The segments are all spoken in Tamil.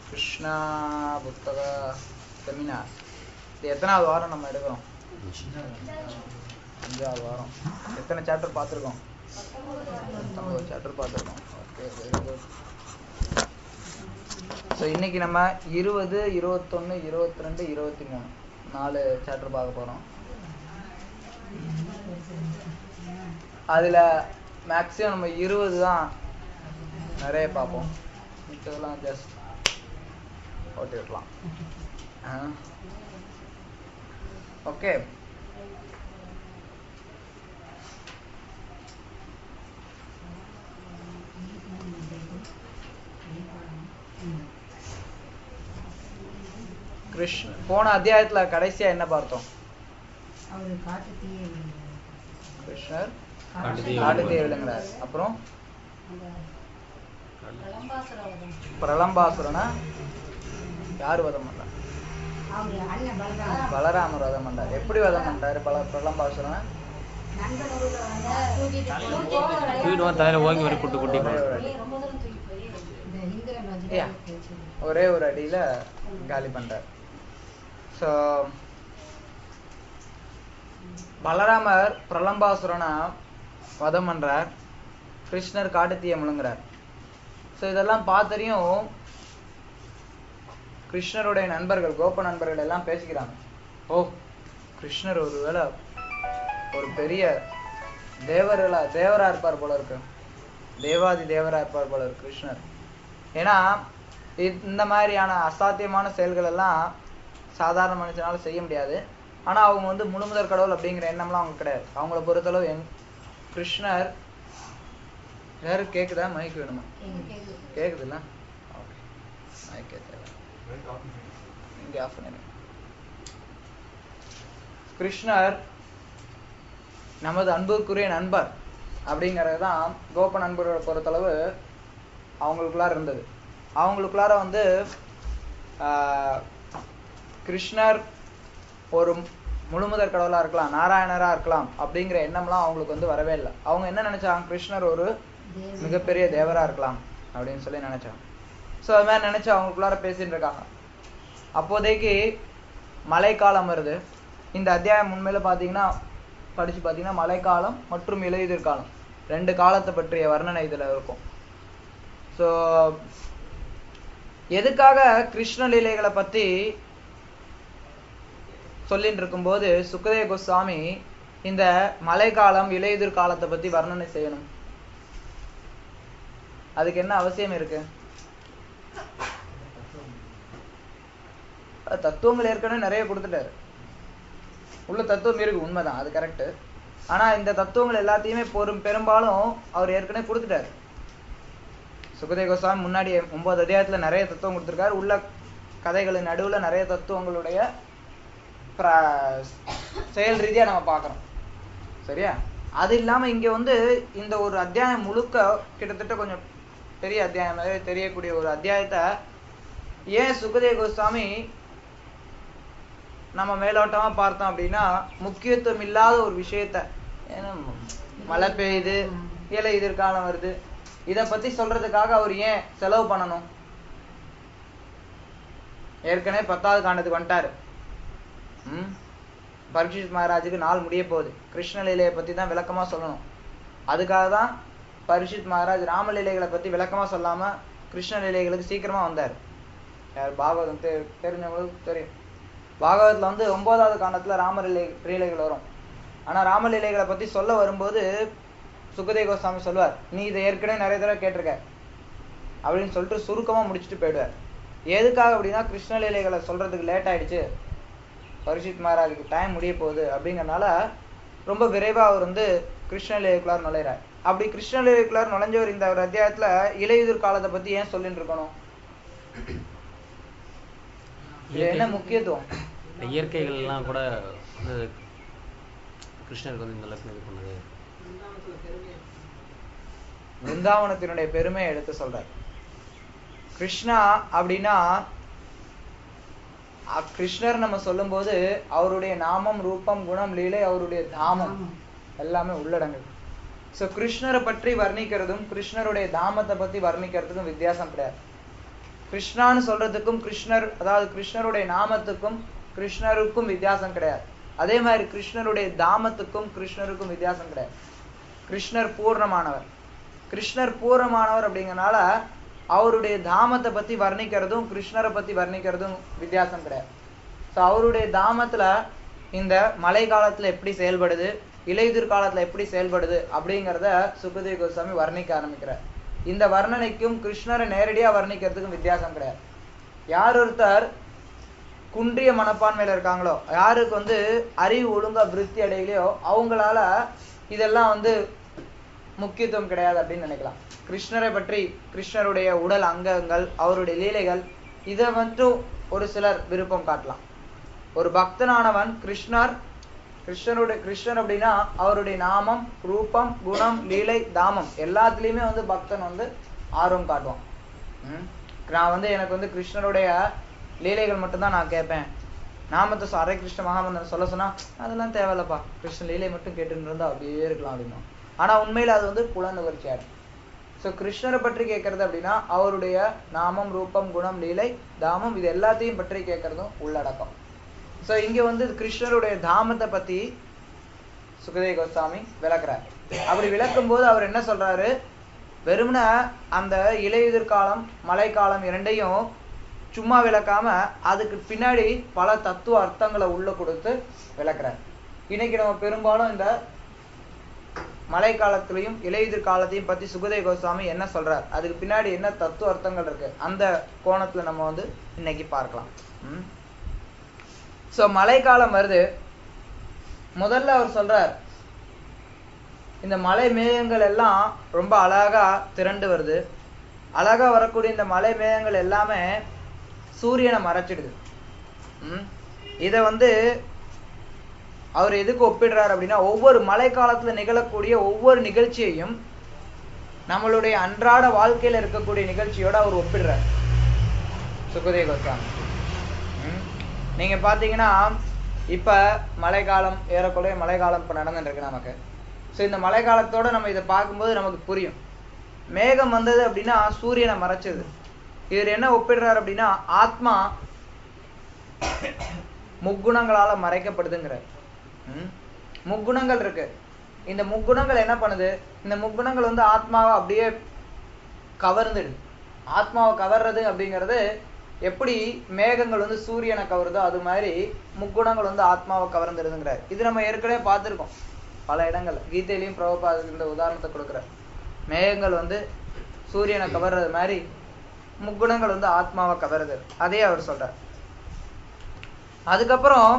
கிருஷ்ணா புத்தக செமினார் இது எத்தனாவது வாரம் நம்ம எடுக்கிறோம் அஞ்சாவது வாரம் எத்தனை சாப்டர் பார்த்துருக்கோம் பத்தொம்பது சாப்டர் பார்த்துருக்கோம் ஓகே வெரி குட் ஸோ இன்னைக்கு நம்ம இருபது இருபத்தொன்று இருபத்தி ரெண்டு இருபத்தி மூணு நாலு சாப்டர் பார்க்க போகிறோம் அதில் மேக்ஸிமம் நம்ம இருபது தான் நிறைய பார்ப்போம் மிச்சதெல்லாம் ஜஸ்ட் ஓட்டி விடலாம் ஓகே கிருஷ்ண போன அத்தியாயத்துல கடைசியா என்ன பார்த்தோம் அவரு காட்டு தீய கிருஷ்ணர் காட்டு தீ காட்டு தீ விழுங்குறார் அப்புறம் விளம்பாசுரவதம் பிரலம்பாசுரனை யார் வதம் பண்ணார் அவரு அண்ணன் பலராம பலராமர் வதம் பண்ணார் எப்படி வதம் பண்ணாரு பல பிரலம்பாசுரனை நண்பன் ஊர்ல வந்து தூக்கிட்டு தூக்கிட்டு வந்து தலையில ஓங்கி வரை குட்டு குட்டி ஒரே ஒரு அடி. ரொம்ப தூரம் தூக்கி போய் இந்த இந்திரன் வந்து Yeah. ஒரே ஒரு அடியில காலி பண்றார் ஸோ பலராமர் பிரலம்பாசுரனை வதம் பண்றார் கிருஷ்ணர் காட்டுத்தீய முழுங்குறார் ஸோ இதெல்லாம் பார்த்தறியும் கிருஷ்ணருடைய நண்பர்கள் கோப நண்பர்கள் எல்லாம் பேசிக்கிறாங்க ஓ கிருஷ்ணர் ஒருவேளை ஒரு பெரிய தேவர்களா தேவரா இருப்பார் போல இருக்கு தேவாதி தேவரா இருப்பார் போல இருக்கு கிருஷ்ணர் ஏன்னா இ- இந்த மாதிரியான அசாத்தியமான செயல்கள் எல்லாம் சாதாரண மனுஷனால செய்ய முடியாது ஆனா அவங்க வந்து முழுமுதற் கடவுள் அப்படிங்கிற எண்ணம்லாம் அவங்க கிடையாது அவங்கள பொறுத்தளவு என் கிருஷ்ணர் யாரும் கேக்குதா மைக் வேணுமா கேக்குதுல்ல ஓகே மைக் தேவை இங்க ஆஃப் பண்ணிடுங்க கிருஷ்ணர் நமது அன்புக்குரிய நண்பர் அப்படிங்கிறது தான் கோப நண்பரோட பொறுத்தளவு அவங்களுக்குள்ளார இருந்தது அவங்களுக்குள்ளார வந்து ஆஹ், கிருஷ்ணர் ஒரு முழுமுதற் கடவுளா இருக்கலாம் நாராயணரா இருக்கலாம் அப்படிங்கிற எண்ணம்லாம் அவங்களுக்கு வந்து வரவே இல்லை அவங்க என்ன நினைச்சாங்க கிருஷ்ணர் ஒரு மிகப்பெரிய தேவரா இருக்கலாம் அப்படின்னு சொல்லி நினைச்சாங்க ஸோ அது மாதிரி நினைச்சு அவங்களுக்குள்ளார பேசிட்டு இருக்காங்க அப்போதைக்கு மழைக்காலம் வருது இந்த அத்தியாயம் உண்மையில பார்த்தீங்கன்னா படிச்சு பார்த்தீங்கன்னா மழைக்காலம் மற்றும் இலையுதிர் காலம் ரெண்டு காலத்தை பற்றிய வர்ணனை இதுல இருக்கும் ஸோ எதுக்காக கிருஷ்ண லீலைகளை பத்தி சொல்லிட்டு இருக்கும்போது சுக்கதேவ கோஸ்வாமி இந்த மழைக்காலம் இலையுதிர் காலத்தை பத்தி வர்ணனை செய்யணும் அதுக்கு என்ன அவசியம் இருக்கு அது தத்துவங்கள் ஏற்கனவே நிறைய கொடுத்துட்டாரு உள்ள தத்துவம் இருக்கு உண்மைதான் அது கரெக்ட் ஆனா இந்த தத்துவங்கள் எல்லாத்தையுமே பெரும் பெரும்பாலும் அவர் ஏற்கனவே கொடுத்துட்டாரு சுகதேவ கோஸ்வாமி முன்னாடி ஒன்பது அத்தியாயத்துல நிறைய தத்துவம் கொடுத்துருக்காரு உள்ள கதைகளின் நடுவுல நிறைய தத்துவங்களுடைய பிர- செயல் ரீதியா நம்ம பார்க்கறோம் சரியா அது இல்லாம இங்க வந்து இந்த ஒரு அத்தியாயம் முழுக்க கிட்டத்தட்ட கொஞ்சம் பெரிய அத்தியாயம் மாதிரி தெரியக்கூடிய ஒரு அத்தியாயத்தை ஏன் சுகதேவ கோஸ்வாமி நம்ம மேலோட்டமா பார்த்தோம் அப்படின்னா முக்கியத்துவம் இல்லாத ஒரு விஷயத்த ஏன்னா மழை பெய்யுது இலை எதிர்காலம் வருது இத பத்தி சொல்றதுக்காக அவர் ஏன் செலவு பண்ணணும் ஏற்கனவே பத்தாவது காண்டத்துக்கு வந்துட்டாரு ம் பரீட்சித் மகாராஜுக்கு நாள் முடிய போகுது கிருஷ்ணலீலையை பத்தி தான் விளக்கமா சொல்லணும் அதுக்காக தான் பரீட்சித் மகாராஜ் ராமலீலைகளை பத்தி விளக்கமா சொல்லாம கிருஷ்ணலீலைகளுக்கு சீக்கிரமா வந்தார் யார் பாகவதம் தெ- தெரிஞ்சவங்களுக்கு தெரியும் பாகவதத்துல வந்து ஒன்பதாவது காண்டத்துல ராமலீலை லீலைகள் வரும் ஆனா ராமலீலைகளை பத்தி சொல்ல வரும்போது சுகதேவ கோஸ்வாமி சொல்லுவார் நீ இதை ஏற்கனவே நிறைய தடவை கேட்டிருக்க அப்படின்னு சொல்லிட்டு சுருக்கமா முடிச்சுட்டு போயிடுவார் எதுக்காக அப்படின்னா கிருஷ்ணலீலைகளை சொல்றதுக்கு லேட் ஆயிடுச்சு பரிஷித் மகாராஜுக்கு டைம் முடிய போகுது அப்படிங்கறனால ரொம்ப விரைவா அவர் வந்து கிருஷ்ணலீலைக்குள்ளார் நுழையிறார் அப்படி கிருஷ்ணலீலைக்குள்ளார் நுழைஞ்சவர் இந்த ஒரு அத்தியாயத்துல இலையுதிர் காலத்தை பத்தி ஏன் சொல்லிட்டு இருக்கணும் இது என்ன முக்கியத்துவம் இந்த இயற்கைகள் எல்லாம் கூட வந்து கிருஷ்ணருக்கு வந்து இந்த அளவுக்கு இது பண்ணுது பிருந்தாவனத்தினுடைய பெருமையை எடுத்து சொல்றார் கிருஷ்ணா அப்படின்னா அ- கிருஷ்ணர் நம்ம சொல்லும்போது அவருடைய நாமம் ரூபம் குணம் லீலை அவருடைய தாமம் எல்லாமே உள்ளடங்குது சோ கிருஷ்ணரை பற்றி வர்ணிக்கிறதும் கிருஷ்ணருடைய தாமத்தை பத்தி வர்ணிக்கிறதுக்கும் வித்தியாசம் கிடையாது கிருஷ்ணான்னு சொல்றதுக்கும் கிருஷ்ணர் அதாவது கிருஷ்ணருடைய நாமத்துக்கும் கிருஷ்ணருக்கும் வித்தியாசம் கிடையாது அதே மாதிரி கிருஷ்ணருடைய தாமத்துக்கும் கிருஷ்ணருக்கும் வித்தியாசம் கிடையாது கிருஷ்ணர் பூர்ணமானவர் கிருஷ்ணர் பூர்ணமானவர் அப்படிங்கறனால அவருடைய தாமத்தை பத்தி வர்ணிக்கிறதும் கிருஷ்ணரை பத்தி வர்ணிக்கிறதும் வித்தியாசம் கிடையாது ஸோ அவருடைய தாமத்துல இந்த மழை காலத்துல எப்படி செயல்படுது இலையுதிர் காலத்துல எப்படி செயல்படுது அப்படிங்கிறத சுகதேவ கோஸ்வாமி வர்ணிக்க ஆரம்பிக்கிறார் இந்த வர்ணனைக்கும் கிருஷ்ணரை நேரடியா வர்ணிக்கிறதுக்கும் வித்தியாசம் கிடையாது யார் ஒருத்தர் குன்றிய மனப்பான்மையில இருக்காங்களோ யாருக்கு வந்து அறிவு ஒழுங்கா விருத்தி அடையலையோ அவங்களால இதெல்லாம் வந்து முக்கியத்துவம் கிடையாது அப்படின்னு நினைக்கலாம் கிருஷ்ணரை பற்றி கிருஷ்ணருடைய உடல் அங்கங்கள் அவருடைய லீலைகள் இதை மட்டும் ஒரு சிலர் விருப்பம் காட்டலாம் ஒரு பக்தனானவன் கிருஷ்ணர் கிருஷ்ணருடைய கிருஷ்ணர் அப்படின்னா அவருடைய நாமம் ரூபம் குணம் லீலை தாமம் எல்லாத்துலயுமே வந்து பக்தன் வந்து ஆர்வம் காட்டுவான் ம்? நான் வந்து எனக்கு வந்து கிருஷ்ணருடைய லீலைகள் மட்டும்தான் நான் கேட்பேன் நாமத்தை சொ- ஹரே கிருஷ்ண மகாமந்திரம் சொல்ல சொன்னா அதெல்லாம் தேவையில்லப்பா கிருஷ்ண லீலை மட்டும் கேட்டுட்டு இருந்தா அப்படியே இருக்கலாம் அப்படின்னா ஆனா உண்மையில அது வந்து புலனுணர்ச்சி ஆயிடும் ஸோ கிருஷ்ணரை பற்றி கேட்கறது அப்படின்னா அவருடைய நாமம் ரூபம் குணம் லீலை தாமம் இது எல்லாத்தையும் பற்றி கேட்கறதும் உள்ளடக்கம் ஸோ இங்க வந்து கிருஷ்ணருடைய தாமத்தை பத்தி சுகதேவ கோஸ்வாமி விளக்குறார் அப்படி விளக்கும் போது அவர் என்ன சொல்றாரு வெறுமனே அந்த இலையுதிர் காலம் மழைக்காலம் இரண்டையும் சும்மா விளக்காம அதுக்கு பின்னாடி பல தத்துவ அர்த்தங்களை உள்ள கொடுத்து விளக்குறார் இன்னைக்கு நம்ம பெரும்பாலும் இந்த மழை காலத்திலையும் இலையுதிர் காலத்தையும் பத்தி சுகதேவ கோஸ்வாமி என்ன சொல்றார் அதுக்கு பின்னாடி என்ன தத்துவ அர்த்தங்கள் இருக்கு அந்த கோணத்துல நம்ம வந்து இன்னைக்கு பார்க்கலாம் ம் சோ மழைக்காலம் வருது முதல்ல அவர் சொல்றார் இந்த மலை மேகங்கள் எல்லாம் ரொம்ப அழகா திரண்டு வருது அழகா வரக்கூடிய இந்த மலை மேகங்கள் எல்லாமே சூரியனை மறைச்சிடுது ம் இத வந்து அவர் எதுக்கு ஒப்பிடுறார் அப்படின்னா ஒவ்வொரு மழை காலத்துல நிகழக்கூடிய ஒவ்வொரு நிகழ்ச்சியையும் நம்மளுடைய அன்றாட வாழ்க்கையில இருக்கக்கூடிய நிகழ்ச்சியோட அவர் ஒப்பிடுறார் சுகதேவ கோஸ்வாமி ம். நீங்க பாத்தீங்கன்னா இப்ப மழைக்காலம் ஏறக்குறைய மழைக்காலம் இப்ப நடந்துட்டு இருக்கு நமக்கு சோ இந்த மழை காலத்தோட நம்ம இதை பார்க்கும்போது நமக்கு புரியும் மேகம் வந்தது அப்படின்னா சூரியனை மறைச்சது இவர் என்ன ஒப்பிடுறாரு அப்படின்னா ஆத்மா முக்குணங்களால மறைக்கப்படுதுங்கிறார் ம்? முக்குணங்கள் இருக்கு இந்த முக்குணங்கள் என்ன பண்ணுது இந்த முக்குணங்கள் வந்து ஆத்மாவை அப்படியே கவர்ந்துடுது ஆத்மாவை கவர்றது அப்படிங்கிறது எப்படி மேகங்கள் வந்து சூரியனை கவருதோ அது மாதிரி முக்குணங்கள் வந்து ஆத்மாவை கவர்ந்துடுதுங்கிறார் இது நம்ம ஏற்கனவே பார்த்திருக்கோம் பல இடங்கள்ல கீதையிலையும் பிரபுபாத இந்த உதாரணத்தை கொடுக்குறார் மேகங்கள் வந்து சூரியனை கவர்றது மாதிரி முக்குணங்கள் வந்து ஆத்மாவை கவருது அதே அவர் சொல்றார் அதுக்கப்புறம்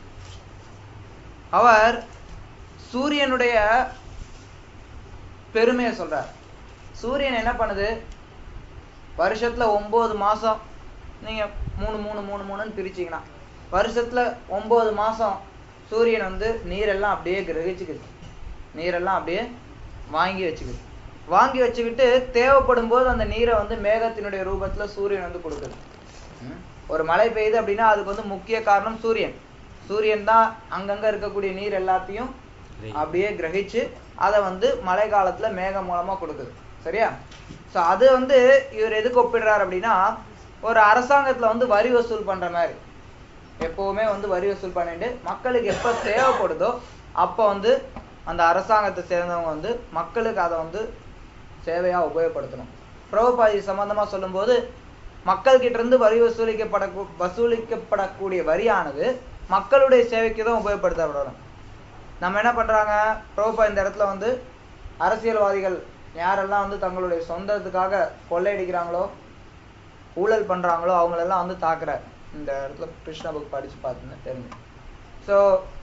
அவர் சூரியனுடைய பெருமையை சொல்றார் சூரியன் என்ன பண்ணுது வருஷத்துல ஒன்பது மாசம் நீங்க மூணு மூணு மூணு மூணுன்னு பிரிச்சீங்கன்னா வருஷத்துல ஒன்பது மாசம் சூரியன் வந்து நீரெல்லாம் அப்படியே கிரகிச்சுக்குது நீரெல்லாம் அப்படியே வாங்கி வச்சுக்குது வாங்கி வச்சுக்கிட்டு தேவைப்படும் போது அந்த நீரை வந்து மேகத்தினுடைய ரூபத்துல சூரியன் வந்து கொடுக்குது ம். ஒரு மழை பெய்யுது அப்படின்னா அதுக்கு வந்து முக்கிய காரணம் சூரியன் சூரியன் தான் அங்கங்க இருக்கக்கூடிய நீர் எல்லாத்தையும் அப்படியே கிரகிச்சு அதை வந்து மழை காலத்துல மேகம் மூலமா கொடுக்குது சரியா சோ அது வந்து இவர் எதுக்கு ஒப்பிடுறாரு அப்படின்னா ஒரு அரசாங்கத்துல வந்து வரி வசூல் பண்ற மாதிரி எப்பவுமே வந்து வரி வசூல் பண்ணிட்டு மக்களுக்கு எப்ப தேவைப்படுதோ அப்ப வந்து அந்த அரசாங்கத்தை சேர்ந்தவங்க வந்து மக்களுக்கு அதை வந்து சேவையா உபயோகப்படுத்தணும் பிரபுபாதி சம்பந்தமா சொல்லும்போது மக்கள் கிட்ட இருந்து வரி வசூலிக்கப்பட வசூலிக்கப்படக்கூடிய வரியானது மக்களுடைய சேவைக்கு தான் உபயோகப்படுத்தப்படணும் நம்ம என்ன பண்றாங்க பிரபுபா இந்த இடத்துல வந்து அரசியல்வாதிகள் யாரெல்லாம் வந்து தங்களுடைய சொந்தத்துக்காக கொள்ளையடிக்கிறாங்களோ ஊழல் பண்றாங்களோ அவங்களெல்லாம் வந்து தாக்குறார் இந்த இடத்துல கிருஷ்ணா புக் படிச்சு பார்த்துன்னு தெரிஞ்சு ஸோ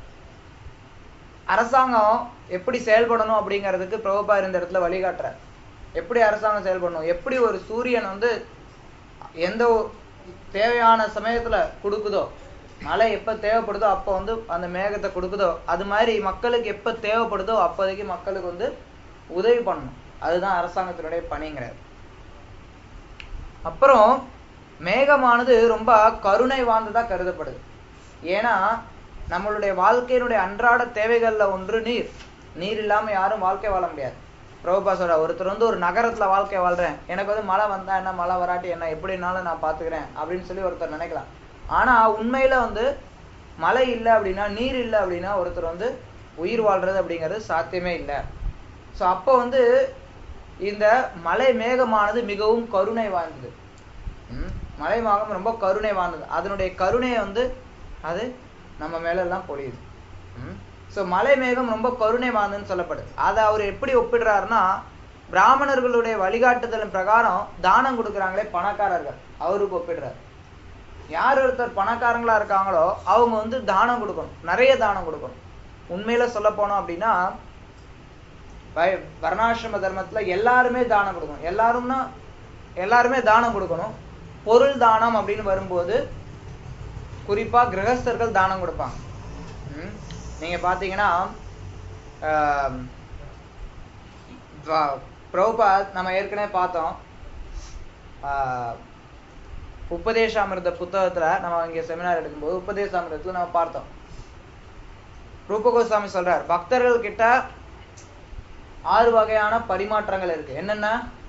அரசாங்கம் எப்படி செயல்படணும் அப்படிங்கிறதுக்கு பிரபுபா இந்த இடத்துல வழிகாட்டுறார் எப்படி அரசாங்கம் செயல்படணும் எப்படி ஒரு சூரியன் வந்து எந்த ஒரு தேவையான சமயத்துல கொடுக்குதோ மழை எப்ப தேவைப்படுதோ அப்ப வந்து அந்த மேகத்தை கொடுக்குதோ அது மாதிரி மக்களுக்கு எப்ப தேவைப்படுதோ அப்போதைக்கு மக்களுக்கு வந்து உதவி பண்ணணும் அதுதான் அரசாங்கத்தினுடைய பணிங்கிறார் அப்புறம் மேகமானது ரொம்ப கருணை வாய்ந்ததா கருதப்படுது ஏன்னா நம்மளுடைய வாழ்க்கையினுடைய அன்றாட தேவைகள்ல ஒன்று நீர் நீர் இல்லாம யாரும் வாழ்க்கை வாழ முடியாது பிரபுபா சொல்ற ஒருத்தர் வந்து ஒரு நகரத்துல வாழ்க்கை வாழ்றேன் எனக்கு வந்து மழை வந்தா என்ன மழை வராட்டி என்ன எப்படினாலும் நான் பாத்துக்கிறேன் அப்படின்னு சொல்லி ஒருத்தர் நினைக்கலாம் ஆனா உண்மையில வந்து மழை இல்லை அப்படின்னா நீர் இல்லை அப்படின்னா ஒருத்தர் வந்து உயிர் வாழ்றது அப்படிங்கிறது சாத்தியமே இல்லை ஸோ அப்போ வந்து இந்த மலை மேகமானது மிகவும் கருணை வாய்ந்தது ம், மலை மேகம் ரொம்ப கருணை வாய்ந்தது அதனுடைய கருணையை வந்து அது நம்ம மேல எல்லாம் பொழியுது ஸோ மலை மேகம் ரொம்ப கருணை வாய்ந்ததுன்னு சொல்லப்படுது அதை அவர் எப்படி ஒப்பிடுறாருன்னா பிராமணர்களுடைய வழிகாட்டுதலின் பிரகாரம் தானம் கொடுக்குறாங்களே பணக்காரர்கள் அவருக்கு ஒப்பிடுறாரு யார் ஒருத்தர் பணக்காரங்களா இருக்காங்களோ அவங்க வந்து தானம் கொடுக்கணும் நிறைய தானம் கொடுக்கணும் உண்மையில சொல்ல போனோம் அப்படின்னா வய- வர்ணாசிரம தர்மத்துல எல்லாருமே தானம் கொடுக்கணும் எல்லாரும்னா எல்லாருமே தானம் கொடுக்கணும் பொருள் தானம் அப்படின்னு வரும்போது குறிப்பா கிரகஸ்தர்கள் தானம் கொடுப்பாங்க ம். நீங்க பாத்தீங்கன்னா ஆம், வ- பிரபுபாத் நம்ம ஏற்கனவே பார்த்தோம் ஆஹ், உபதேசாமிர்த புத்தகத்துல நம்ம இங்க செமினார் எடுக்கும்போது உபதேசாமிர்தத்துல நம்ம பார்த்தோம் ரூப கோஸ்வாமி சொல்றார் பக்தர்கள் கிட்ட ஆறு வகையான பரிமாற்றங்கள் இருக்கு என்னென்ன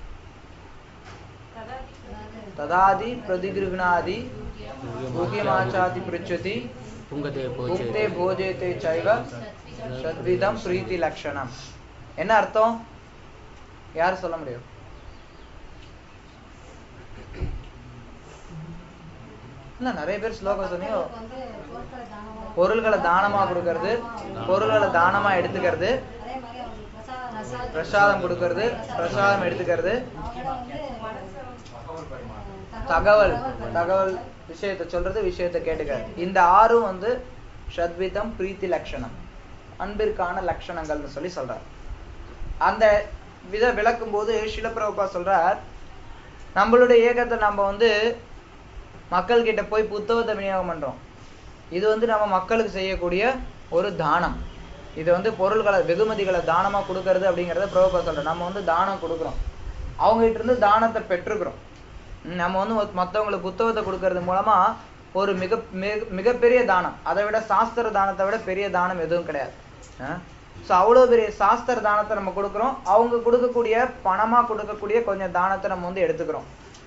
ததாதி பிரதிகிருகணாதி பூகியமாச்சாதி பிருச்சதி புங்கதே புக்தே போச்சே போஜேதே சைவ சத்விதம் பிரீத்தி லக்ஷணம் என்ன அர்த்தம் யார் சொல்ல முடியும் இல்ல நிறைய பேர் ஸ்லோகம் சொன்னியோ வந்து பொருட்களை தானமா பொருள்களை தானமா கொடுக்கறது பொருள்களை தானமா எடுத்துக்கிறது அதே மாதிரி அவங்களுக்கு பிரசாதம் பிரசாதம் கொடுக்கறது பிரசாதம் எடுத்துக்கிறது அவங்கள வந்து தகவல் தகவல் விஷயத்தை சொல்றது விஷயத்தை கேட்டுக்கிறது இந்த ஆறும் வந்து ஷத்விதம் பிரீத்தி லட்சணம் அன்பிற்கான லட்சணங்கள்னு சொல்லி சொல்றார் அந்த வித விளக்கும் போது சிலப்பிரபா சொல்றார் நம்மளுடைய இயக்கத்தை நம்ம வந்து மக்கள் கிட்ட போய் புத்தகத்தை விநியோகம் பண்றோம் இது வந்து நம்ம மக்களுக்கு செய்யக்கூடிய ஒரு தானம் இது வந்து பொருள்களை வெகுமதிகளை தானமா கொடுக்கறது அப்படிங்கறத பிரபுபா சொல்றோம் நம்ம வந்து தானம் கொடுக்குறோம் அவங்க கிட்ட இருந்து தானத்தை பெற்றுக்கிறோம் ம், நம்ம வந்து மொத்- மத்தவங்களுக்கு புத்தகத்தை கொடுக்கறது மூலமா ஒரு மிக மிக- மிகப்பெரிய தானம் அதை விட சாஸ்திர தானத்தை விட பெரிய தானம் எதுவும் கிடையாது ஸோ அவ்வளோ பெரிய சாஸ்திர தானத்தை நம்ம கொடுக்குறோம் அவங்க கொடுக்கக்கூடிய பணமா கொடுக்கக்கூடிய கொஞ்சம் தானத்தை நம்ம வந்து எடுத்துக்கிறோம்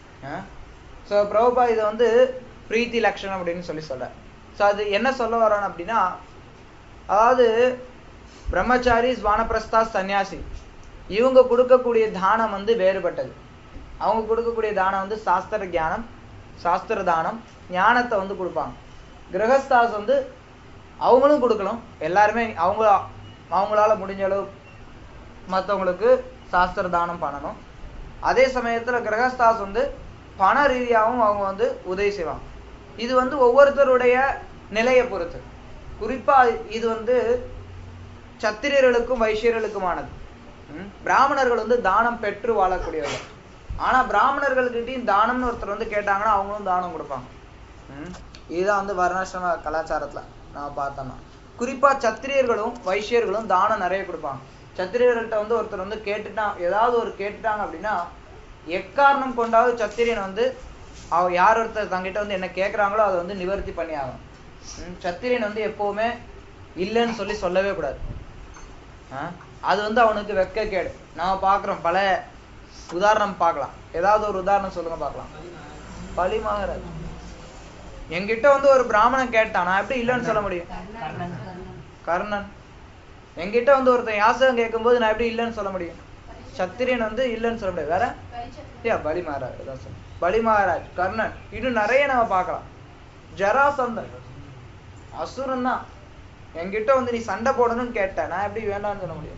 ஸோ பிரபுபா இது வந்து பிரீத்தி லட்சணம் அப்படின்னு சொல்லி சொல்ற ஸோ அது என்ன சொல்ல வரோம் அப்படின்னா அதாவது பிரம்மச்சாரி ஸ்வானப்பிரஸ்தா சன்னியாசி இவங்க கொடுக்கக்கூடிய தானம் வந்து வேறுபட்டது அவங்க கொடுக்கக்கூடிய தானம் வந்து சாஸ்திர ஞானம் சாஸ்திர தானம் ஞானத்தை வந்து கொடுப்பாங்க கிரகஸ்தாஸ் வந்து அவங்களும் கொடுக்கணும் எல்லாருமே அவங்க அவங்களால முடிஞ்ச அளவு மற்றவங்களுக்கு சாஸ்திர தானம் பண்ணணும் அதே சமயத்துல கிரகஸ்தாஸ் வந்து பண ரீதியாகவும் அவங்க வந்து உதவி செய்வாங்க இது வந்து ஒவ்வொருத்தருடைய நிலையை பொறுத்து குறிப்பா இது வந்து சத்திரியர்களுக்கும் வைசியர்களுக்குமானது ம்? பிராமணர்கள் வந்து தானம் பெற்று வாழக்கூடியவர்கள் ஆனா பிராமணர்கள்கிட்டயும் தானம்னு ஒருத்தர் வந்து கேட்டாங்கன்னா அவங்களும் தானம் கொடுப்பாங்க ம்? இதுதான் வந்து வர்ணாசிரம கலாச்சாரத்துல நம்ம பார்த்தோம்னா குறிப்பா சத்திரியர்களும் வைசியர்களும் தானம் நிறைய கொடுப்பாங்க சத்திரியர்கள்ட்ட வந்து ஒருத்தர் வந்து கேட்டுட்டா ஏதாவது ஒரு கேட்டுட்டாங்க அப்படின்னா எக்காரணம் கொண்டாவது சத்திரியன் வந்து அவ யார் ஒருத்தர் தங்கிட்ட வந்து என்ன கேட்குறாங்களோ அதை வந்து நிவர்த்தி பண்ணி ஆகணும் ம், சத்திரியன் வந்து எப்பவுமே இல்லைன்னு சொல்லி சொல்லவே கூடாது ஆ? அது வந்து அவனுக்கு வெட்கக்கேடு நாம பார்க்குறோம் பல உதாரணம் பார்க்கலாம் ஏதாவது ஒரு உதாரணம் சொல்லுங்க பார்க்கலாம் பலி மகாராஜ் என்கிட்ட வந்து ஒரு பிராமணன் கேட்டான் நான் எப்படி இல்லைன்னு சொல்ல முடியும் கர்ணன் கர்ணன் என்கிட்ட வந்து ஒருத்தன் யாசகம் கேட்கும்போது நான் எப்படி இல்லைன்னு சொல்ல முடியும் சத்திரியன் வந்து இல்லைன்னு சொல்ல முடியாது வேற யா பலி மகாராஜ் அதான் சொல்றேன். பலி மகாராஜ் கர்ணன் இன்னும் நிறைய நம்ம பார்க்கலாம் ஜராசந்தன் அசுரன் தான் என்கிட்ட வந்து நீ சண்டை போடணும்னு கேட்ட நான் எப்படி வேண்டாம்னு சொல்ல முடியும்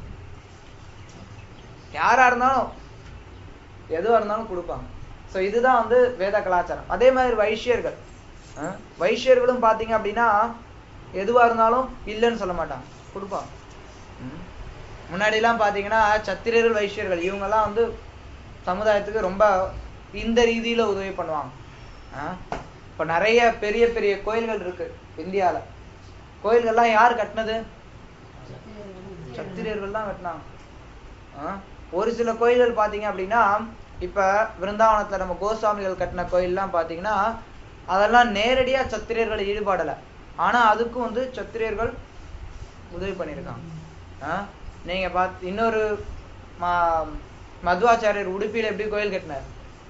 யாரா இருந்தாலும் எதுவா இருந்தாலும் கொடுப்பாங்க சோ இதுதான் வந்து வேத கலாச்சாரம் அதே மாதிரி வைஷ்யர்கள் ஆ? வைஷ்யர்களும் பாத்தீங்க அப்படின்னா எதுவா இருந்தாலும் இல்லைன்னு சொல்ல மாட்டாங்க கொடுப்பாங்க ம். முன்னாடிலாம் பாத்தீங்கன்னா சத்திரியர்கள் வைஷ்யர்கள் இவங்கெல்லாம் வந்து சமுதாயத்துக்கு ரொம்ப இந்த ரீதியில உதவி பண்ணுவாங்க ஆ? இப்ப நிறைய பெரிய பெரிய கோயில்கள் இருக்கு இந்தியால கோயில்கள்லாம் யார் கட்டினது சத்திரியர்கள் தான் கட்டினாங்க ஆ? ஒரு சில கோயில்கள் பாத்தீங்க அப்படின்னா இப்ப விருந்தாவனத்துல நம்ம கோஸ்வாமிகள் கட்டின கோயில்லாம் பாத்தீங்கன்னா அதெல்லாம் நேரடியா சத்திரியர்கள் ஈடுபாடல ஆனா அதுக்கும் வந்து சத்திரியர்கள் உதவி பண்ணியிருக்காங்க ஆ? நீங்க பார்த்து இன்னொரு ம- மத்வாச்சாரியர் உடுப்பியில எப்படி கோயில் கட்டினார்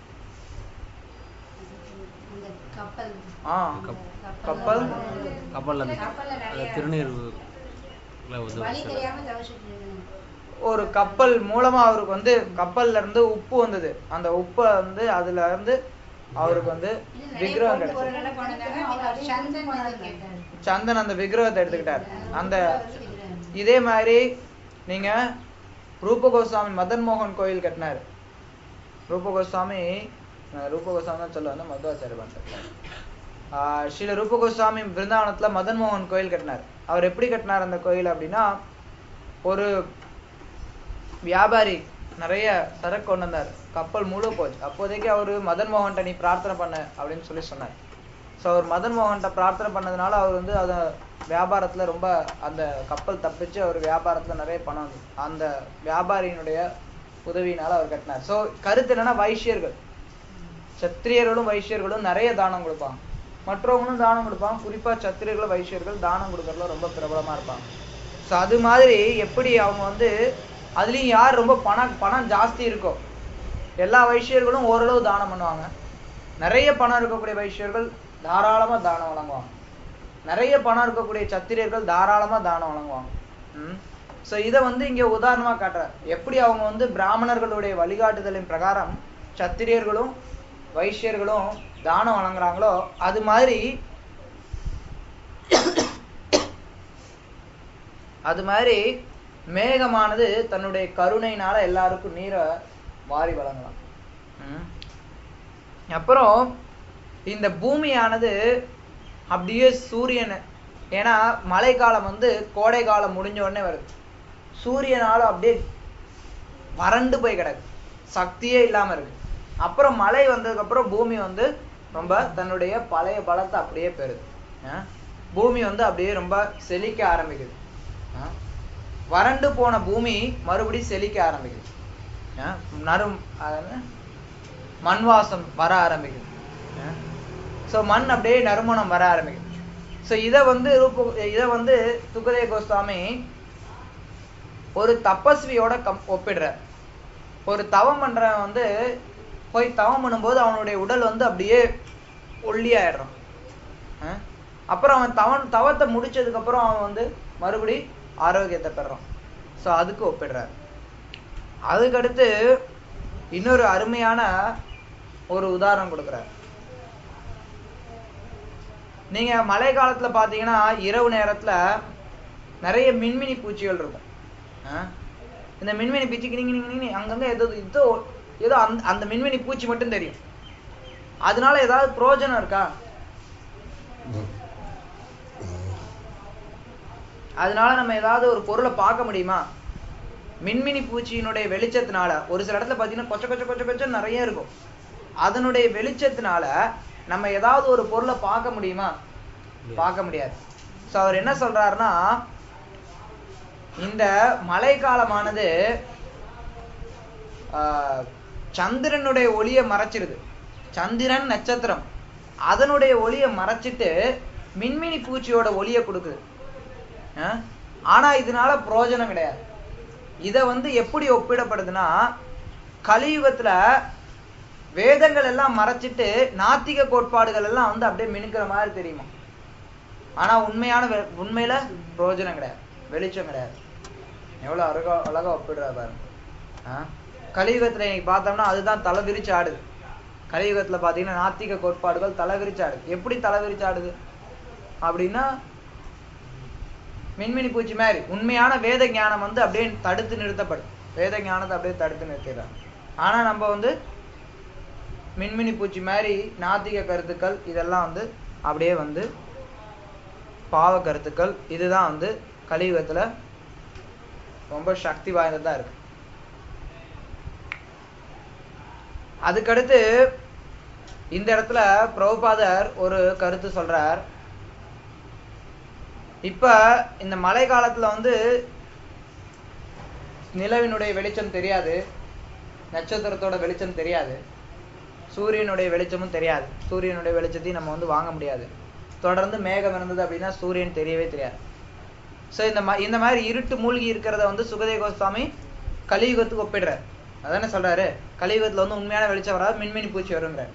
அந்த கப்பல் ஆ கப்பல் கப்பல்ல அந்த கப்பல்ல அந்த நிறைய திருநீர்ல வந்து வழி சில- தெரியாம தவிச்சிட்டு இருக்கணும் ஒரு கப்பல் மூலமா அவருக்கு வந்து கப்பல்ல இருந்து உப்பு வந்தது அந்த உப்பை வந்து அதுல இருந்து அவருக்கு வந்து விக்கிரகம் ஒரு கிடைச்சது நல்ல பண்ணதாங்க அவர் சந்தன் இது கேட்டாரு சந்தன் அந்த விக்கிரகத்தை எடுத்துக்கிட்டார் அந்த வந்து விக்கிறாரு. இதே மாதிரி நீங்க ரூப கோஸ்வாமி மதன் மோகன் கோயில் கட்டினாரு ரூப கோஸ்வாமி அஹ் ரூப கோஸ்வாமி தான் சொல்ல வந்து மதுவாச்சாரிய பண்றாரு ஆஹ் ஸ்ரீல ரூப கோஸ்வாமி பிருந்தாவனத்துல மதன் மோகன் கோயில் கட்டினார் அவர் எப்படி கட்டினார் அந்த கோயில் அப்படின்னா ஒரு வியாபாரி நிறைய சரக்கு கொண்டு வந்தார் கப்பல் முழு போச்சு அப்போதைக்கு அவரு மதன் மோகன்ட்ட நீ பிரார்த்தனை பண்ணு அப்படின்னு சொல்லி சொன்னார் ஸோ அவர் மதன் மோகன்ட்ட பிரார்த்தனை பண்ணதுனால அவர் வந்து அதை வியாபாரத்துல ரொம்ப அந்த கப்பல் தப்பிச்சு அவர் வியாபாரத்துல நிறைய பணம் வந்தது அந்த வியாபாரியினுடைய உதவியினால அவர் கட்டினார் ஸோ கருத்து என்னன்னா வைஷ்யர்கள் சத்திரியர்களும் வைஷ்யர்களும் நிறைய தானம் கொடுப்பாங்க மற்றவங்களும் தானம் கொடுப்பாங்க குறிப்பா சத்திரியர்களும் வைஷ்யர்கள் தானம் கொடுக்கறதுல ரொம்ப பிரபலமா இருப்பாங்க ஸோ அது மாதிரி எப்படி அவங்க வந்து அதுலயும் யார் ரொம்ப பணம் பணம் ஜாஸ்தி இருக்கோ எல்லா வைஷ்யர்களும் ஓரளவு தானம் பண்ணுவாங்க நிறைய பணம் இருக்கக்கூடிய வைஷ்யர்கள் தாராளமா தானம் வழங்குவாங்க நிறைய பணம் இருக்கக்கூடிய சத்திரியர்கள் தாராளமா தானம் வழங்குவாங்க ம் ஸோ இதை வந்து இங்க உதாரணமா காட்டுறார் எப்படி அவங்க வந்து பிராமணர்களுடைய வழிகாட்டுதலின் பிரகாரம் சத்திரியர்களும் வைஷ்யர்களும் தானம் வழங்குறாங்களோ அது மாதிரி அது மாதிரி மேகமானது தன்னுடைய கருணையினால எல்லாருக்கும் நீரை வாரி வழங்கலாம் ம். அப்புறம் இந்த பூமியானது அப்படியே சூரியன் ஏன்னா மழைக்காலம் வந்து கோடை காலம் முடிஞ்ச உடனே வருது சூரியனால அப்படியே வறண்டு போய் கிடக்கு சக்தியே இல்லாம இருக்கு அப்புறம் மழை வந்ததுக்கு அப்புறம் பூமி வந்து ரொம்ப தன்னுடைய பழைய பலத்தை அப்படியே பெறுது ஆ? பூமி வந்து அப்படியே ரொம்ப செழிக்க ஆரம்பிக்குது ஆ? வறண்டு போன பூமி மறுபடியும் செழிக்க ஆரம்பிக்குது ஆ? நறும் அதாவது மண் வாசம் வர ஆரம்பிக்குது ஸோ மண் அப்படியே நறுமணம் வர ஆரம்பிக்குது ஸோ இதை வந்து ரூப இதை வந்து துக்கதே கோஸ்வாமி ஒரு தபஸ்வியோட கம் ஒப்பிடுறார் ஒரு தவம் பண்றவன் வந்து போய் தவம் பண்ணும்போது அவனுடைய உடல் வந்து அப்படியே ஒல்லியாயிடுறான் அஹ் அப்புறம் அவன் தவன் தவத்தை முடிச்சதுக்கு அப்புறம் அவன் வந்து மறுபடி ஆரோக்கியத்தை பெறான் ஸோ அதுக்கு ஒப்பிடுறார் அதுக்கடுத்து இன்னொரு அருமையான ஒரு உதாரணம் கொடுக்குறார் நீங்க மழை காலத்துல பாத்தீங்கன்னா இரவு நேரத்துல நிறைய மின்மினி பூச்சிகள் இருக்கும் ஆ? இந்த மின்மினி பூச்சிக்கு நீங்க நீங்க நீங்க அங்கங்க ஏதோ ஏதோ ஏதோ அந்த அந்த மின்மினி பூச்சி மட்டும் தெரியும் அதனால ஏதாவது பிரயோஜனம் இருக்கா அதனால நம்ம ஏதாவது ஒரு பொருளை பார்க்க முடியுமா மின்மினி பூச்சியினுடைய வெளிச்சத்தினால ஒரு சில இடத்துல பாத்தீங்கன்னா கொச்ச கொச்ச கொச்ச கொச்ச நிறைய இருக்கும் அதனுடைய வெளிச்சத்தினால நம்ம ஏதாவது ஒரு பொருளை பார்க்க முடியுமா பார்க்க முடியாது சோ அவர் என்ன சொல்றாருன்னா இந்த மழைக்காலமானது ஆஹ், சந்திரனுடைய ஒளியை மறைச்சிருது சந்திரன் நட்சத்திரம் அதனுடைய ஒளியை மறைச்சிட்டு மின்மினி பூச்சியோட ஒளியை கொடுக்குது ஆஹ்? ஆனா இதனால பிரயோஜனம் கிடையாது இத வந்து எப்படி ஒப்பிடப்படுதுன்னா கலியுகத்துல வேதங்கள் எல்லாம் மறைச்சிட்டு நாத்திக கோட்பாடுகள் எல்லாம் வந்து அப்படியே மினுக்கிற மாதிரி தெரியுமா ஆனா உண்மையான வெ- உண்மையில பிரயோஜனம் கிடையாது வெளிச்சம் கிடையாது எவ்வளவு அழகா அழகா ஒப்பிடுறா பாருங்க ஆ? கலியுகத்துல இன்னைக்கு பார்த்தோம்னா அதுதான் தலை விரிச்சு ஆடுது கலியுகத்துல பாத்தீங்கன்னா நாத்திக கோட்பாடுகள் தலை விரிச்சு ஆடுது எப்படி தலை விரிச்சு ஆடுது அப்படின்னா மின்மினி பூச்சி மாதிரி உண்மையான வேத ஞானம் வந்து அப்படியே தடுத்து நிறுத்தப்படும் வேத ஞானத்தை அப்படியே தடுத்து நிறுத்திடுறாங்க ஆனா நம்ம வந்து மின்மினி பூச்சி மாதிரி நாத்திக கருத்துக்கள் இதெல்லாம் வந்து அப்படியே வந்து பாவ கருத்துக்கள் இதுதான் வந்து கலியுகத்துல ரொம்ப சக்தி வாய்ந்ததா இருக்கு அதுக்கடுத்து இந்த இடத்துல பிரபுபாதர் ஒரு கருத்து சொல்றார் இப்ப இந்த மழை காலத்துல வந்து நிலவினுடைய வெளிச்சம் தெரியாது நட்சத்திரத்தோட வெளிச்சம் தெரியாது சூரியனுடைய வெளிச்சமும் தெரியாது சூரியனுடைய வெளிச்சத்தையும் நம்ம வந்து வாங்க முடியாது தொடர்ந்து மேகம் இருந்தது அப்படின்னா சூரியன் தெரியவே தெரியாது சோ இந்த மா- இந்த மாதிரி இருட்டு மூழ்கி இருக்கிறத வந்து சுகதே கோஸ்வாமி கலியுகத்துக்கு ஒப்பிடுறார் அதானே சொல்றாரு கலியுகத்துல வந்து உண்மையான வெளிச்சம் வராது மின்மினி பூச்சி வருங்கிறார்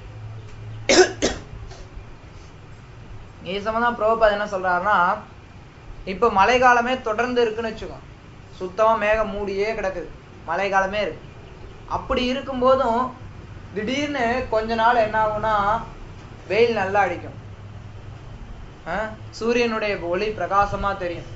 இது சம்பந்தம் பிரபுபாத் என்ன சொல்றாருன்னா இப்ப மழை காலமே தொடர்ந்து இருக்குன்னு வச்சுக்கோ சுத்தமா மேகம் மூடியே கிடக்குது மழை காலமே இருக்கு அப்படி இருக்கும்போதும் திடீர்னு கொஞ்ச நாள் என்ன ஆகும்னா வெயில் நல்லா அடிக்கும் ஆ? சூரியனுடைய ஒளி பிரகாசமா தெரியும்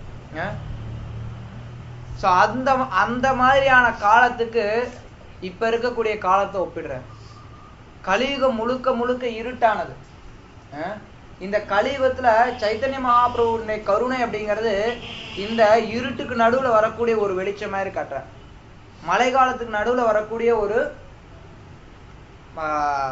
சோ அந்த அந்த மாதிரியான காலத்துக்கு இப்ப இருக்கக்கூடிய காலத்தை ஒப்பிடுறேன் கலியுகம் முழுக்க முழுக்க இருட்டானது ஆ? இந்த கலியுகத்துல சைத்தன்ய மகாபிரபுடைய கருணை அப்படிங்கிறது இந்த இருட்டுக்கு நடுவுல வரக்கூடிய ஒரு வெளிச்சம் மாதிரி காட்டுறேன் மழை காலத்துக்கு நடுவுல வரக்கூடிய ஒரு ஆ,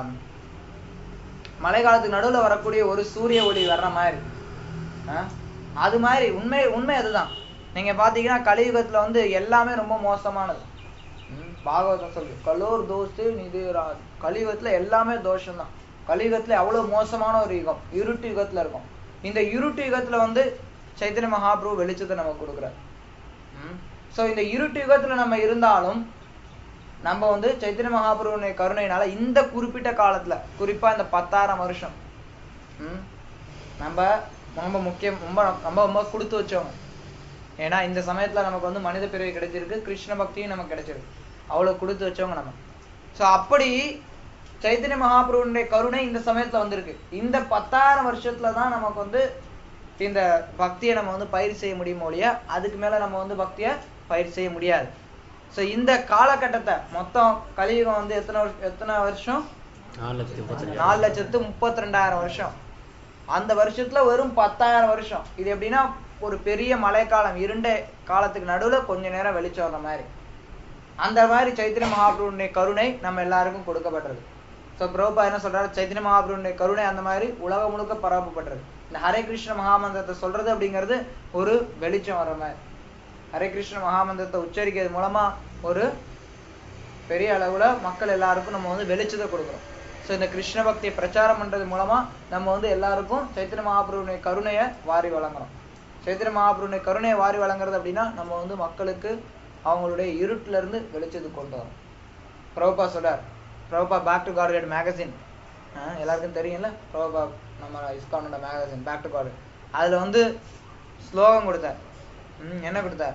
மழை காலத்துக்கு நடுவுல வரக்கூடிய ஒரு சூரிய ஒளி வர்ற மாதிரி ஆ? அது மாதிரி உண்மை உண்மை அதுதான் நீங்க பாத்தீங்கன்னா கலியுகத்துல வந்து எல்லாமே ரொம்ப மோசமானது ம், பாகவதம் சொல்லு கலோர் தோசு நிதி கலியுகத்துல எல்லாமே தோஷம்தான் கலியுகத்துல அவ்வளவு மோசமான ஒரு யுகம் இருட்டு யுகத்துல இருக்கும் இந்த இருட்டு யுகத்துல வந்து சைத்தன்ய மகாபிரபு வெளிச்சத்தை நமக்கு கொடுக்குறார் சோ இந்த இருட்டு யுகத்துல நம்ம இருந்தாலும் நம்ம வந்து சைத்தன்ய மகாபிரபுடைய கருணையினால இந்த குறிப்பிட்ட காலத்துல குறிப்பா இந்த பத்தாயிரம் வருஷம் ம், நம்ம ரொம்ப முக்கியம் ரொம்ப ரொம்ப ரொம்ப கொடுத்து வச்சவங்க ஏன்னா இந்த சமயத்துல நமக்கு வந்து மனித பிறவி கிடைச்சிருக்கு கிருஷ்ண பக்தியும் நமக்கு கிடைச்சிருக்கு அவ்வளவு கொடுத்து வச்சவங்க நம்ம சோ அப்படி சைத்தன்ய மகாபிரபுடைய கருணை இந்த சமயத்துல வந்திருக்கு இந்த பத்தாயிரம் வருஷத்துல தான் நமக்கு வந்து இந்த பக்தியை நம்ம வந்து பயிர் செய்ய முடியுமோ ஒழிய அதுக்கு மேல நம்ம வந்து பக்தியை பயிர் செய்ய முடியாது சோ இந்த காலகட்டத்தை மொத்தம் கலியுகம் வந்து எத்தனை வருஷம் எத்தனை வருஷம் நாலு லட்சத்தி முப்பத்தஞ்சு நாலு லட்சத்து முப்பத்தி ரெண்டாயிரம் வருஷம் அந்த வருஷத்துல வெறும் பத்தாயிரம் வருஷம் இது எப்படின்னா ஒரு பெரிய மழைக்காலம் இருண்ட காலத்துக்கு நடுவுல கொஞ்ச நேரம் வெளிச்சம் வர்ற மாதிரி அந்த மாதிரி சைத்திர மகாபிரபுடைய கருணை நம்ம எல்லாருக்கும் கொடுக்கப்பட்டது ஸோ பிரபுபா என்ன சொல்றாரு சைத்திர மகாபிரபுடைய கருணை அந்த மாதிரி உலகம் முழுக்க பரப்பப்பட்டது இந்த ஹரே கிருஷ்ண மகாமந்திரத்தை சொல்றது அப்படிங்கிறது ஒரு வெளிச்சம் வர்ற மாதிரி ஹரே கிருஷ்ண மகாமந்திரத்தை உச்சரிக்கிறது மூலமா ஒரு பெரிய அளவுல மக்கள் எல்லாருக்கும் நம்ம வந்து வெளிச்சத்தை கொடுக்குறோம் ஸோ இந்த கிருஷ்ண பக்தியை பிரச்சாரம் பண்றது மூலமா நம்ம வந்து எல்லாருக்கும் சைத்திர மகாபிரபுடைய கருணையை வாரி வழங்குறோம் சைத்திர மகாபிரபுடைய கருணையை வாரி வழங்குறது அப்படின்னா நம்ம வந்து மக்களுக்கு அவங்களுடைய இருட்டுல இருந்து வெளிச்சத்துக்கு கொண்டு வரோம் பிரபுபா சொல்றார் Prabhupada back to God magazine எல்லாருக்கும் தெரியும்ல பிரபுபா நம்ம இஸ்கானோட மேகசின் பேக் டு காட் அதுல வந்து ஸ்லோகம் கொடுத்தார் ம், என்ன கொடுத்தார்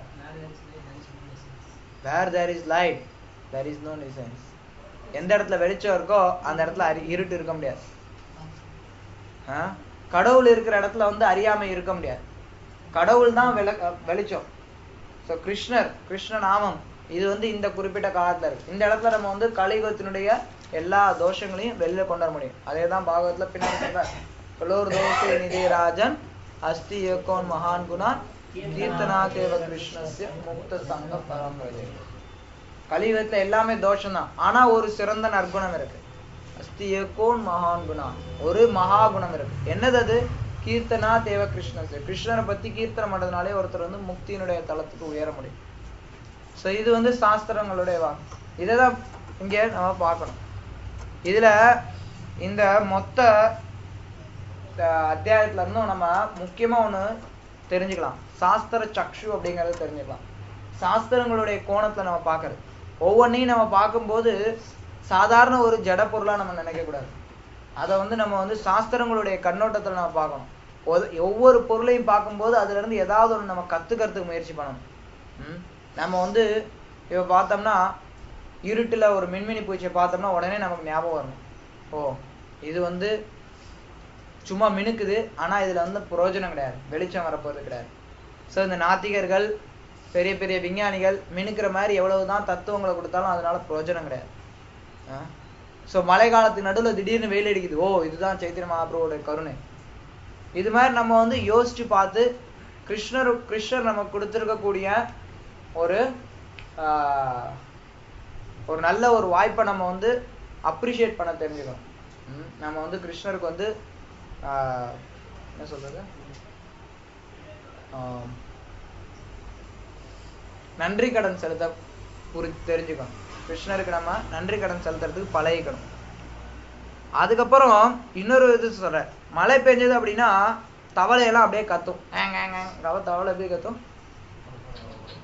where there is light there is no nescience எந்த இடத்துல வெளிச்சம் இருக்கோ அந்த இடத்துல அறி இருட்டு இருக்க முடியாது ஆ? கடவுள் இருக்கிற இடத்துல வந்து அறியாமை இருக்க முடியாது கடவுள் தான் விள வெளிச்சம் ஸோ கிருஷ்ணர் கிருஷ்ண நாமம் இது வந்து இந்த குறிப்பிட்ட காலத்துல இருக்கு இந்த இடத்துல நம்ம வந்து கலியுகத்தினுடைய எல்லா தோஷங்களையும் வெளியில கொண்டு வர முடியும் அதே தான் பாகவத்துல பின்னாடி சொல்றார் கலோர் தோஷ நிதி ராஜன் அஸ்தி ஏகோன் மகான் குணான் கீர்த்தனா தேவ கிருஷ்ணஸ்ய முக்த சங்க பரம்பரை கலியுகத்துல எல்லாமே தோஷம் தான் ஆனா ஒரு சிறந்த நற்குணம் இருக்கு அஸ்தி ஏகோன் மகான் குணா ஒரு மகா குணம் இருக்கு என்னது அது கீர்த்தனா தேவ கிருஷ்ணஸ்ய கிருஷ்ணரை பத்தி கீர்த்தனம் பண்றதுனாலே ஒருத்தர் வந்து முக்தியினுடைய தளத்துக்கு உயர முடியும் சோ இது வந்து சாஸ்திரங்களுடைய வாக்கு இதைதான் இங்க நம்ம பார்க்கணும் இதுல இந்த மொத்த அஹ், அத்தியாயத்துல இருந்தும் நம்ம முக்கியமா ஒண்ணு தெரிஞ்சுக்கலாம் சாஸ்திர சக்ஷு அப்படிங்கறத தெரிஞ்சுக்கலாம் சாஸ்திரங்களுடைய கோணத்துல நம்ம பார்க்கறது ஒவ்வொன்றையும் நம்ம பார்க்கும்போது சாதாரண ஒரு ஜட பொருளா நம்ம நினைக்க கூடாது அதை வந்து நம்ம வந்து சாஸ்திரங்களுடைய கண்ணோட்டத்துல நம்ம பார்க்கணும் ஒவ்வொரு- ஒவ்வொரு பொருளையும் பார்க்கும்போது அதுல இருந்து ஏதாவது ஒண்ணு நம்ம கத்துக்கிறதுக்கு முயற்சி பண்ணணும் ம்? நம்ம வந்து இப்ப பார்த்தோம்னா இருட்டுல ஒரு மின்மினி பூச்சியை பார்த்தோம்னா உடனே நமக்கு ஞாபகம் வரணும் ஓ இது வந்து சும்மா மினுக்குது ஆனா இதுல வந்து பிரயோஜனம் கிடையாது வெளிச்சம் வரப்போறது கிடையாது சோ இந்த நாத்திகர்கள் பெரிய பெரிய விஞ்ஞானிகள் மினுக்கிற மாதிரி எவ்வளவுதான் தத்துவங்களை கொடுத்தாலும் அதனால பிரயோஜனம் கிடையாது ஸோ மழை காலத்துக்கு நடுவுல திடீர்னு வெயில் அடிக்குது ஓ இதுதான் சைத்திர மகாபிரபுடைய கருணை இது மாதிரி நம்ம வந்து யோசிச்சு பார்த்து கிருஷ்ணர் கிருஷ்ணர் நமக்கு கொடுத்துருக்கக்கூடிய ஒரு ஆஹ், ஒரு நல்ல ஒரு வாய்ப்பை நம்ம வந்து அப்ரிஷியேட் பண்ண தெரிஞ்சுக்கணும் ம், நம்ம வந்து கிருஷ்ணருக்கு வந்து ஆஹ், என்ன சொல்றது ஆஹ், நன்றி கடன் செலுத்த புரி தெரிஞ்சுக்கணும் கிருஷ்ணருக்கு நம்ம நன்றி கடன் செலுத்துறதுக்கு பழகிக்கணும் அதுக்கப்புறம் இன்னொரு இது சொல்றேன் மழை பெஞ்சது அப்படின்னா தவளை எல்லாம் அப்படியே கத்தும் ஏங் ஏங் ஏங். தவ- தவளை எப்படி கத்தும்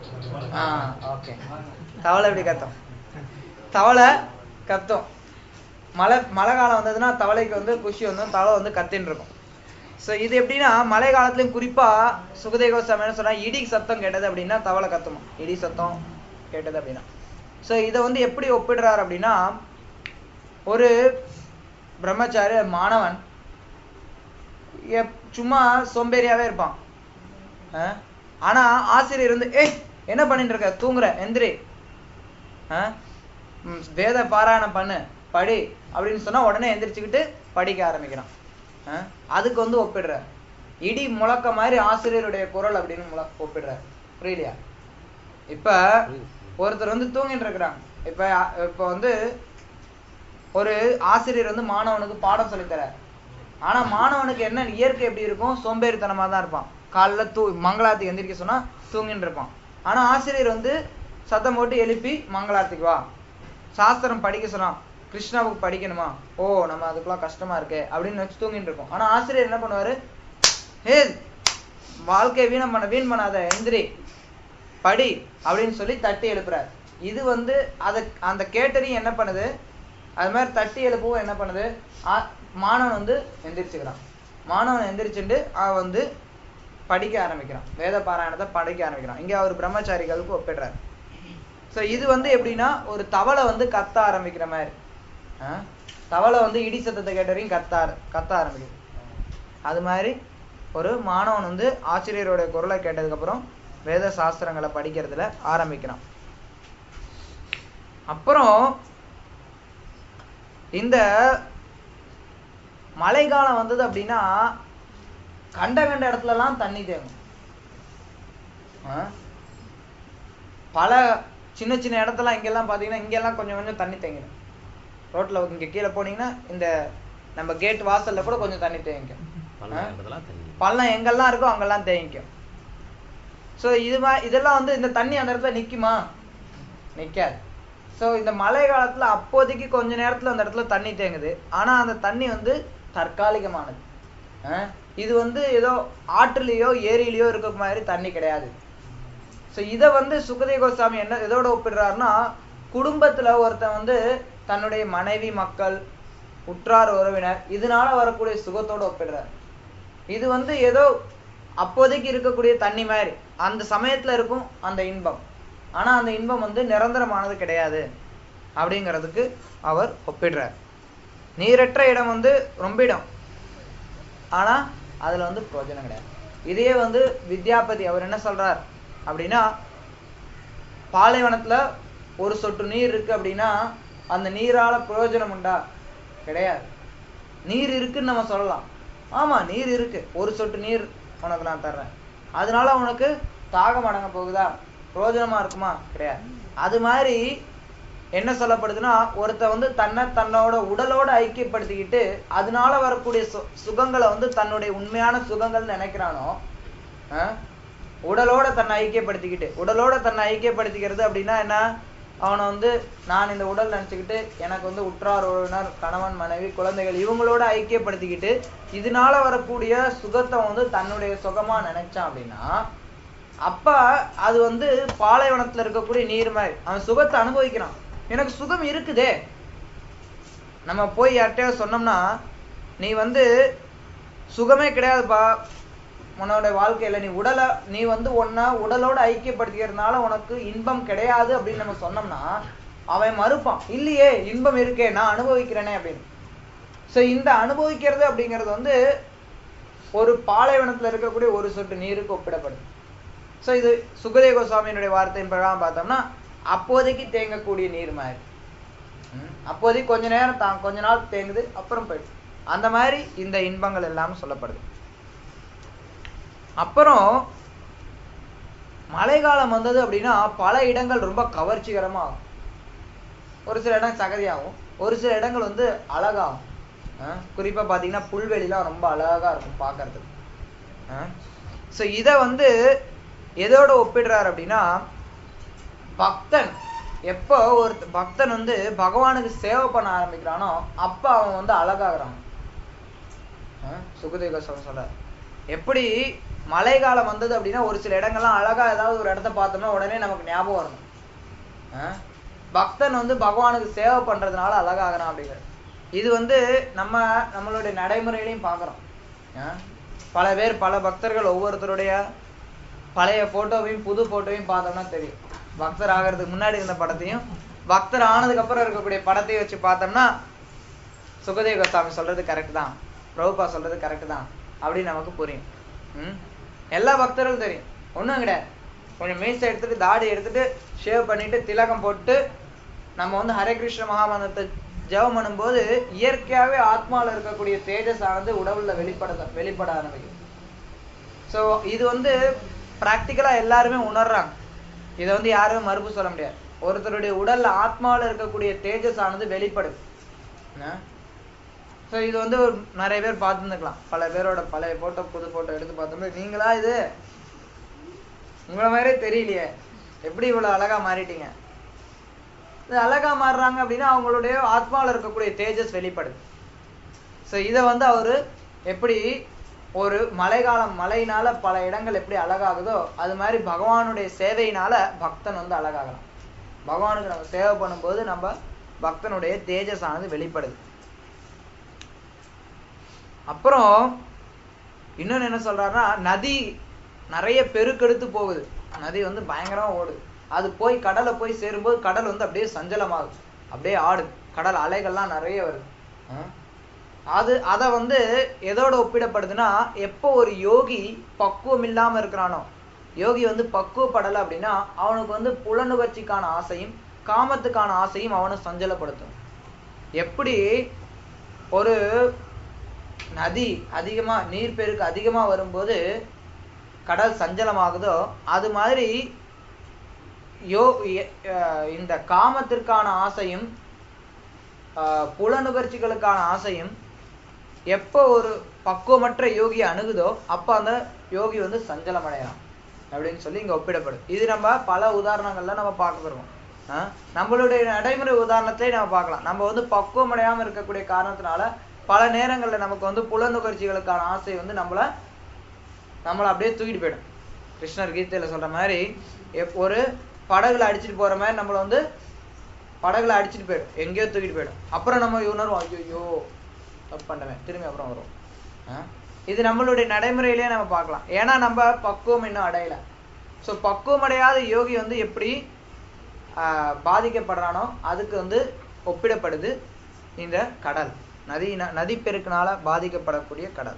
ஆ ஓகே தவளை எப்படி கத்தும் தவளை கத்தும் மழை மழை காலம் வந்ததுன்னா தவளைக்கு வந்து குஷி வந்து தவளை வந்து கத்தின்னு இருக்கும் ஸோ இது எப்படின்னா மழை காலத்துலயும் குறிப்பா சுகதேவ கோஸ்வாமி என்ன சொன்னா இடி சத்தம் கேட்டது அப்படின்னா தவளை கத்துமா இடி சத்தம் கேட்டது அப்படின்னா ஸோ இதை வந்து எப்படி ஒப்பிடுறாரு அப்படின்னா ஒரு பிரம்மச்சாரி மாணவன் எப்- சும்மா சோம்பேறியாவே இருப்பான் அஹ்? ஆனா ஆசிரியர் வந்து ஏய் என்ன பண்ணிட்டு இருக்க தூங்குற எந்திரி அஹ்? ம், வேத பாராயணம் பண்ணு படி அப்படின்னு சொன்னா உடனே எந்திரிச்சுக்கிட்டு படிக்க ஆரம்பிக்கிறான் அஹ்? அதுக்கு வந்து ஒப்பிடுற இடி முழக்க மாதிரி ஆசிரியருடைய குரல் அப்படின்னு முழ ஒப்பிடுற புரியலையா இப்ப ஒருத்தர் வந்து தூங்கிட்டு இருக்கிறாங்க இப்ப இப்ப வந்து ஒரு ஆசிரியர் வந்து மாணவனுக்கு பாடம் சொல்லித் தரார் ஆனா மாணவனுக்கு என்ன இயற்கை எப்படி இருக்கும் சோம்பேறித்தனமா தான் இருப்பான் காலைல தூ மங்களாரத்துக்கு எந்திரிக்க சொன்னா தூங்கிட்டு இருப்பான் ஆனா ஆசிரியர் வந்து சத்தம் போட்டு எழுப்பி மங்களாரத்துக்கு வா சாஸ்திரம் படிக்க சொன்னான் கிருஷ்ணாவுக்கு படிக்கணுமா ஓ நம்ம அதுக்கெல்லாம் கஷ்டமா இருக்கே அப்படின்னு வச்சு தூங்கிட்டு இருக்கோம் ஆனா ஆசிரியர் என்ன பண்ணுவாரு ஹே வாழ்க்கையை வீணம் பண்ண வீண் பண்ணாத எந்திரி படி அப்படின்னு சொல்லி தட்டி எழுப்புறார் இது வந்து அத அந்த கேட்டரிங் என்ன பண்ணுது அது மாதிரி தட்டி எழுப்பவும் என்ன பண்ணுது ஆ- மாணவன் வந்து எந்திரிச்சுக்கிறான் மாணவன் எந்திரிச்சுட்டு அவன் வந்து படிக்க ஆரம்பிக்கிறான் வேத பாராயணத்தை படிக்க ஆரம்பிக்கிறான் இங்க அவர் பிரம்மச்சாரிகளுக்கு ஒப்பிடுறார் சோ இது வந்து எப்படின்னா ஒரு தவளை வந்து கத்த ஆரம்பிக்கிற மாதிரி ஆ? தவளை வந்து இடி சத்தத்தை கேட்டவரையும் கத்த ஆர- கத்த ஆரம்பிக்குது அது மாதிரி ஒரு மாணவன் வந்து ஆசிரியரோட குரலை கேட்டதுக்கு அப்புறம் வேத சாஸ்திரங்களை படிக்கிறதுல ஆரம்பிக்கிறான் அப்புறம் இந்த மழைக்காலம் வந்தது அப்படின்னா கண்ட கண்ட இடத்துலலாம் தண்ணி தேங்கும் ஆ? பல சின்ன சின்ன இடத்துல இங்கெல்லாம் பாத்தீங்கன்னா இங்கெல்லாம் கொஞ்சம் கொஞ்சம் தண்ணி தேங்கிடும் ரோட்ல இங்க கீழே போனீங்கன்னா இந்த நம்ம கேட் வாசல்ல கூட கொஞ்சம் தண்ணி தேங்கிக்கும் பல ஆ? இடத்துல தண்ணி பள்ளம் எங்கெல்லாம் இருக்கோ அங்கெல்லாம் தேங்கிக்கும் சோ இது மா இதெல்லாம் வந்து இந்த தண்ணி அந்த இடத்துல நிக்குமா நிக்காது சோ இந்த மழை காலத்துல அப்போதைக்கு கொஞ்ச நேரத்துல அந்த இடத்துல தண்ணி தேங்குது ஆனா அந்த தண்ணி வந்து தற்காலிகமானது அஹ் இது வந்து ஏதோ ஆற்றுலயோ ஏரியிலயோ இருக்க மாதிரி தண்ணி கிடையாது சோ இத வந்து சுகதே கோஸ்வாமி என்ன எதோட ஒப்பிடுறாருன்னா குடும்பத்துல ஒருத்தன் வந்து தன்னுடைய மனைவி மக்கள் உற்றார் உறவினர் இதனால வரக்கூடிய சுகத்தோட ஒப்பிடுறார் இது வந்து ஏதோ அப்போதைக்கு இருக்கக்கூடிய தண்ணி மாதிரி அந்த சமயத்துல இருக்கும் அந்த இன்பம் ஆனா அந்த இன்பம் வந்து நிரந்தரமானது கிடையாது அப்படிங்கிறதுக்கு அவர் ஒப்பிடுறார் நீரற்ற இடம் வந்து ரொம்ப இடம் ஆனா அதுல வந்து பிரயோஜனம் கிடையாது இதே வந்து வித்யாபதி அவர் என்ன சொல்றார் அப்படின்னா பாலைவனத்துல ஒரு சொட்டு நீர் இருக்கு அப்படின்னா அந்த நீரால பிரயோஜனம் உண்டா கிடையாது நீர் இருக்குன்னு நம்ம சொல்லலாம் ஆமா நீர் இருக்கு ஒரு சொட்டு நீர் உனக்கு நான் தர்றேன் அதனால உனக்கு தாகம் அடங்க போகுதா பிரயோஜனமா இருக்குமா கிடையாது அது மாதிரி என்ன சொல்லப்படுதுன்னா ஒருத்த வந்து தன்னை தன்னோட உடலோட ஐக்கியப்படுத்திக்கிட்டு அதனால வரக்கூடிய சு சுகங்களை வந்து தன்னுடைய உண்மையான சுகங்கள் நினைக்கிறானோ ஆஹ் உடலோட தன்னை ஐக்கியப்படுத்திக்கிட்டு உடலோட தன்னை ஐக்கியப்படுத்திக்கிறது அப்படின்னா என்ன அவனை வந்து நான் இந்த உடல் நினைச்சுக்கிட்டு எனக்கு வந்து உற்றார் உறவினர் கணவன் மனைவி குழந்தைகள் இவங்களோட ஐக்கியப்படுத்திக்கிட்டு இதனால வரக்கூடிய சுகத்தை வந்து தன்னுடைய சுகமா நினைச்சான் அப்படின்னா அப்ப அது வந்து பாலைவனத்துல இருக்கக்கூடிய நீர் மாதிரி அவன் சுகத்தை அனுபவிக்கிறான் எனக்கு சுகம் இருக்குதே நம்ம போய் யார்கிட்டயாவது சொன்னோம்னா நீ வந்து சுகமே கிடையாதுப்பா உன்னோட வாழ்க்கையில நீ உடலை நீ வந்து உன்னை உடலோட ஐக்கியப்படுத்திக்கிறதுனால உனக்கு இன்பம் கிடையாது அப்படின்னு நம்ம சொன்னோம்னா அவன் மறுப்பான் இல்லையே இன்பம் இருக்கே நான் அனுபவிக்கிறேனே அப்படின்னு சோ இந்த அனுபவிக்கிறது அப்படிங்கிறது வந்து ஒரு பாலைவனத்துல இருக்கக்கூடிய ஒரு சொட்டு நீருக்கு ஒப்பிடப்படுது சோ இது சுகதேவ கோஸ்வாமியினுடைய வார்த்தையின் பிரகாரம் பார்த்தோம்னா அப்போதைக்கு தேங்கக்கூடிய நீர் மாதிரி ம், அப்போதைக்கு கொஞ்ச நேரம் தான் கொஞ்ச நாள் தேங்குது அப்புறம் போயிடுது அந்த மாதிரி இந்த இன்பங்கள் எல்லாம் சொல்லப்படுது அப்புறம் மழைக்காலம் வந்தது அப்படின்னா பல இடங்கள் ரொம்ப கவர்ச்சிகரமா ஆகும் ஒரு சில இடம் சகதியாகும் ஒரு சில இடங்கள் வந்து அழகாகும் அஹ் குறிப்பா பாத்தீங்கன்னா புல்வெளிலாம் ரொம்ப அழகா இருக்கும் பார்க்கிறதுக்கு ஸோ இதை வந்து எதோட ஒப்பிடுறாரு அப்படின்னா பக்தன் எப்போ ஒரு பக்தன் வந்து பகவானுக்கு சேவை பண்ண ஆரம்பிக்கிறானோ அப்ப அவன் வந்து அழகாகிறான் சுகதேவ கோஸ்வாமி சொல்றார் எப்படி மழை காலம் வந்தது அப்படின்னா ஒரு சில இடங்கள்லாம் அழகா ஏதாவது ஒரு இடத்த பார்த்தோம்னா உடனே நமக்கு ஞாபகம் வரணும் ஆ? பக்தன் வந்து பகவானுக்கு சேவை பண்றதுனால அழகாகிறான் அப்படிங்கிறது இது வந்து நம்ம நம்மளுடைய நடைமுறையிலையும் பார்க்குறோம் பல பேர் பல பக்தர்கள் ஒவ்வொருத்தருடைய பழைய போட்டோவையும் புது போட்டோவையும் பார்த்தோம்னா தெரியும் பக்தர் ஆகிறதுக்கு முன்னாடி இருந்த படத்தையும் பக்தர் ஆனதுக்கு அப்புறம் இருக்கக்கூடிய படத்தையும் வச்சு பார்த்தோம்னா சுகதேவ கோஸ்வாமி சொல்றது கரெக்ட் தான் பிரபுபா சொல்றது கரெக்ட் தான் அப்படின்னு நமக்கு புரியும் ம்? எல்லா பக்தர்களும் தெரியும் ஒண்ணும் கிடையாது கொஞ்சம் மீசை எடுத்துட்டு தாடி எடுத்துட்டு ஷேவ் பண்ணிட்டு திலகம் போட்டு நம்ம வந்து ஹரே கிருஷ்ண மகாமந்திரத்தை ஜெபம் பண்ணும்போது இயற்கையாவே ஆத்மால இருக்கக்கூடிய தேஜஸ் ஆனது உடவுல வெளிப்பட வெளிப்பட ஆரம்பிக்கும் ஸோ இது வந்து ப்ராக்டிக்கலா எல்லாருமே உணர்றாங்க இதை வந்து யாருமே மறுப்பு சொல்ல முடியாது ஒருத்தருடைய உடல்ல ஆத்மாவில் இருக்கக்கூடிய தேஜஸ் ஆனது வெளிப்படுது ஸோ இது வந்து ஒரு நிறைய பேர் பார்த்துருந்துக்கலாம் பல பேரோட பழைய போட்டோ புது போட்டோ எடுத்து பார்த்தோம்னா நீங்களா இது உங்களை மாதிரியே தெரியலையே எப்படி இவ்வளவு அழகா மாறிட்டீங்க இது அழகா மாறுறாங்க அப்படின்னா அவங்களுடைய ஆத்மாவில் இருக்கக்கூடிய தேஜஸ் வெளிப்படுது ஸோ இதை வந்து அவரு எப்படி ஒரு மழைக்காலம் மழையினால பல இடங்கள் எப்படி அழகாகுதோ அது மாதிரி பகவானுடைய சேவையினால பக்தன் வந்து அழகாகலாம் பகவானுக்கு நம்ம சேவை பண்ணும்போது நம்ம பக்தனுடைய தேஜஸ் ஆனது வெளிப்படுது அப்புறம் இன்னொன்னு என்ன சொல்றாருன்னா நதி நிறைய பெருக்கெடுத்து போகுது நதி வந்து பயங்கரமா ஓடுது அது போய் கடலை போய் சேரும்போது கடல் வந்து அப்படியே சஞ்சலமாகுது அப்படியே ஆடுது கடல் அலைகள்லாம் நிறைய வருது ஆ? அது அதை வந்து எதோட ஒப்பிடப்படுதுன்னா எப்போ ஒரு யோகி பக்குவம் இல்லாம இருக்கிறானோ யோகி வந்து பக்குவப்படலை அப்படின்னா அவனுக்கு வந்து புலனுகர்ச்சிக்கான ஆசையும் காமத்துக்கான ஆசையும் அவனை சஞ்சலப்படுத்தும் எப்படி ஒரு நதி அதிகமா நீர்ப்பெருக்கு அதிகமா வரும்போது கடல் சஞ்சலமாகுதோ அது மாதிரி யோ எ- அஹ் இந்த காமத்திற்கான ஆசையும் ஆஹ் புலனுகர்ச்சிகளுக்கான ஆசையும் எப்போ ஒரு பக்குவமற்ற யோகி அணுகுதோ அப்ப அந்த யோகி வந்து சஞ்சலம் அடையலாம் அப்படின்னு சொல்லி இங்க ஒப்பிடப்படுது இது நம்ம பல உதாரணங்கள்ல நம்ம பார்க்க வருவோம் ஆஹ் நம்மளுடைய நடைமுறை உதாரணத்திலே நம்ம பார்க்கலாம் நம்ம வந்து பக்குவம் அடையாம இருக்கக்கூடிய காரணத்தினால பல நேரங்கள்ல நமக்கு வந்து புலனுகர்ச்சிகளுக்கான ஆசை வந்து நம்மள நம்மள அப்படியே தூக்கிட்டு போயிடும் கிருஷ்ணர் கீதையில சொல்ற மாதிரி எப்- ஒரு படகுல அடிச்சிட்டு போற மாதிரி நம்மள வந்து படகுல அடிச்சிட்டு போயிடும் எங்கேயோ தூக்கிட்டு போயிடும் அப்புறம் நம்ம உணர்வோம் ஐயோ தப்பு பண்ணவேன் திரும்பி அப்புறம் வரும் ஆ? இது நம்மளுடைய நடைமுறையிலேயே நம்ம பார்க்கலாம் ஏன்னா நம்ம பக்குவம் இன்னும் அடையல ஸோ பக்குவம் அடையாத யோகி வந்து எப்படி ஆ, பாதிக்கப்படுறானோ அதுக்கு வந்து ஒப்பிடப்படுது இந்த கடல் நதி நதி பெருக்கினால பாதிக்கப்படக்கூடிய கடல்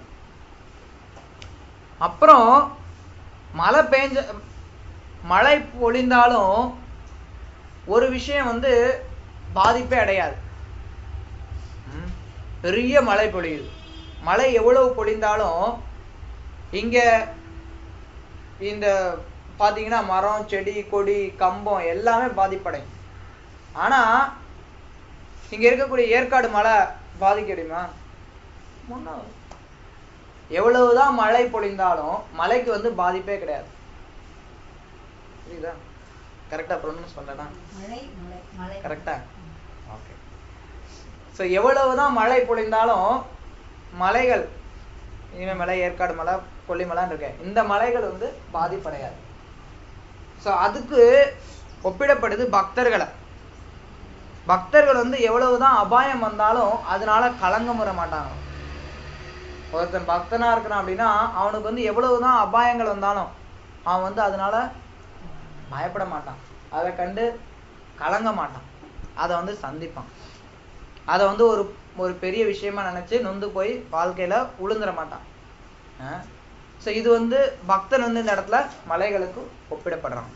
அப்புறம் மழை பெஞ்ச மழை பொழிந்தாலும் ஒரு விஷயம் வந்து பாதிப்பே அடையாது ம். பெரிய மழை பொழியுது மழை எவ்வளவு பொழிந்தாலும் இங்க இந்த பாத்தீங்கன்னா மரம் செடி கொடி கம்பம் எல்லாமே பாதிப்படையும் ஆனா இங்க இருக்கக்கூடிய ஏற்காடு மலை பாதிக்கடியுமா முன்னாள் எவ்வளவுதான் மழை பொழிந்தாலும் மழைக்கு வந்து பாதிப்பே கிடையாது புரியுதா கரெக்டா ப்ரொனவுன்ஸ் பண்ணலனா மழை மழை மழை கரெக்டா ஓகே ஸோ எவ்வளவுதான் மழை பொழிந்தாலும் மலைகள் இனிமே மலை ஏற்காடு மலை கொல்லிமலைன்னு இருக்கு இந்த மலைகள் வந்து பாதிப்படையாது ஸோ அதுக்கு ஒப்பிடப்படுது பக்தர்களை பக்தர்கள் வந்து எவ்வளவுதான் அபாயம் வந்தாலும் அதனால கலங்கம் வர மாட்டாங்க ஒருத்தன் பக்தனா இருக்கிறான் அப்படின்னா அவனுக்கு வந்து எவ்வளவுதான் அபாயங்கள் வந்தாலும் அவன் வந்து அதனால பயப்பட மாட்டான் அதை கண்டு கலங்க மாட்டான் அதை வந்து சந்திப்பான் அதை வந்து ஒரு ஒரு பெரிய விஷயமா நினைச்சு நொந்து போய் வாழ்க்கையில உளுந்துட மாட்டான் ஸோ இது வந்து பக்தன் வந்து இந்த இடத்துல மலைகளுக்கு ஒப்பிடப்படுறான்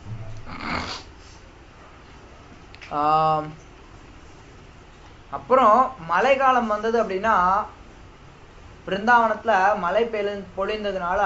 ஆம், அப்புறம் மழைக்காலம் வந்தது அப்படின்னா பிருந்தாவனத்துல மழை பெய்து பொழிந்ததுனால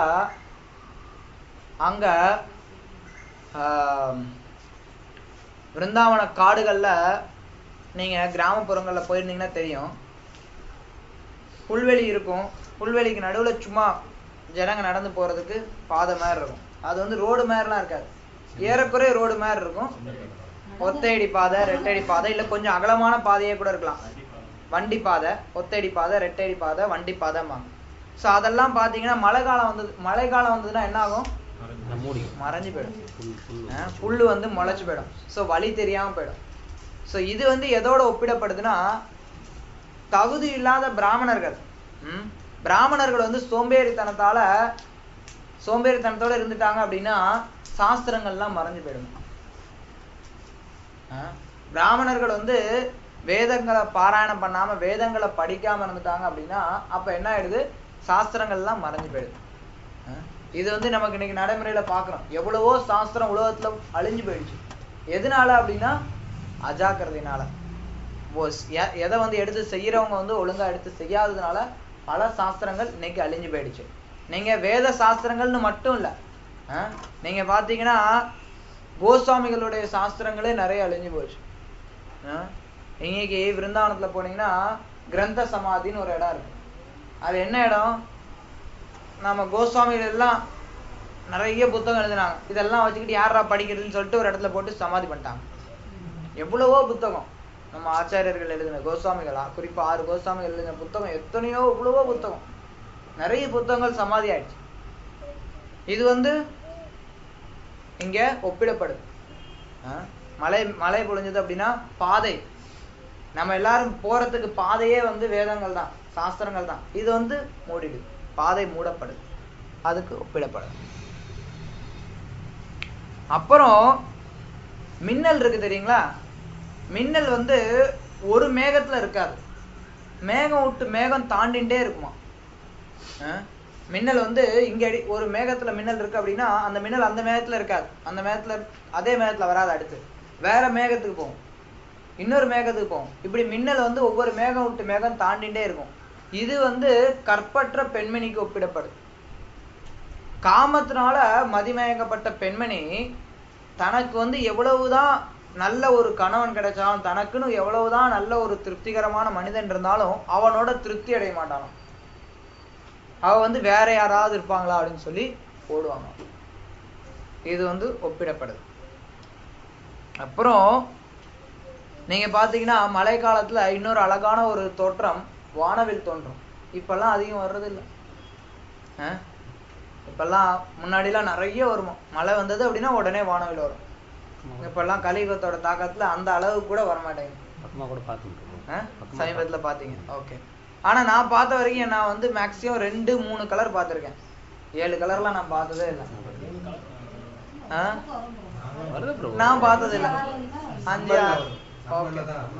அங்க ஆம், பிருந்தாவன காடுகள்ல நீங்க கிராமப்புறங்கள்ல போயிருந்தீங்கன்னா தெரியும் புல்வெளி இருக்கும் புல்வெளிக்கு நடுவுல சும்மா ஜனங்க நடந்து போறதுக்கு பாதை மாதிரி இருக்கும் அது வந்து ரோடு மாதிரிலாம் இருக்காது ஏறக்குறைய ரோடு மாதிரி இருக்கும் ஒத்தையடி பாதை ரெட்டடி பாதை இல்ல கொஞ்சம் அகலமான பாதையே கூட இருக்கலாம் வண்டி பாதை ஒத்தையடி பாதை ரெட்டடி பாதை வண்டி பாதைம்பாங்க ஸோ அதெல்லாம் பார்த்தீங்கன்னா மழை காலம் வந்தது மழை காலம் வந்ததுன்னா என்ன ஆகும் நான் மூடிக்கும் மறைஞ்சு போயிடும் புல் புல் அஹ் புல்லு வந்து முளைச்சு போயிடும் ஸோ வழி தெரியாம போயிடும் ஸோ இது வந்து எதோட ஒப்பிடப்படுதுன்னா தகுதி இல்லாத பிராமணர்கள் ம்? பிராமணர்கள் வந்து சோம்பேறித்தனத்தால சோம்பேறித்தனத்தோட இருந்துட்டாங்க அப்படின்னா சாஸ்திரங்கள்லாம் மறைஞ்சு போயிடும் அஹ் பிராமணர்கள் வந்து வேதங்களை பாராயணம் பண்ணாம வேதங்களை படிக்காம இருந்துட்டாங்க அப்படின்னா அப்ப என்ன ஆயிடுது சாஸ்திரங்கள்லாம் மறைஞ்சு போயிடுது அஹ் இது வந்து நமக்கு இன்னைக்கு நடைமுறையில பாக்குறோம் எவ்வளவோ சாஸ்திரம் உலகத்துல அழிஞ்சு போயிடுச்சு எதனால அப்படின்னா அஜாக்கிரதையினால ஓ, எ- எதை வந்து எடுத்து செய்யறவங்க வந்து ஒழுங்கா எடுத்து செய்யாததுனால பல சாஸ்திரங்கள் இன்னைக்கு அழிஞ்சு போயிடுச்சு நீங்க வேத சாஸ்திரங்கள்னு மட்டும் இல்ல அஹ் நீங்க பாத்தீங்கன்னா கோஸ்வாமிகளுடைய சாஸ்திரங்களே நிறைய அழிஞ்சு போச்சு அஹ் இன்னைக்கு விருந்தாவனத்துல போனீங்கன்னா கிரந்த சமாதின்னு ஒரு இடம் இருக்கு அது என்ன இடம் நம்ம கோஸ்வாமிகள் எல்லாம் நிறைய புத்தகம் எழுதினாங்க இதெல்லாம் வச்சுக்கிட்டு யாரா படிக்கிறதுன்னு சொல்லிட்டு ஒரு இடத்துல போட்டு சமாதி பண்ணிட்டாங்க எவ்வளவோ புத்தகம் நம்ம ஆச்சாரியர்கள் எழுதின கோஸ்வாமிகளா குறிப்பா ஆறு கோஸ்வாமிகள் எழுதின புத்தகம் எத்தனையோ எவ்வளவோ புத்தகம் நிறைய புத்தகங்கள் சமாதி ஆயிடுச்சு இது வந்து இங்க ஒப்பிடப்படுது ஆஹ் மழை மழை பொழிஞ்சது அப்படின்னா பாதை நம்ம எல்லாரும் போறதுக்கு பாதையே வந்து வேதங்கள் தான் சாஸ்திரங்கள் தான் இது வந்து மூடிடுது பாதை மூடப்படுது அதுக்கு ஒப்பிடப்படுது அப்புறம் மின்னல் இருக்கு தெரியுங்களா மின்னல் வந்து ஒரு மேகத்துல இருக்காது மேகம் விட்டு மேகம் தாண்டிண்டே இருக்குமா அஹ் மின்னல் வந்து இங்க அடி ஒரு மேகத்துல மின்னல் இருக்கு அப்படின்னா அந்த மின்னல் அந்த மேகத்துல இருக்காது அந்த மேகத்துல அதே மேகத்துல வராது அடுத்து வேற மேகத்துக்கு போகும் இன்னொரு மேகத்துக்கு போகும் இப்படி மின்னல் வந்து ஒவ்வொரு மேகம் விட்டு மேகம் தாண்டிண்டே இருக்கும் இது வந்து கற்பற்ற பெண்மணிக்கு ஒப்பிடப்படுது காமத்தினால மதிமயக்கப்பட்ட பெண்மணி தனக்கு வந்து எவ்வளவுதான் நல்ல ஒரு கணவன் கிடைச்சாலும் தனக்குன்னு எவ்வளவுதான் நல்ல ஒரு திருப்திகரமான மனிதன் இருந்தாலும் அவனோட திருப்தி அடைய மாட்டானாம் அவ வந்து வேற யாராவது இருப்பாங்களா அப்படின்னு சொல்லி போடுவாங்க இது வந்து ஒப்பிடப்படுது அப்புறம் நீங்க பாத்தீங்கன்னா மழை காலத்துல இன்னொரு அழகான ஒரு தோற்றம் வானவில் தோன்றும் இப்பெல்லாம் அதிகம் வர்றது இல்ல அஹ் இப்பெல்லாம் முன்னாடிலாம் நிறைய வரும் மழை வந்தது அப்படின்னா உடனே வானவில் வரும் இப்பெல்லாம் கலியுகத்தோட தாக்கத்துல அந்த அளவு கூட வரமாட்டேங்குது பக்கமாக கூட பார்த்துட்டு அஹ் சமீபத்துல பாத்தீங்க ஓகே ஆனா நான் பார்த்த வரைக்கும் நான் வந்து மேக்ஸிமம் ரெண்டு மூணு கலர் பார்த்திருக்கேன் ஏழு கலர்லாம் நான் பார்த்ததே இல்லை ஆஹ் வருது ப்ரோ நான் பார்த்தது இல்லை அஞ்சு ஆறு ஓகே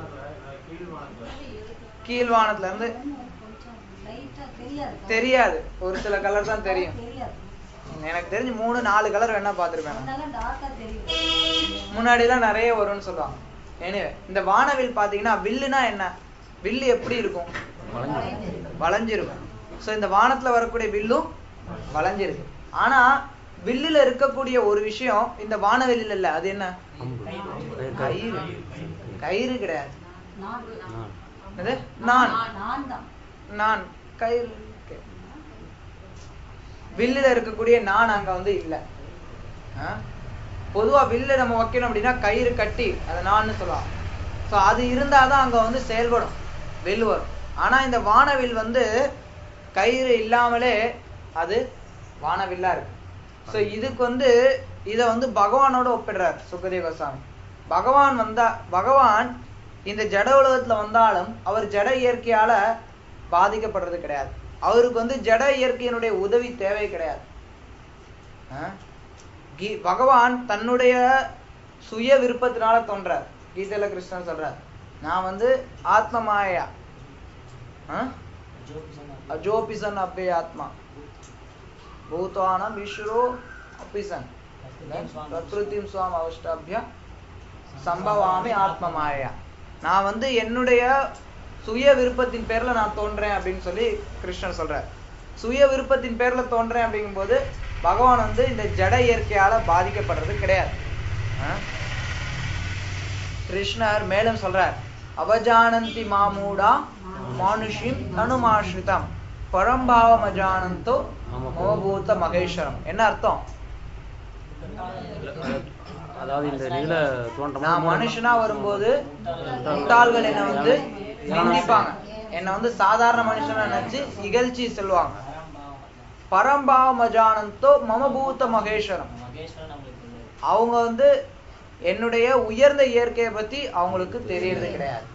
கீழ்வானத்துல இருந்து கொஞ்சம் லைட்டா தெரியாது தெரியாது ஒரு சில கலர் தான் தெரியும் தெரியாது எனக்கு தெரிஞ்சு மூணு நாலு கலர் வேணா பார்த்திருப்பேன் நான். அதனால டார்க்கா தெரியும் முன்னாடிலாம் நிறைய வரும்னு சொல்லுவாங்க எனவே இந்த வானவில் பாத்தீங்கன்னா வில்லுனா என்ன வில்லு எப்படி இருக்கும் வளைஞ்சிருக்கும் சோ இந்த வானத்துல வரக்கூடிய வில்லும் வளைஞ்சிருக்கு ஆனா வில்லுல இருக்கக்கூடிய ஒரு விஷயம் இந்த வானவெளியில இல்ல அது என்ன அம்பு கயிறு கயிறு கிடையாது நான் நான் என்னது நான் நான் தான் நான் கயிறு இருக்கு. வில்லுல இருக்கக்கூடிய நான் அங்க வந்து இல்ல ஆ? பொதுவா வில்லு நம்ம வைக்கணும் அப்படின்னா கயிறு கட்டி அதை நான்னு சொல்லலாம் சோ அது இருந்தாதான் அங்க வந்து செயல்படும் வில் வரும் ஆனா இந்த வானவில் வந்து கயிறு இல்லாமலே அது வானவில்லா இருக்கு சோ இதுக்கு வந்து இத வந்து பகவானோட ஒப்பிடுறார் சுகதேவ கோசாமி பகவான் வந்தா பகவான் இந்த ஜட உலகத்துல வந்தாலும் அவர் ஜட இயற்கையால பாதிக்கப்படுறது கிடையாது அவருக்கு வந்து ஜட இயற்கையினுடைய உதவி தேவை கிடையாது ஆ? கீ- பகவான் தன்னுடைய சுய விருப்பத்தினால தோன்றார் கீதையில கிருஷ்ணன் சொல்றார் நான் வந்து ஆத்ம மாயா ஆ? அஜோபிசன் அப்பே ஆத்மா பூதானம் ஈஸ்வரோ அபிசன் பிரகிருதிம் சுவாம் அவஷ்டாபிய சம்பவாமி ஆத்ம மாயா நான் வந்து என்னுடைய சுய விருப்பத்தின் பேர்ல நான் தோன்றேன் அப்படின்னு சொல்லி கிருஷ்ணன் சொல்றார் சுய விருப்பத்தின் பேர்ல தோன்றேன் அப்படிங்கும்போது பகவான் வந்து இந்த ஜட இயற்கையால பாதிக்கப்படுறது கிடையாது ஆ? கிருஷ்ணர் மேலும் சொல்றார் அவஜானந்தி மாமூடா மானுஷிம் தனுமாஸ்ரிதம் பரம்பாவம் அஜானந்தோ மமபூத மகேஸ்வரம் என்ன அர்த்தம் அதாவது இந்த நில தோன்றம் நான் மனுஷனா வரும்போது முட்டாள்கள் என்னை வந்து நிந்திப்பாங்க என்னை வந்து சாதாரண மனுஷனா நினைச்சு இகழ்ச்சி சொல்லுவாங்க பரம்பாவமஜானந்தோ மமபூத மகேஸ்வரம் மகேஸ்வரன் நம்மளுக்கு இல்லை. அவங்க வந்து என்னுடைய உயர்ந்த இயற்கையை பத்தி அவங்களுக்கு தெரியறது கிடையாது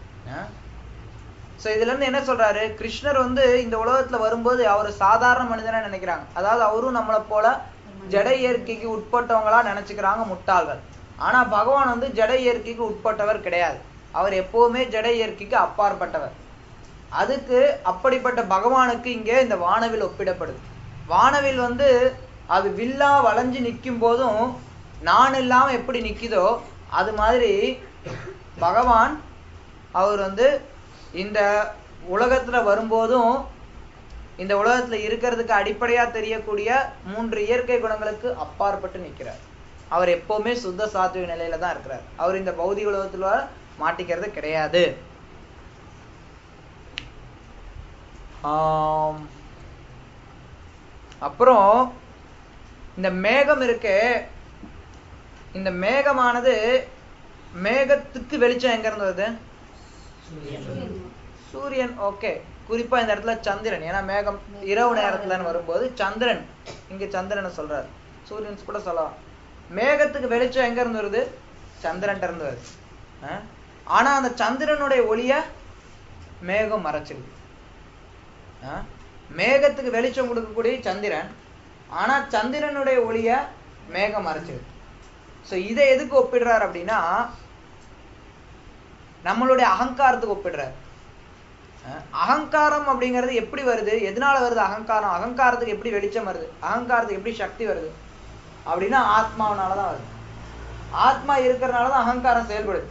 சோ இதுல இருந்து என்ன சொல்றாரு கிருஷ்ணர் வந்து இந்த உலகத்துல வரும்போது அவர் சாதாரண மனிதனா நினைக்கிறாங்க அதாவது அவரும் நம்மளை போல ஜட இயற்கைக்கு உட்பட்டவங்களா நினைச்சுக்கிறாங்க முட்டாள்கள் ஆனா பகவான் வந்து ஜட இயற்கைக்கு உட்பட்டவர் கிடையாது அவர் எப்பவுமே ஜட இயற்கைக்கு அப்பாற்பட்டவர் அதுக்கு அப்படிப்பட்ட பகவானுக்கு இங்கே இந்த வானவில் ஒப்பிடப்படுது வானவில் வந்து அது வில்லா வளைஞ்சு நிற்கும் போதும் நான் இல்லாம எப்படி நிக்குதோ அது மாதிரி பகவான் அவர் வந்து இந்த உலகத்துல வரும்போதும் இந்த உலகத்துல இருக்கிறதுக்கு அடிப்படையா தெரியக்கூடிய மூன்று இயற்கை குணங்களுக்கு அப்பாற்பட்டு நிக்கிறார் அவர் எப்பவுமே சுத்த சாத்விக நிலையில தான் இருக்கிறார் அவர் இந்த பௌதிக உலகத்துல மாட்டிக்கிறது கிடையாது ஆம். அப்புறம் இந்த மேகம் இருக்கே இந்த மேகமானது மேகத்துக்கு வெளிச்சம் எங்க இருந்து வருது சூரியன் ஓகே குறிப்பா இந்த இடத்துல சந்திரன் ஏன்னா மேகம் இரவு நேரத்துல வரும்போது சந்திரன் இங்க சந்திரனை சொல்றாரு சூரியன் கூட சொல்லலாம் மேகத்துக்கு வெளிச்சம் எங்க இருந்து வருது சந்திரன்ட்ட இருந்து வருது ஆ? ஆனா அந்த சந்திரனுடைய ஒளிய மேகம் மறைச்சிருது ஆ? மேகத்துக்கு வெளிச்சம் கொடுக்கக்கூடிய சந்திரன் ஆனா சந்திரனுடைய ஒளிய மேகம் மறைச்சிருது சோ இதை எதுக்கு ஒப்பிடுறார் அப்படின்னா நம்மளுடைய அகங்காரத்துக்கு ஒப்பிடுறார் அஹ் அகங்காரம் அப்படிங்கிறது எப்படி வருது எதனால வருது அகங்காரம் அகங்காரத்துக்கு எப்படி வெளிச்சம் வருது அகங்காரத்துக்கு எப்படி சக்தி வருது அப்படின்னா ஆத்மாவனாலதான் வருது ஆத்மா இருக்கிறனாலதான் அகங்காரம் செயல்படுது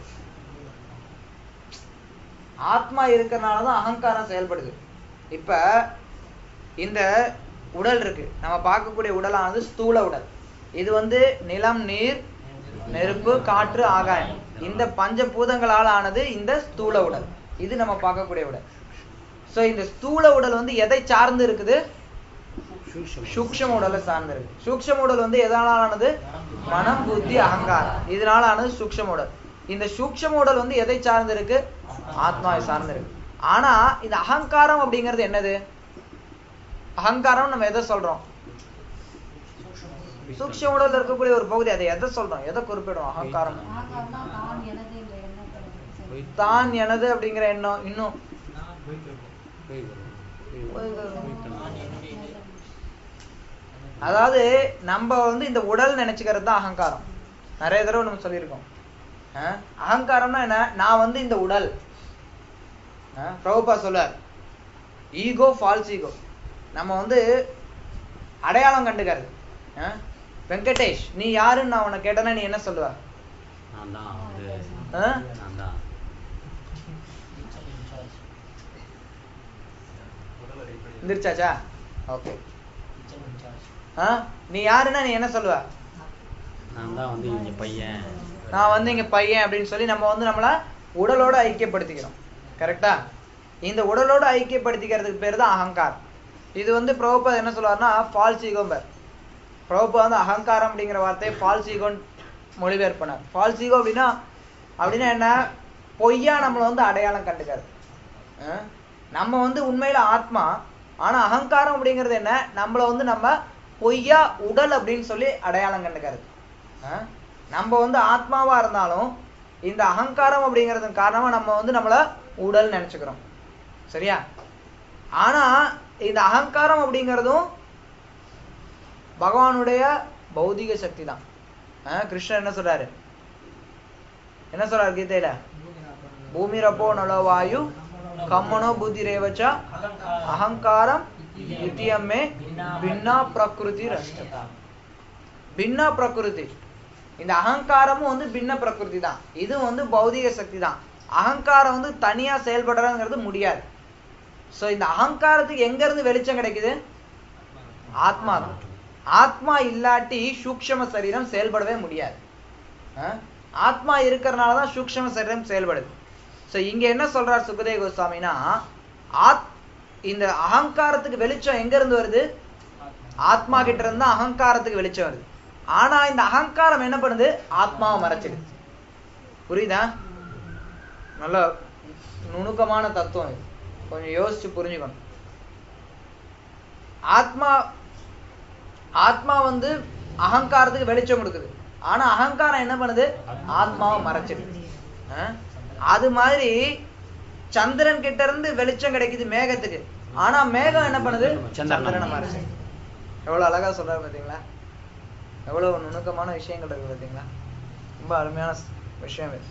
ஆத்மா இருக்கிறனாலதான் அகங்காரம் செயல்படுது இப்ப இந்த உடல் இருக்கு நம்ம பார்க்கக்கூடிய உடலானது ஸ்தூல உடல் இது வந்து நிலம் நீர் நெருப்பு காற்று ஆகாயம் இந்த பஞ்ச பூதங்களால் ஆனது இந்த ஸ்தூல உடல் இது நம்ம பார்க்கக்கூடிய உடல் சோ இந்த ஸ்தூல உடல் வந்து எதை சார்ந்து இருக்குது சூக்ஷ்ம உடலை சார்ந்து இருக்கு சூக்ஷ்ம உடல் வந்து எதனால ஆனது மனம் புத்தி அகங்காரம் இதனால ஆனது சூக்ஷ்ம உடல் இந்த சூக்ஷ்ம உடல் வந்து எதை சார்ந்து இருக்கு ஆத்மாவை சார்ந்து இருக்கு ஆனா இந்த அகங்காரம் அப்படிங்கிறது என்னது அகங்காரம் நம்ம எதை சொல்றோம் சூக்ஷ்ம உடல்ல இருக்கக்கூடிய ஒரு பகுதி அதை எதை சொல்றோம் எதை குறிப்பிடுறோம் அகங்காரம் ஆகாம்னா நான் எனது என்ற எண்ணத்தை சரி. தான் எனது அப்படிங்கிற எண்ணம் இன்னும் நான் என்னுடைய இது. அதாவது நம்ம வந்து இந்த உடல் நினைச்சுக்கிறது தான் அகங்காரம் நிறைய தடவை நம்ம சொல்லியிருக்கோம் அஹ் அகங்காரம்னா என்ன நான் வந்து இந்த உடல் அஹ் பிரபுபா சொல்றார் ஈகோ ஃபால்ஸ் ஈகோ நம்ம வந்து அடையாளம் கண்டுக்கிறது அஹ் வெங்கடேஷ் நீ யாருன்னு நான் உன்னை கேட்டேன்னா நீ என்ன சொல்லுவ நான் தான் வந்து அஹ் நான் தான் Teacher in charge. எந்திரிச்சாச்சா ஓகே Teacher in charge. ஆஹ் நீ யாருன்னா நீ என்ன சொல்லுவ நான் தான் வந்து இங்க பையன் நான் வந்து இங்க பையன் அப்படின்னு சொல்லி நம்ம வந்து நம்மள உடலோட ஐக்கியப்படுத்திக்கிறோம் கரெக்டா இந்த உடலோட ஐக்கியப்படுத்திக்கிறதுக்கு பேர் தான் அகங்காரம் இது வந்து பிரபுபா என்ன சொல்லுவாருன்னா ஃபால்ஸ் ஈகோம்பர் பிரபுபா வந்து அகங்காரம் அப்படிங்கிற வார்த்தையை ஃபால்ஸ் ஈகோன்னு மொழிபெயர்ப்பினார் ஃபால்ஸ் ஈகோ அப்படின்னா அப்படின்னா என்ன பொய்யா நம்மளை வந்து அடையாளம் கண்டுக்கிறது அஹ் நம்ம வந்து உண்மையில ஆத்மா ஆனா அகங்காரம் அப்படிங்கிறது என்ன நம்மள வந்து நம்ம பொய்யா உடல் அப்படின்னு சொல்லி அடையாளம் கண்டுக்கிறது அஹ் நம்ம வந்து ஆத்மாவா இருந்தாலும் இந்த அகங்காரம் அப்படிங்கிறது காரணமா நம்ம வந்து நம்மள உடல் நினைச்சுக்கிறோம் சரியா ஆனா இந்த அகங்காரம் அப்படிங்கிறதும் பகவானுடைய பௌதிக சக்தி தான் அஹ் கிருஷ்ணர் என்ன சொல்றாரு என்ன சொல்றாரு கீதையில பூமி ரப்போ நலவாயு கம்மனோ புத்தி ரேவச்ச அகங்காரம் தித்தியமே பின்னா பிரகிருதி ரஷ்டதா பின்னா பிரகிருதி இந்த அகங்காரமும் வந்து பின்ன பிரகிருதி தான் இது வந்து பௌதிக சக்தி தான் அகங்காரம் வந்து தனியா செயல்படுறதுங்கிறது முடியாது சோ இந்த அகங்காரத்துக்கு எங்க இருந்து வெளிச்சம் கிடைக்குது ஆத்மா தான் ஆத்மா இல்லாட்டி சூக்ஷ்ம சரீரம் செயல்படவே முடியாது அஹ்? ஆத்மா இருக்கிறனால தான் சூக்ஷ்ம சரீரம் செயல்படுது சோ இங்க என்ன சொல்றார் சுகதேவ கோஸ்வாமினா ஆத் இந்த அகங்காரத்துக்கு வெளிச்சம் எங்க இருந்து வருது ஆத்மா கிட்ட இருந்து தான் அகங்காரத்துக்கு வெளிச்சம் வருது ஆனா இந்த அகங்காரம் என்ன பண்ணுது ஆத்மாவை மறைச்சிடுது புரியுதா நல்ல நுணுக்கமான தத்துவம் இது கொஞ்சம் யோசிச்சு புரிஞ்சுக்கணும் ஆத்மா ஆத்மா வந்து அகங்காரத்துக்கு வெளிச்சம் கொடுக்குது ஆனா அகங்காரம் என்ன பண்ணுது ஆத்மாவை மறைச்சிடுது ஆ? அது மாதிரி சந்திரன் கிட்ட இருந்து வெளிச்சம் கிடைக்குது மேகத்துக்கு ஆனா மேகம் என்ன பண்ணுது சந்திரனை சந்திரனை மறைச்சு எவ்வளவு அழகா சொல்றாரு பாத்தீங்களா எவ்வளவு நுணுக்கமான விஷயங்கள் இருக்கு பாத்தீங்களா ரொம்ப அருமையான ஸ்- விஷயம் இது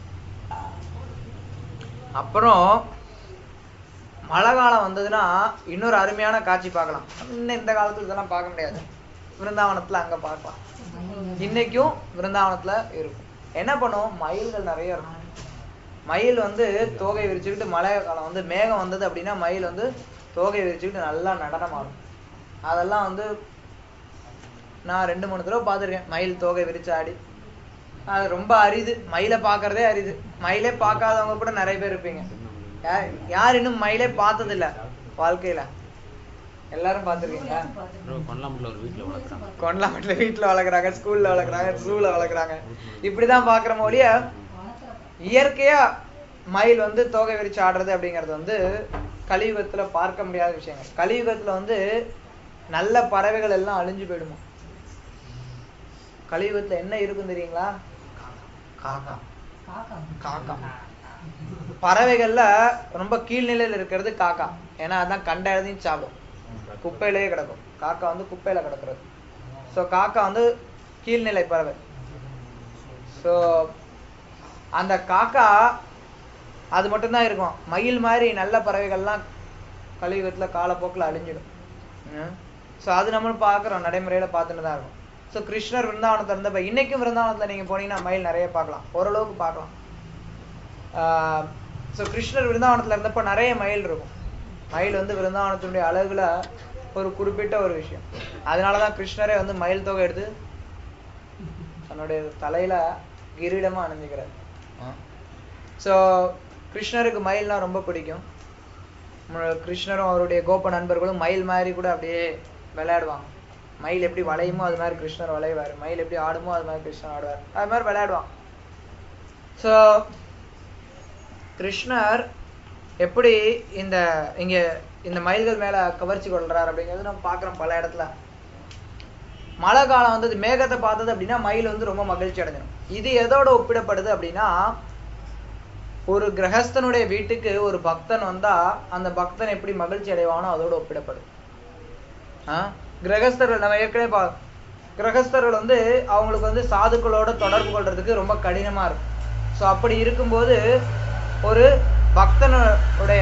அப்புறம் மழை காலம் வந்ததுன்னா இன்னொரு அருமையான காட்சி பார்க்கலாம் இன்னும் இந்த காலத்துல இதெல்லாம் பார்க்க முடியாது விருந்தாவனத்துல அங்க பார்க்கலாம் இன்னைக்கும் விருந்தாவனத்துல இருக்கும் என்ன பண்ணும் மயில்கள் நிறைய இருக்கும் மயில் வந்து தோகை விரிச்சுக்கிட்டு மழை காலம் வந்து மேகம் வந்தது அப்படின்னா மயில் வந்து தோகை விரிச்சுக்கிட்டு நல்லா நடனம் ஆடும் அதெல்லாம் வந்து நான் ரெண்டு மூணு தடவை பார்த்துருக்கேன் மயில் தோகை விரிச்சு ஆடி அது ரொம்ப அரிது மயிலை பார்க்கறதே அரிது மயிலே பார்க்காதவங்க கூட நிறைய பேர் இருப்பீங்க யார் யார் இன்னும் மயிலே பார்த்தது இல்ல வாழ்க்கையில எல்லாரும் பார்த்திருக்கீங்களா அப்புறம் கொல்லாமட்டில் ஒரு வீட்டில் வளர்க்குறாங்க கொண்டலாமட்டில் வீட்டுல வளர்க்குறாங்க ஸ்கூல்ல வளர்க்குறாங்க ஜூல வளர்க்குறாங்க இப்படிதான் பார்க்குறோமோ ஒழிய இயற்கையா மயில் வந்து தோகை விரிச்சு ஆடுறது அப்படிங்கிறது வந்து கலியுகத்துல பார்க்க முடியாத விஷயங்கள் கலியுகத்துல வந்து நல்ல பறவைகள் எல்லாம் அழிஞ்சு போயிடுமா கலியுகத்துல என்ன இருக்கும் தெரியுங்களா காக்கா காக்கா பறவைகள்ல ரொம்ப கீழ்நிலையில இருக்கிறது காக்கா ஏன்னா அதான் கண்ட இடத்தையும் சாப்பிடும் குப்பையிலேயே கிடக்கும் காக்கா வந்து குப்பையில கிடக்குறது சோ காக்கா வந்து கீழ்நிலை பறவை சோ அந்த காக்கா அது மட்டும்தான் இருக்கும் மயில் மாதிரி நல்ல பறவைகள்லாம் கலியுகத்துல காலப்போக்கில் அழிஞ்சிடும் ஸோ அது நம்மளும் பார்க்குறோம் நடைமுறையில பார்த்துட்டு தான் இருக்கும் ஸோ கிருஷ்ணர் விருந்தாவனத்துல இருந்தப்ப இன்னைக்கும் விருந்தாவனத்துல நீங்க போனீங்கன்னா மயில் நிறைய பார்க்கலாம் ஓரளவுக்கு பார்க்கலாம் ஸோ கிருஷ்ணர் விருந்தாவனத்துல இருந்தப்ப நிறைய மயில் இருக்கும் மயில் வந்து விருந்தாவனத்தினுடைய அழகுல ஒரு குறிப்பிட்ட ஒரு விஷயம் அதனாலதான் கிருஷ்ணரே வந்து மயில் தொகை எடுத்து தன்னுடைய தலையில கிரீடமா அணிஞ்சுக்கிறார் ஸோ கிருஷ்ணருக்கு மயில்னா ரொம்ப பிடிக்கும் ம- கிருஷ்ணரும் அவருடைய கோப நண்பர்களும் மயில் மாதிரி கூட அப்படியே விளையாடுவாங்க மயில் எப்படி வளையுமோ அது மாதிரி கிருஷ்ணர் வளைவார் மயில் எப்படி ஆடுமோ அது மாதிரி கிருஷ்ணர் ஆடுவார் அது மாதிரி விளையாடுவான் ஸோ கிருஷ்ணர் எப்படி இந்த இங்க இந்த மயில்கள் மேல கவர்ச்சி கொள்றார் அப்படிங்கிறது நம்ம பார்க்குறோம் பல இடத்துல மழை காலம் வந்தது மேகத்தை பார்த்தது அப்படின்னா மயில் வந்து ரொம்ப மகிழ்ச்சி அடைஞ்சிடும் இது எதோட ஒப்பிடப்படுது அப்படின்னா ஒரு கிரகஸ்தனுடைய வீட்டுக்கு ஒரு பக்தன் வந்தா அந்த பக்தன் எப்படி மகிழ்ச்சி அடைவானோ அதோட ஒப்பிடப்படுது ஆ? கிரகஸ்தர்கள் நம்ம ஏற்கனவே பா கிரகஸ்தர்கள் வந்து அவங்களுக்கு வந்து சாதுக்களோட தொடர்பு கொள்றதுக்கு ரொம்ப கடினமா இருக்கும் ஸோ அப்படி இருக்கும்போது ஒரு பக்தனுடைய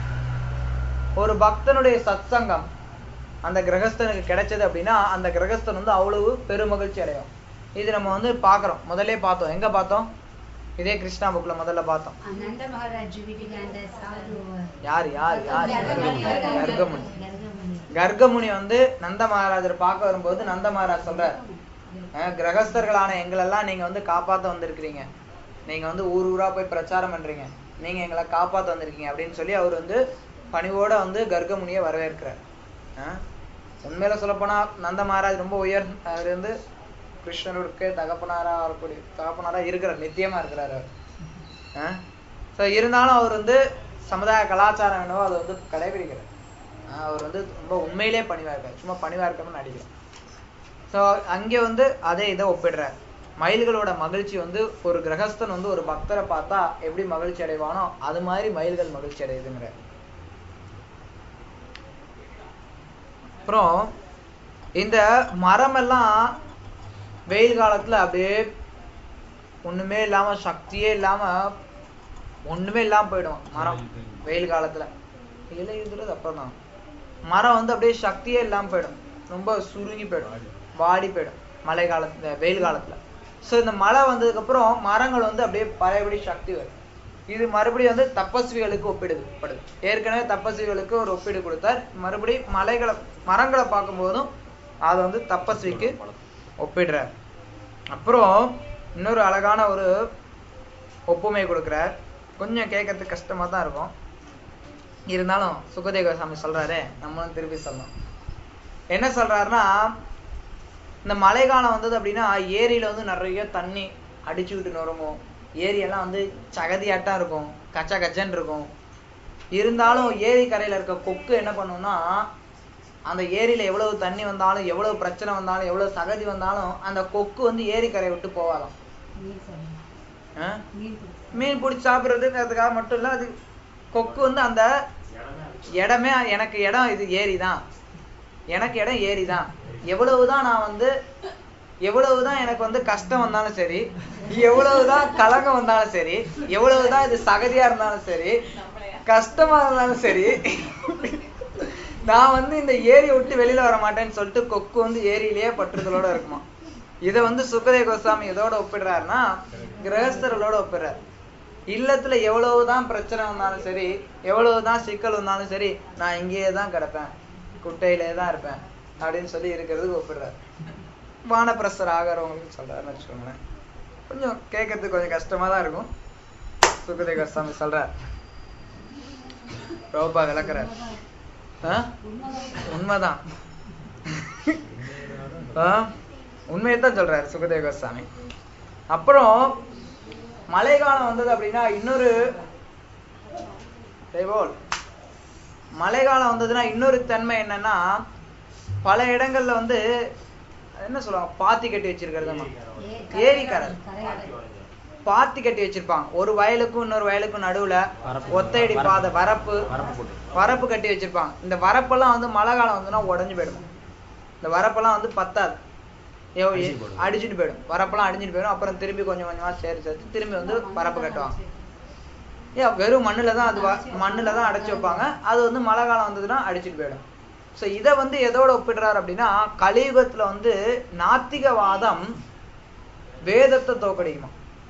ஒரு பக்தனுடைய சத்சங்கம் அந்த கிரகஸ்தனுக்கு கிடைச்சது அப்படின்னா அந்த கிரகஸ்தன் வந்து அவ்வளவு பெருமகிழ்ச்சி அடையும் இது நம்ம வந்து பார்க்கிறோம் முதல்லே பார்த்தோம் எங்க பார்த்தோம் இதே கிருஷ்ணா புக்ல முதல்ல பார்த்தோம் நந்த மகாராஜ் வீட்டுக்கு அந்த சாது யார் யார் யார் கர்கமுனி. கர்கமுனி கர்கமுனி. கர்கமுனி வந்து நந்த மகாராஜர் பார்க்க வரும்போது நந்த மகாராஜ் சொல்றார் அஹ் கிரகஸ்தர்களான எங்களெல்லாம் நீங்க வந்து காப்பாத்த வந்திருக்கிறீங்க நீங்க வந்து ஊர் ஊரா போய் பிரச்சாரம் பண்றீங்க நீங்க எங்களை காப்பாத்த வந்திருக்கீங்க அப்படின்னு சொல்லி அவர் வந்து பணிவோட வந்து கர்கமுனியை வரவேற்கிறார் அஹ் உண்மையில சொல்லப்போனா நந்த மகாராஜ் ரொம்ப உயர் அவர் வந்து கிருஷ்ணருக்கு தகப்பனாரா வரக்கூடிய தகப்பனாரா இருக்கிறார் நித்தியமா இருக்கிறார் அவர் ஸோ இருந்தாலும் அவர் வந்து சமுதாய கலாச்சாரம் என்னவோ அதை வந்து கடைபிடிக்கிறார் ஆஹ் அவர் வந்து ரொம்ப உண்மையிலே பணிவா இருக்கார் சும்மா பணிவா இருக்கணும்னு நடிக்கிறார் ஸோ அங்கே வந்து அதே இதை ஒப்பிடுறார் மயில்களோட மகிழ்ச்சி வந்து ஒரு கிரகஸ்தன் வந்து ஒரு பக்தரை பார்த்தா எப்படி மகிழ்ச்சி அடைவானோ அது மாதிரி மயில்கள் மகிழ்ச்சி அடையுதுங்கிறார் அப்புறம் இந்த மரம் எல்லாம் வெயில் காலத்துல அப்படியே ஒண்ணுமே இல்லாம சக்தியே இல்லாம ஒண்ணுமே இல்லாம போயிடும் மரம் வெயில் காலத்துல இலையுதுறது அப்புறம் தான் மரம் வந்து அப்படியே சக்தியே இல்லாம போயிடும் ரொம்ப சுருங்கி போயிடும் வாடி போயிடும் மழை காலத்துல வெயில் காலத்துல சோ இந்த மழை வந்ததுக்கு அப்புறம் மரங்கள் வந்து அப்படியே பழையபடி சக்தி வரும் இது மறுபடியும் வந்து தப்பஸ்விகளுக்கு ஒப்பிடுது படுது ஏற்கனவே தப்பஸ்விகளுக்கு ஒரு ஒப்பீடு கொடுத்தார் மறுபடியும் மலைகளை மரங்களை பார்க்கும்போதும் அதை வந்து தப்பஸ்விக்கு ஒப்பிடுறார் அப்புறம் இன்னொரு அழகான ஒரு ஒப்புமை கொடுக்குறார் கொஞ்சம் கேட்கறதுக்கு கஷ்டமா தான் இருக்கும் இருந்தாலும் சுகதேவ சாமி சொல்றாரே நம்மளும் திருப்பி சொல்லணும் என்ன சொல்றாருன்னா இந்த மழைக்காலம் வந்தது அப்படின்னா ஏரியில வந்து நிறைய தண்ணி அடிச்சுக்கிட்டு நொறுங்கும் ஏரியெல்லாம் வந்து சகதியாட்டம் இருக்கும் கச்ச கச்சன்னு இருக்கும் இருந்தாலும் ஏரி கரையில இருக்க கொக்கு என்ன பண்ணும்னா அந்த ஏரியில எவ்வளவு தண்ணி வந்தாலும் எவ்வளவு பிரச்சனை வந்தாலும் எவ்வளவு சகதி வந்தாலும் அந்த கொக்கு வந்து ஏரி கரையை விட்டு போவாதாம் மீன் சாப்பிடும். ஆ? மீன் பிடிக்கும். மீன் பிடிச்சி சாப்பிட்றதுங்கிறதுக்காக மட்டும் இல்ல அது கொக்கு வந்து அந்த இடமே எனக்கு இடம் இது ஏரி தான் எனக்கு இடம் ஏரி தான் எவ்வளவுதான் நான் வந்து எவ்வளவுதான் எனக்கு வந்து கஷ்டம் வந்தாலும் சரி எவ்வளவுதான் கலங்கம் வந்தாலும் சரி எவ்வளவுதான் இது சகதியா இருந்தாலும் சரி கஷ்டமா இருந்தாலும் சரி நான் வந்து இந்த ஏரியை விட்டு வெளியில வர மாட்டேன்னு சொல்லிட்டு கொக்கு வந்து ஏரியிலேயே பற்றுதலோட இருக்குமா இதை வந்து சுக்கதேவ கோஸ்வாமி எதோட ஒப்பிடுறாருன்னா கிரகஸ்தர்களோட ஒப்பிடுறாரு இல்லத்துல எவ்வளவுதான் பிரச்சனை வந்தாலும் சரி எவ்வளவுதான் சிக்கல் வந்தாலும் சரி நான் இங்கேயே தான் கிடப்பேன் குட்டையிலே தான் இருப்பேன் அப்படின்னு சொல்லி இருக்கிறதுக்கு ஒப்பிடுறாரு வானப்பிரஸ்தர் ஆகிறவங்களுக்கு சொல்றாருன்னு வச்சுக்கோங்களேன் கொஞ்சம் கேட்கறதுக்கு கொஞ்சம் கஷ்டமா தான் இருக்கும் சுக்கதேவ கோஸ்வாமி சொல்றார் ரோபா விளக்குறார் ஆ? உண்மைதான் ஆ? உண்மையைத்தான் சொல்றாரு சுகதேவ கோஸ்வாமி அப்புறம் மழைக்காலம் வந்தது அப்படின்னா இன்னொரு தேவோல் மழைக்காலம் வந்ததுன்னா இன்னொரு தன்மை என்னன்னா பல இடங்கள்ல வந்து என்ன சொல்லுவாங்க பாத்தி கட்டி வச்சிருக்கிறதுமா ஏ- ஏரி கரை கரையோரம். பாத்தி கட்டி வச்சிருப்பாங்க ஒரு வயலுக்கும் இன்னொரு வயலுக்கும் நடுவுல வரப்பு. ஒத்தையடி வரப்பு. பாதை வரப்பு வரப்பு போட்டு வரப்பு கட்டி வச்சிருப்பாங்க இந்த வரப்பெல்லாம் வந்து மழை காலம் வந்துன்னா உடஞ்சு போயிடும் இந்த வரப்பெல்லாம் வந்து பத்தாது எவ்- அடிச்சிட்டு போயிடும். அடிச்சிட்டு போயிடும் வரப்பெல்லாம் அடிச்சிட்டு போயிடும் அப்புறம் திரும்பி கொஞ்சம் கொஞ்சமா சேர்த்து சேர்த்து திரும்பி வந்து வரப்பு கட்டுவாங்க ஏன் வெறும் மண்ணுல தான் அது வ- மண்ணுல தான் அடைச்சு வைப்பாங்க அது வந்து மழை காலம் வந்ததுன்னா அடிச்சிட்டு போயிடும் ஸோ இதை வந்து எதோட ஒப்பிடுறாரு அப்படின்னா கலியுகத்துல வந்து நாத்திகவாதம் வேதத்தை தோக்கடிக்குமா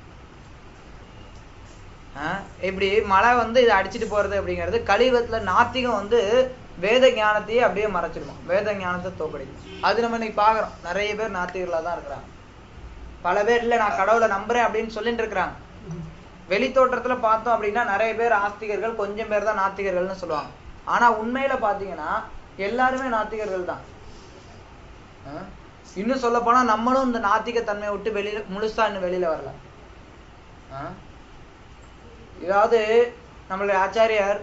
ஆஹ் இப்படி மழை வந்து இதை அடிச்சிட்டு போறது அப்படிங்கிறது கலியுகத்துல நாத்திகம் வந்து வேத ஞானத்தையே அப்படியே மறைச்சிடுமா வேத ஞானத்தை தோக்கடிக்கும் அது நம்ம இன்னைக்கு பாக்குறோம் நிறைய பேர் நாத்திகர்களா தான் இருக்கிறாங்க பல பேர் இல்ல நான் கடவுளை நம்புறேன் அப்படின்னு சொல்லிட்டு இருக்கிறாங்க வெளி தோற்றத்துல பார்த்தோம் அப்படின்னா நிறைய பேர் ஆஸ்திகர்கள் கொஞ்சம் பேர் தான் நாத்திகர்கள்னு சொல்லுவாங்க ஆனா உண்மையில பாத்தீங்கன்னா எல்லாருமே நாத்திகர்கள் தான் ஆஹ் இன்னும் சொல்ல போனா நம்மளும் இந்த நாத்திக தன்மையை விட்டு வெளியில முழுசா இன்னும் வெளியில வரல ஆஹ் இதாவது நம்மளுடைய ஆச்சாரியார்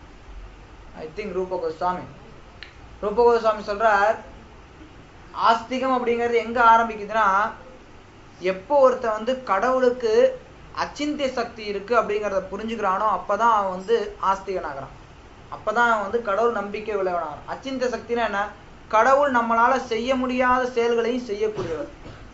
ஐ திங்க் ரூப கோஸ்வாமி ரூப கோஸ்வாமி சொல்றார் ஆஸ்திகம் அப்படிங்கிறது எங்க ஆரம்பிக்குதுன்னா எப்போ ஒருத்தன் வந்து கடவுளுக்கு அச்சிந்திய சக்தி இருக்கு அப்படிங்கிறத புரிஞ்சுக்கிறானோ அப்பதான் அவன் வந்து ஆஸ்திகன் ஆகிறான் அப்பதான் அவன் வந்து கடவுள் நம்பிக்கை உள்ளவனாகிறான் அச்சிந்திய சக்தினா என்ன கடவுள் நம்மளால செய்ய முடியாத செயல்களையும் செய்யக்கூடியவர்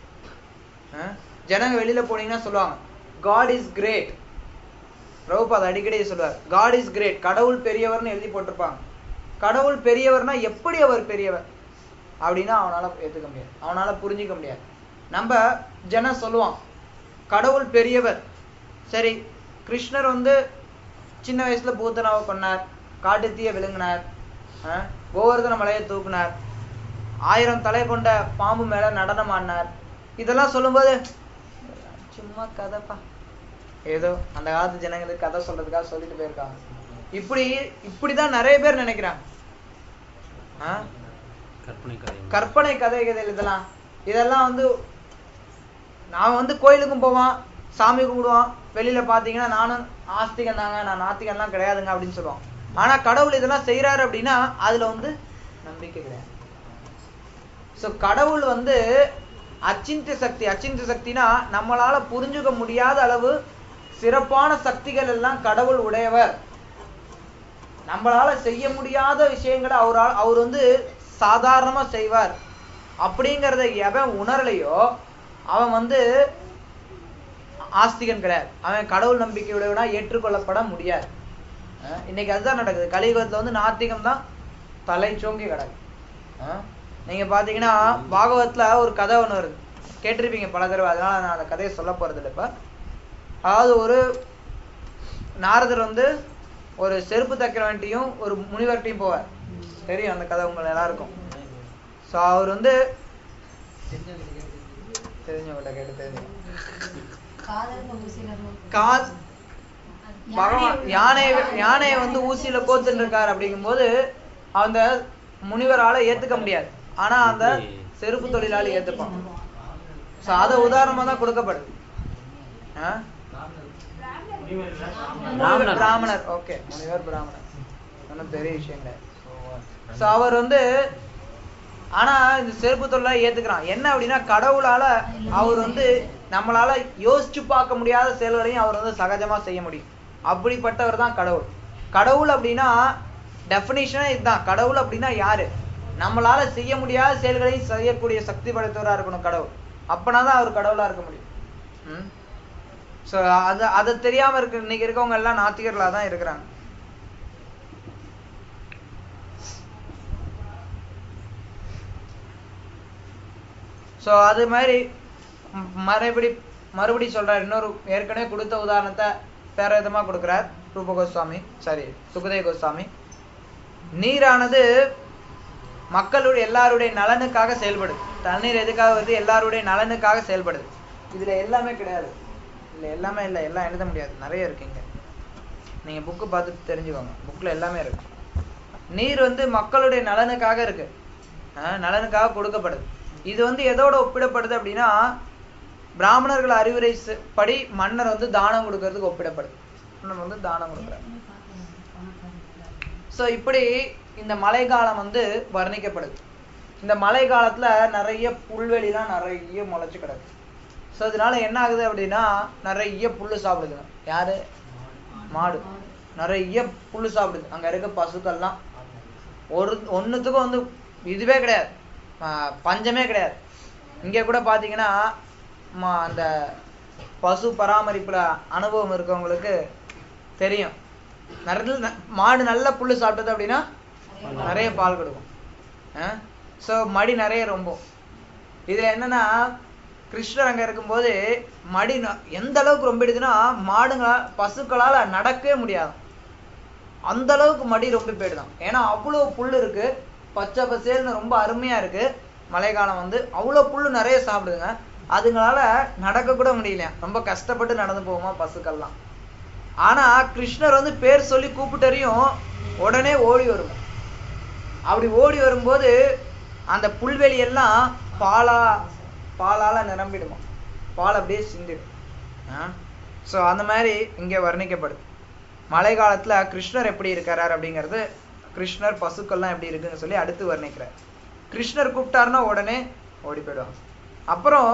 அஹ் ஜனங்க வெளியில போனீங்கன்னா சொல்லுவாங்க காட் இஸ் கிரேட் பிரபுபாத் அடிக்கடி சொல்லுவார் காட் இஸ் கிரேட் கடவுள் பெரியவர்னு எழுதி போட்டிருப்பாங்க கடவுள் பெரியவர்னா எப்படி அவர் பெரியவர் அப்படின்னா அவனால ஏத்துக்க முடியாது அவனால புரிஞ்சிக்க முடியாது நம்ம ஜனம் சொல்லுவான் கடவுள் பெரியவர் சரி கிருஷ்ணர் வந்து சின்ன வயசுல பூத்தனாவை கொன்னார் காட்டுத்தீய விழுங்கினார் அஹ், கோவர்தன மலையை தூக்குனார் ஆயிரம் தலை கொண்ட பாம்பு மேல நடனம் ஆடினார் இதெல்லாம் சொல்லும்போது சும்மா கதைப்பா ஏதோ அந்த காலத்து ஜனங்களுக்கு கதை சொல்றதுக்காக சொல்லிட்டு போயிருக்காங்க இப்படி இப்படிதான் நிறைய பேர் நினைக்கிறாங்க ஆ? கற்பனை கதை கற்பனை கதைகள் இதெல்லாம் இதெல்லாம் வந்து நான் வந்து கோயிலுக்கும் போவான் சாமி கும்பிடுவான் வெளியில பாத்தீங்கன்னா நானும் ஆஸ்திகன் தாங்க நான் நாத்திகன்லாம் கிடையாதுங்க அப்படின்னு சொல்லுவான் ஆனா கடவுள் இதெல்லாம் செய்யறாரு அப்படின்னா அதுல வந்து நம்பிக்கை கிடையாது சோ கடவுள் வந்து அச்சிந்திய சக்தி அச்சிந்திய சக்தினா நம்மளால புரிஞ்சுக்க முடியாத அளவு சிறப்பான சக்திகள் எல்லாம் கடவுள் உடையவர் நம்மளால செய்ய முடியாத விஷயங்களை அவரால் அவர் வந்து சாதாரணமா செய்வார் அப்படிங்கறத எவன் உணரலையோ அவன் வந்து ஆஸ்திகன் கிடையாது அவன் கடவுள் நம்பிக்கையுடையவனா ஏற்றுக்கொள்ளப்பட முடியாது அஹ் இன்னைக்கு அதுதான் நடக்குது கலியுகத்துல வந்து நாத்திகம் தான் தலை சோங்கி கிடக்கு அஹ் நீங்க பாத்தீங்கன்னா பாகவத்ல ஒரு கதை ஒண்ணு வருது கேட்டிருப்பீங்க பல தடவை அதனால நான் அந்த கதையை சொல்ல போறது இல்லை இப்ப அதாவது ஒரு நாரதர் வந்து ஒரு செருப்பு தைக்கிறவன்ட்டையும் ஒரு முனிவர்கிட்டையும் போவார் தெரியும் அந்த கதை உங்க எல்லாருக்கும் ஸோ அவர் வந்து தெரிஞ்சவங்கள்ட்ட கேட்டு தெரிஞ்சு காதலுக்கு ஊசியில கால் பகவான் யானை யானையை வந்து ஊசியில கோத்துட்டு இருக்காரு அப்படிங்கும்போது அந்த முனிவரால ஏத்துக்க முடியாது ஆனா அந்த செருப்பு தொழிலாளி ஏத்துப்பான் சோ அத உதாரணமா தான் கொடுக்கப்படுது ஆ? முனிவர் பிராமணர். பிராமணர் ஓகே முனிவர் பிராமணர் ஒன்றும் பெரிய விஷயம் கிடையாது சோ அவர் வந்து ஆனா இந்த செருப்பு தொழிலை ஏத்துக்கிறான் என்ன அப்படின்னா கடவுளால அவர் வந்து நம்மளால யோசிச்சு பார்க்க முடியாத செயல்களையும் அவர் வந்து சகஜமா செய்ய முடியும் அப்படிப்பட்டவர் தான் கடவுள் கடவுள் அப்படின்னா டெஃபினிஷனே இதுதான் கடவுள் அப்படின்னா யாரு நம்மளால செய்ய முடியாத செயல்களையும் செய்யக்கூடிய சக்தி படைத்தவரா இருக்கணும் கடவுள் அப்பனா தான் அவர் கடவுளா இருக்க முடியும் ம் ஸோ அது அதை தெரியாம இருக்க இன்னைக்கு இருக்கவங்க எல்லாம் நாத்திகர்களா தான் இருக்கிறாங்க ஸோ அது மாதிரி ம், மறுபடி மறுபடி சொல்றார் இன்னொரு ஏற்கனவே கொடுத்த உதாரணத்தை வேற விதமா கொடுக்கிறார் ரூப கோஸ்வாமி சாரி சுகதேவ கோஸ்வாமி நீரானது மக்களுடைய எல்லாருடைய நலனுக்காக செயல்படுது தண்ணீர் எதுக்காக வருது எல்லாருடைய நலனுக்காக செயல்படுது இதுல எல்லாமே கிடையாது இதுல எல்லாமே இல்லை எல்லாம் எழுத முடியாது நிறைய இருக்குங்க நீங்க புக்கு பார்த்து தெரிஞ்சுக்கோங்க புக்ல எல்லாமே இருக்கு நீர் வந்து மக்களுடைய நலனுக்காக இருக்கு அஹ் நலனுக்காக கொடுக்கப்படுது இது வந்து எதோட ஒப்பிடப்படுது அப்படின்னா பிராமணர்கள் அறிவுரை ச- படி மன்னர் வந்து தானம் கொடுக்கறதுக்கு ஒப்பிடப்படுது மன்னர் வந்து தானம் கொடுக்குறாரு ஸோ இப்படி இந்த மழைக்காலம் வந்து வர்ணிக்கப்படுது இந்த மழை காலத்துல நிறைய புல்வெளிலாம் நிறைய முளைச்சு கிடக்கு ஸோ இதனால என்ன ஆகுது அப்படின்னா நிறைய புல்லு சாப்பிடுதுங்க யாரு மாடு நிறைய புல்லு சாப்பிடுது அங்க இருக்க பசுக்கள்லாம் ஒரு ஒண்ணுத்துக்கும் வந்து இதுவே கிடையாது ஆஹ் பஞ்சமே கிடையாது இங்க கூட பாத்தீங்கன்னா ம- அந்த பசு பராமரிப்புல அனுபவம் இருக்கவங்களுக்கு தெரியும் நிறைய ந- மாடு நல்ல புல்லு சாப்பிட்டது அப்படின்னா நிறைய பால் கொடுக்கும் ஸோ மடி நிறைய ரொம்பும் இதுல என்னன்னா கிருஷ்ணர் அங்க இருக்கும்போது மடி ந- எந்த அளவுக்கு ரொம்பிடுதுன்னா மாடுங்க பசுக்களால நடக்கவே முடியாது அந்த அளவுக்கு மடி ரொம்ப போயிடுதான் ஏன்னா அவ்வளவு புல் இருக்கு பச்சை பசேல்னு ரொம்ப அருமையா இருக்கு மழைக்காலம் வந்து அவ்வளவு புல்லு நிறைய சாப்பிடுதுங்க அதுங்களால நடக்க கூட முடியலையா ரொம்ப கஷ்டப்பட்டு நடந்து போகுமா பசுக்கள்லாம் ஆனா கிருஷ்ணர் வந்து பேர் சொல்லி கூப்பிட்டறியும் உடனே ஓடி வரும் அப்படி ஓடி வரும்போது அந்த புல்வெளி எல்லாம் பாலா பாலால நிரம்பிடுமா பால் அப்படியே சிந்திடும் ஸோ அந்த மாதிரி இங்கே வர்ணிக்கப்படுது மழை காலத்துல கிருஷ்ணர் எப்படி இருக்கிறார் அப்படிங்கிறது கிருஷ்ணர் பசுக்கள்லாம் எப்படி இருக்குன்னு சொல்லி அடுத்து வர்ணிக்கிறார் கிருஷ்ணர் கூப்பிட்டாருன்னா உடனே ஓடி போயிடுவாங்க அப்புறம்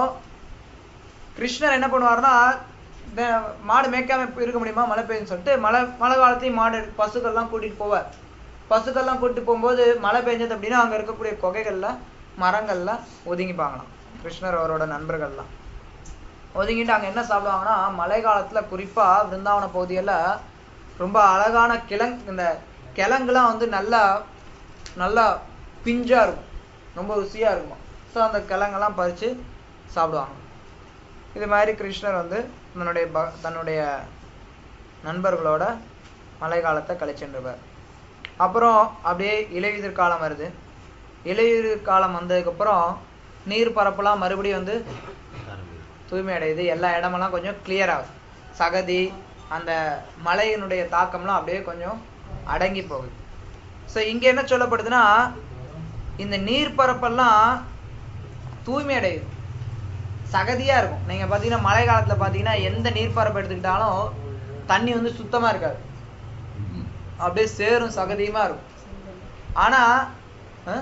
கிருஷ்ணர் என்ன பண்ணுவாருன்னா இந்த மாடு மேய்க்காம இப்ப இருக்க முடியுமா மழை பெய்யுன்னு சொல்லிட்டு மழை மழை காலத்தையும் மாடு பசுக்கள்லாம் கூட்டிட்டு போவார் பசுக்கள்லாம் கூட்டிட்டு போகும்போது மழை பெஞ்சது அப்படின்னா அங்க இருக்கக்கூடிய குகைகள்ல மரங்கள்லாம் ஒதுங்கிப்பாங்களாம் கிருஷ்ணர் அவரோட நண்பர்கள்லாம் ஒதுங்கிட்டு அங்க என்ன சாப்பிடுவாங்கன்னா மழை காலத்துல குறிப்பா பிருந்தாவன பகுதியில ரொம்ப அழகான கிழங் இந்த கிழங்குலாம் வந்து நல்லா நல்லா பிஞ்சா இருக்கும் ரொம்ப ருசியா இருக்கும் ஸோ அந்த கிழங்கெல்லாம் பறிச்சு சாப்பிடுவாங்க இது மாதிரி கிருஷ்ணர் வந்து தன்னுடைய ப தன்னுடைய நண்பர்களோட மழை காலத்தை கழிச்சுருவார் அப்புறம் அப்படியே இலையுதிர் காலம் வருது இலையுதிர் காலம் வந்ததுக்கப்புறம் நீர் பரப்பெல்லாம் மறுபடியும் வந்து தூய்மை அடையுது எல்லா இடமெல்லாம் கொஞ்சம் கிளியர் ஆகுது சகதி அந்த மழையினுடைய தாக்கம்லாம் அப்படியே கொஞ்சம் அடங்கி போகுது ஸோ இங்க என்ன சொல்லப்படுதுன்னா இந்த நீர் பரப்பெல்லாம் தூய்மை அடையுது சகதியா இருக்கும் நீங்க பாத்தீங்கன்னா மழை காலத்துல பாத்தீங்கன்னா எந்த நீர்ப்பரப்பு எடுத்துக்கிட்டாலும் தண்ணி வந்து சுத்தமா இருக்காது அப்படியே சேரும் சகதியுமா இருக்கும் ஆனா அஹ்,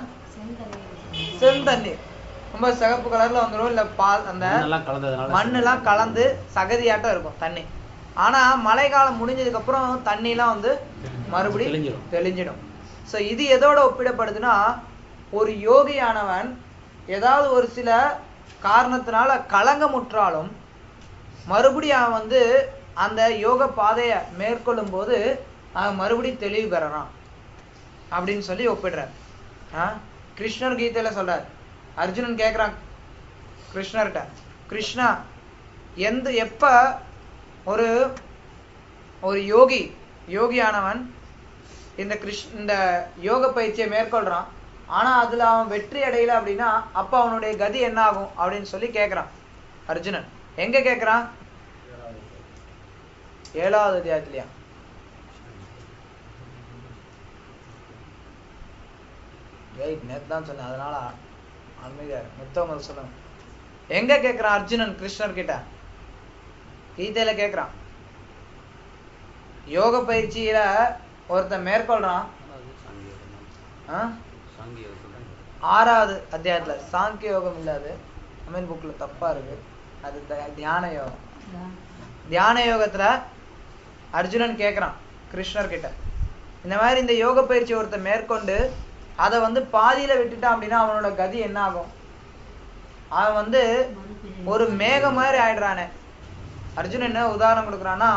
செந்தண்ணீர் ரொம்ப சிகப்பு கலர்ல வந்துடும் இல்ல பால் அந்த மண்ணெல்லாம் கலந்ததுனால மண்ணெல்லாம் கலந்து சகதியாட்டம் இருக்கும் தண்ணி ஆனா மழை காலம் முடிஞ்சதுக்கு அப்புறம் தண்ணி எல்லாம் வந்து மறுபடியும் தெளிஞ்சிடும். தெளிஞ்சிடும் சோ இது எதோட ஒப்பிடப்படுதுன்னா ஒரு யோகியானவன் ஏதாவது ஒரு சில காரணத்தினால கலங்கமுற்றாலும் மறுபடியும் அவன் வந்து அந்த யோக பாதையை மேற்கொள்ளும் போது அவன் மறுபடியும் தெளிவு பெறறான் அப்படின்னு சொல்லி ஒப்பிடுறார் ஆ? கிருஷ்ணர் கீதையில சொல்றார் அர்ஜுனன் கேக்குறான் கிருஷ்ணர்கிட்ட கிருஷ்ணா எந்த எப்ப ஒரு ஒரு யோகி யோகியானவன் இந்த கிருஷ் இந்த யோக பயிற்சியை மேற்கொள்றான் ஆனா அதுல அவன் வெற்றி அடையல அப்படின்னா அப்ப அவனுடைய கதி என்ன ஆகும் அப்படின்னு சொல்லி கேக்குறான் அர்ஜுனன் எங்க கேக்குறான் ஏழாவது அத்தியாயத்திலயா ரைட் நேத்து தான் சொன்னேன் அதனால அமைதியா இரு. மித்தவங்க சொல்லுங்க எங்க கேக்குறான் அர்ஜுனன் கிருஷ்ணர் கிட்ட கீதையில கேக்குறான் யோக பயிற்சியில ஒருத்தன் மேற்கொள்றான் அது சாங்கியம் ஆ? சாங்கியம் சொல்றாங்க ஆறாவது அத்தியாயத்துல சாங்கிய யோகம் இல்ல அது அமீன் புக்ல தப்பா இருக்கு அது த- தியான யோகம் தியான யோகத்துல அர்ஜுனன் கேக்குறான் கிருஷ்ணர் கிட்ட இந்த மாதிரி இந்த யோக பயிற்சி ஒருத்தன் மேற்கொண்டு அதை வந்து பாதியில விட்டுட்டான் அப்படின்னா அவனோட கதி என்ன ஆகும் அவன் வந்து ஒரு மேகம் மாதிரி ஆயிடுறானே அர்ஜுனன் என்ன உதாரணம் கொடுக்குறான்னா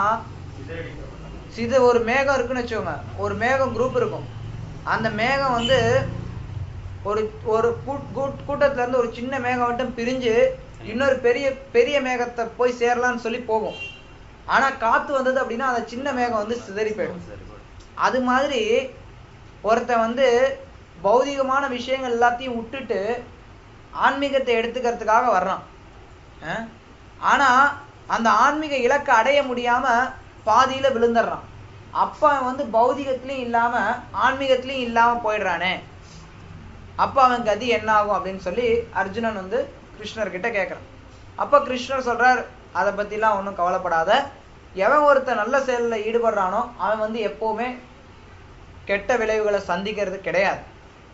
இது ஒரு மேகம் இருக்குன்னு வச்சுக்கோங்க ஒரு மேகம் குரூப் இருக்கும் அந்த மேகம் வந்து ஒரு ஒரு கூட்- கூட்- கூட்டத்துல இருந்து ஒரு சின்ன மேகம் மட்டும் பிரிஞ்சு இன்னொரு பெரிய பெரிய மேகத்தை போய் சேரலாம்னு சொல்லி போகும் ஆனா காத்து வந்தது அப்படின்னா அந்த சின்ன மேகம் வந்து சிதறி போயிடும் சரி போடு. அது மாதிரி ஒருத்தன் வந்து பௌதிகமான விஷயங்கள் எல்லாத்தையும் விட்டுட்டு ஆன்மீகத்தை எடுத்துக்கிறதுக்காக வர்றான் அஹ்? ஆனா அந்த ஆன்மீக இலக்கை அடைய முடியாம பாதியில விழுந்துடுறான் அப்ப அவன் வந்து பௌதிகத்திலயும் இல்லாம ஆன்மீகத்திலயும் இல்லாம போயிடுறானே அப்ப அவன் கதி என்ன ஆகும் அப்படின்னு சொல்லி அர்ஜுனன் வந்து கிருஷ்ணர் கிட்ட கேக்குறான் அப்ப கிருஷ்ணர் சொல்றார் அதை பத்திலாம் ஒன்றும் கவலைப்படாத எவன் ஒருத்தன் நல்ல செயல்ல ஈடுபடுறானோ அவன் வந்து எப்பவுமே கெட்ட விளைவுகளை சந்திக்கிறது கிடையாது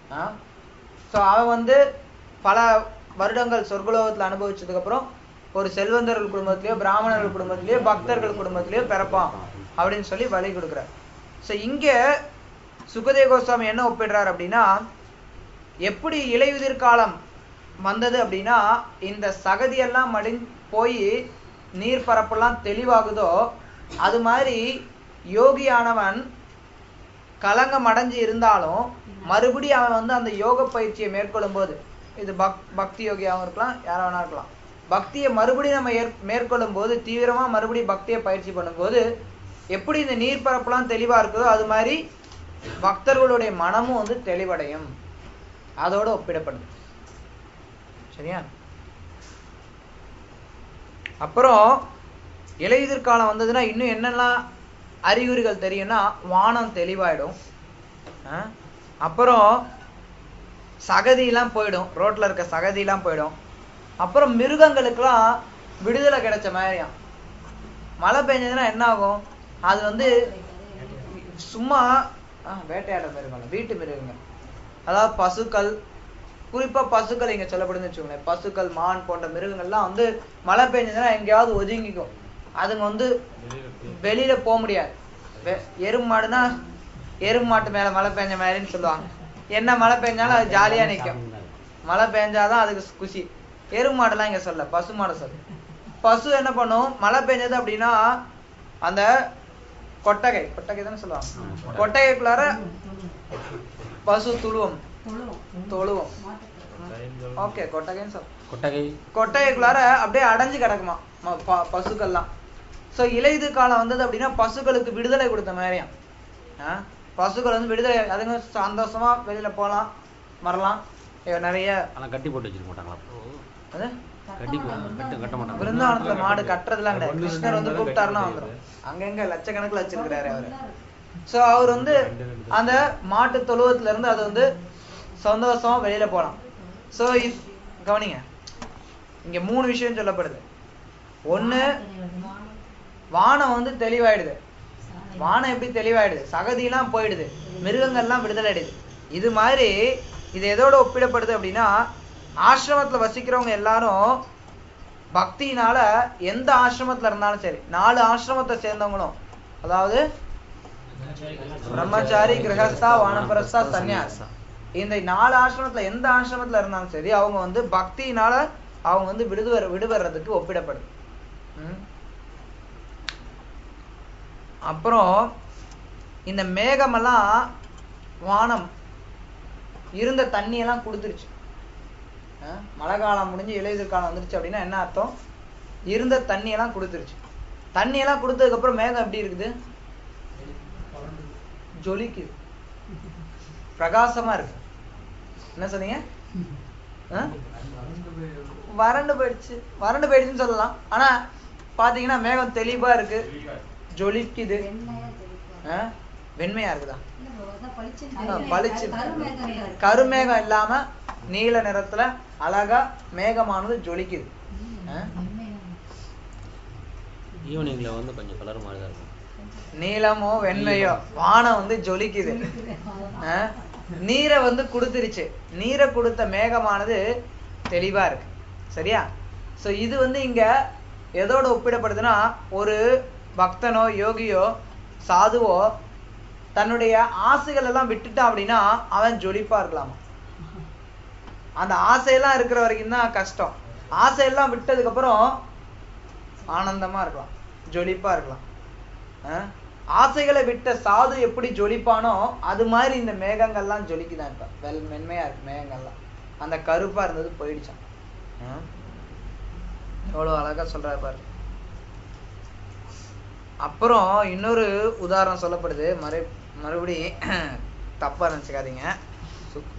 ஸோ அவன் வந்து பல வருடங்கள் சொர்க்கலோகத்தில் அனுபவிச்சதுக்கு அப்புறம் ஒரு செல்வந்தர்கள் குடும்பத்திலயோ பிராமணர்கள் குடும்பத்திலயோ பக்தர்கள் குடும்பத்திலயோ பிறப்பான் அப்படின்னு சொல்லி வழி கொடுக்குறார் ஸோ இங்க சுகதேவ கோஸ்வாமி என்ன ஒப்பிடுறார் அப்படின்னா எப்படி இலையுதிர் காலம் வந்தது அப்படின்னா இந்த சகதியெல்லாம் மடி போய் நீர் பரப்பெல்லாம் தெளிவாகுதோ அது மாதிரி யோகியானவன் கலங்கம் அடைஞ்சு இருந்தாலும் மறுபடி அவன் வந்து அந்த யோக பயிற்சியை மேற்கொள்ளும் போது இது பக் பக்தி யோகியாகவும் இருக்கலாம் யாரா வேணா இருக்கலாம் பக்தியை மறுபடியும் நம்ம ஏற் மேற்கொள்ளும் போது தீவிரமா மறுபடியும் பக்தியை பயிற்சி பண்ணும்போது எப்படி இந்த நீர்ப்பரப்புலாம் தெளிவா இருக்குதோ அது மாதிரி பக்தர்களுடைய மனமும் வந்து தெளிவடையும் அதோட ஒப்பிடப்படுது சரியா அப்புறம் இலையுதிர் காலம் வந்ததுன்னா இன்னும் என்னெல்லாம் அறிகுறிகள் தெரியும்னா வானம் தெளிவாயிடும் ஆ? அப்புறம் சகதியெல்லாம் போயிடும் ரோட்ல இருக்க சகதியெல்லாம் போயிடும் அப்புறம் மிருகங்களுக்கெல்லாம் விடுதலை கிடைச்ச மாதிரியாம் மழை பெஞ்சதுன்னா என்ன ஆகும் அது வந்து சும்மா ஆ, வேட்டையாடுற மிருகங்கள் வீட்டு மிருகங்கள் அதாவது பசுக்கள் குறிப்பா பசுக்கள் இங்க சொல்லப்படுதுன்னு வச்சுக்கோங்களேன் பசுக்கள் மான் போன்ற மிருகங்கள்லாம் வந்து மழை பெஞ்சதுன்னா எங்கேயாவது ஒதுங்கிக்கும் அதுங்க வந்து வெளியில போக முடியாது வெ- எருமை மாடுனா எருமை மாட்டு மேல மழை பெஞ்ச மாதிரின்னு சொல்லுவாங்க என்ன மழை பெஞ்சாலும் அது ஜாலியா நிக்கும் மழை பெஞ்சாதான் அதுக்கு குஷி எருமை மாடுலாம் இங்க சொல்ல பசு மாடு சொல்லு பசு என்ன பண்ணும் மழை பெஞ்சது அப்படின்னா அந்த கொட்டகை கொட்டகை தானே சொல்லுவாங்க கொட்டகைக்குள்ளார பசு துளுவம் தொழுவோம் ஓகே கொட்டகைன்னு சொல் கொட்டகை கொட்டகைக்குள்ளார அப்படியே அடைஞ்சு கிடக்குமா ம- ப- பசுக்கள்லாம் சோ இலையுது காலம் வந்தது அப்படின்னா பசுக்களுக்கு விடுதலை கொடுத்த மாதிரியாம் ஆ? பசுக்கள் வந்து விடுதலை அதுங்க சந்தோஷமா வெளியில போலாம் வரலாம் இங்க நிறைய ஆனா கட்டி போட்டு வச்சிருக்க மாட்டாங்களா அப்போ அது கட்டி போ- கட்ட கட்ட மாட்டாங்க விருந்தாவனத்துல மாடு கட்டுறதுலாம் கிடையாது கிருஷ்ணர் வந்து கூப்பிட்டாருன்னா வந்துரும் அங்கங்க லட்சக்கணக்குல வச்சிருக்கிறாரு அவரு சோ அவர் வந்து அந்த மாட்டு தொழுவத்துல இருந்து அது வந்து சந்தோஷமா வெளியில போலாம் சோ கவனிங்க இங்க மூணு விஷயம் சொல்லப்படுது ஒண்ணு வானம் வந்து தெளிவாயிடுது வானம் எப்படி தெளிவாயிடுது சகதியெல்லாம் போயிடுது மிருகங்கள்லாம் விடுதலை அடையுது இது மாதிரி இது எதோட ஒப்பிடப்படுது அப்படின்னா ஆசிரமத்துல வசிக்கிறவங்க எல்லாரும் பக்தியினால எந்த ஆசிரமத்துல இருந்தாலும் சரி நாலு ஆசிரமத்தை சேர்ந்தவங்களும் அதாவது பிரம்மச்சாரி கிரகஸ்தா வானப்பிரஸ்தா சன்னியாஸ் இந்த நாலு ஆசிரமத்துல எந்த ஆசிரமத்துல இருந்தாலும் சரி அவங்க வந்து பக்தியினால அவங்க வந்து விடுதற விடுபடுறதுக்கு ஒப்பிடப்படுது ம். அப்புறம் இந்த மேகமெல்லாம் வானம் இருந்த தண்ணியெல்லாம் கொடுத்துருச்சு அஹ் மழை காலம் முடிஞ்சு இலையுதிர் காலம் வந்துருச்சு அப்படின்னா என்ன அர்த்தம் இருந்த தண்ணியெல்லாம் கொடுத்துருச்சு தண்ணியெல்லாம் கொடுத்ததுக்கு அப்புறம் மேகம் எப்படி இருக்குது ஜொலிக்குது பிரகாசமா இருக்கு என்ன சொன்னீங்க அஹ்? வறண்டு போயிடுச்சு வறண்டு போயிடுச்சுன்னு சொல்லலாம் ஆனா பாத்தீங்கன்னா மேகம் தெளிவா இருக்கு ஜொலிக்குது அஹ்? வெண்மையா இருக்குதா ஆ, பளிச்சுன்னு. கருமேகம் இல்லாம நீல நிறத்துல அழகா மேகமானது ஜொலிக்குது அஹ்? ஈவினிங்ல வந்து கொஞ்சம் கலர் மாதிரி தான் இருக்கும் நீலமோ வெண்மையோ வானம் வந்து ஜொலிக்குது அஹ்? நீரை வந்து கொடுத்துருச்சு நீரை கொடுத்த மேகமானது தெளிவா இருக்கு சரியா சோ இது வந்து இங்க எதோட ஒப்பிடப்படுதுன்னா ஒரு பக்தனோ யோகியோ சாதுவோ தன்னுடைய ஆசைகள் எல்லாம் விட்டுட்டான் அப்படின்னா அவன் ஜொலிப்பா இருக்கலாமா அந்த ஆசையெல்லாம் இருக்கிற வரைக்கும் தான் கஷ்டம் ஆசையெல்லாம் விட்டதுக்கு அப்புறம் ஆனந்தமா இருக்கலாம் ஜொலிப்பா இருக்கலாம் அஹ்? ஆசைகளை விட்ட சாது எப்படி ஜொலிப்பானோ அது மாதிரி இந்த மேகங்கள்லாம் ஜொலிக்குதான் இப்ப வெல் மென்மையா இருக்கு மேகங்கள்லாம் அந்த கருப்பா இருந்தது போயிடுச்சான் அஹ்? எவ்வளவு அழகா சொல்றாரு பாரு அப்புறம் இன்னொரு உதாரணம் சொல்லப்படுது மறு மறுபடி தப்பா நினைச்சுக்காதீங்க சு-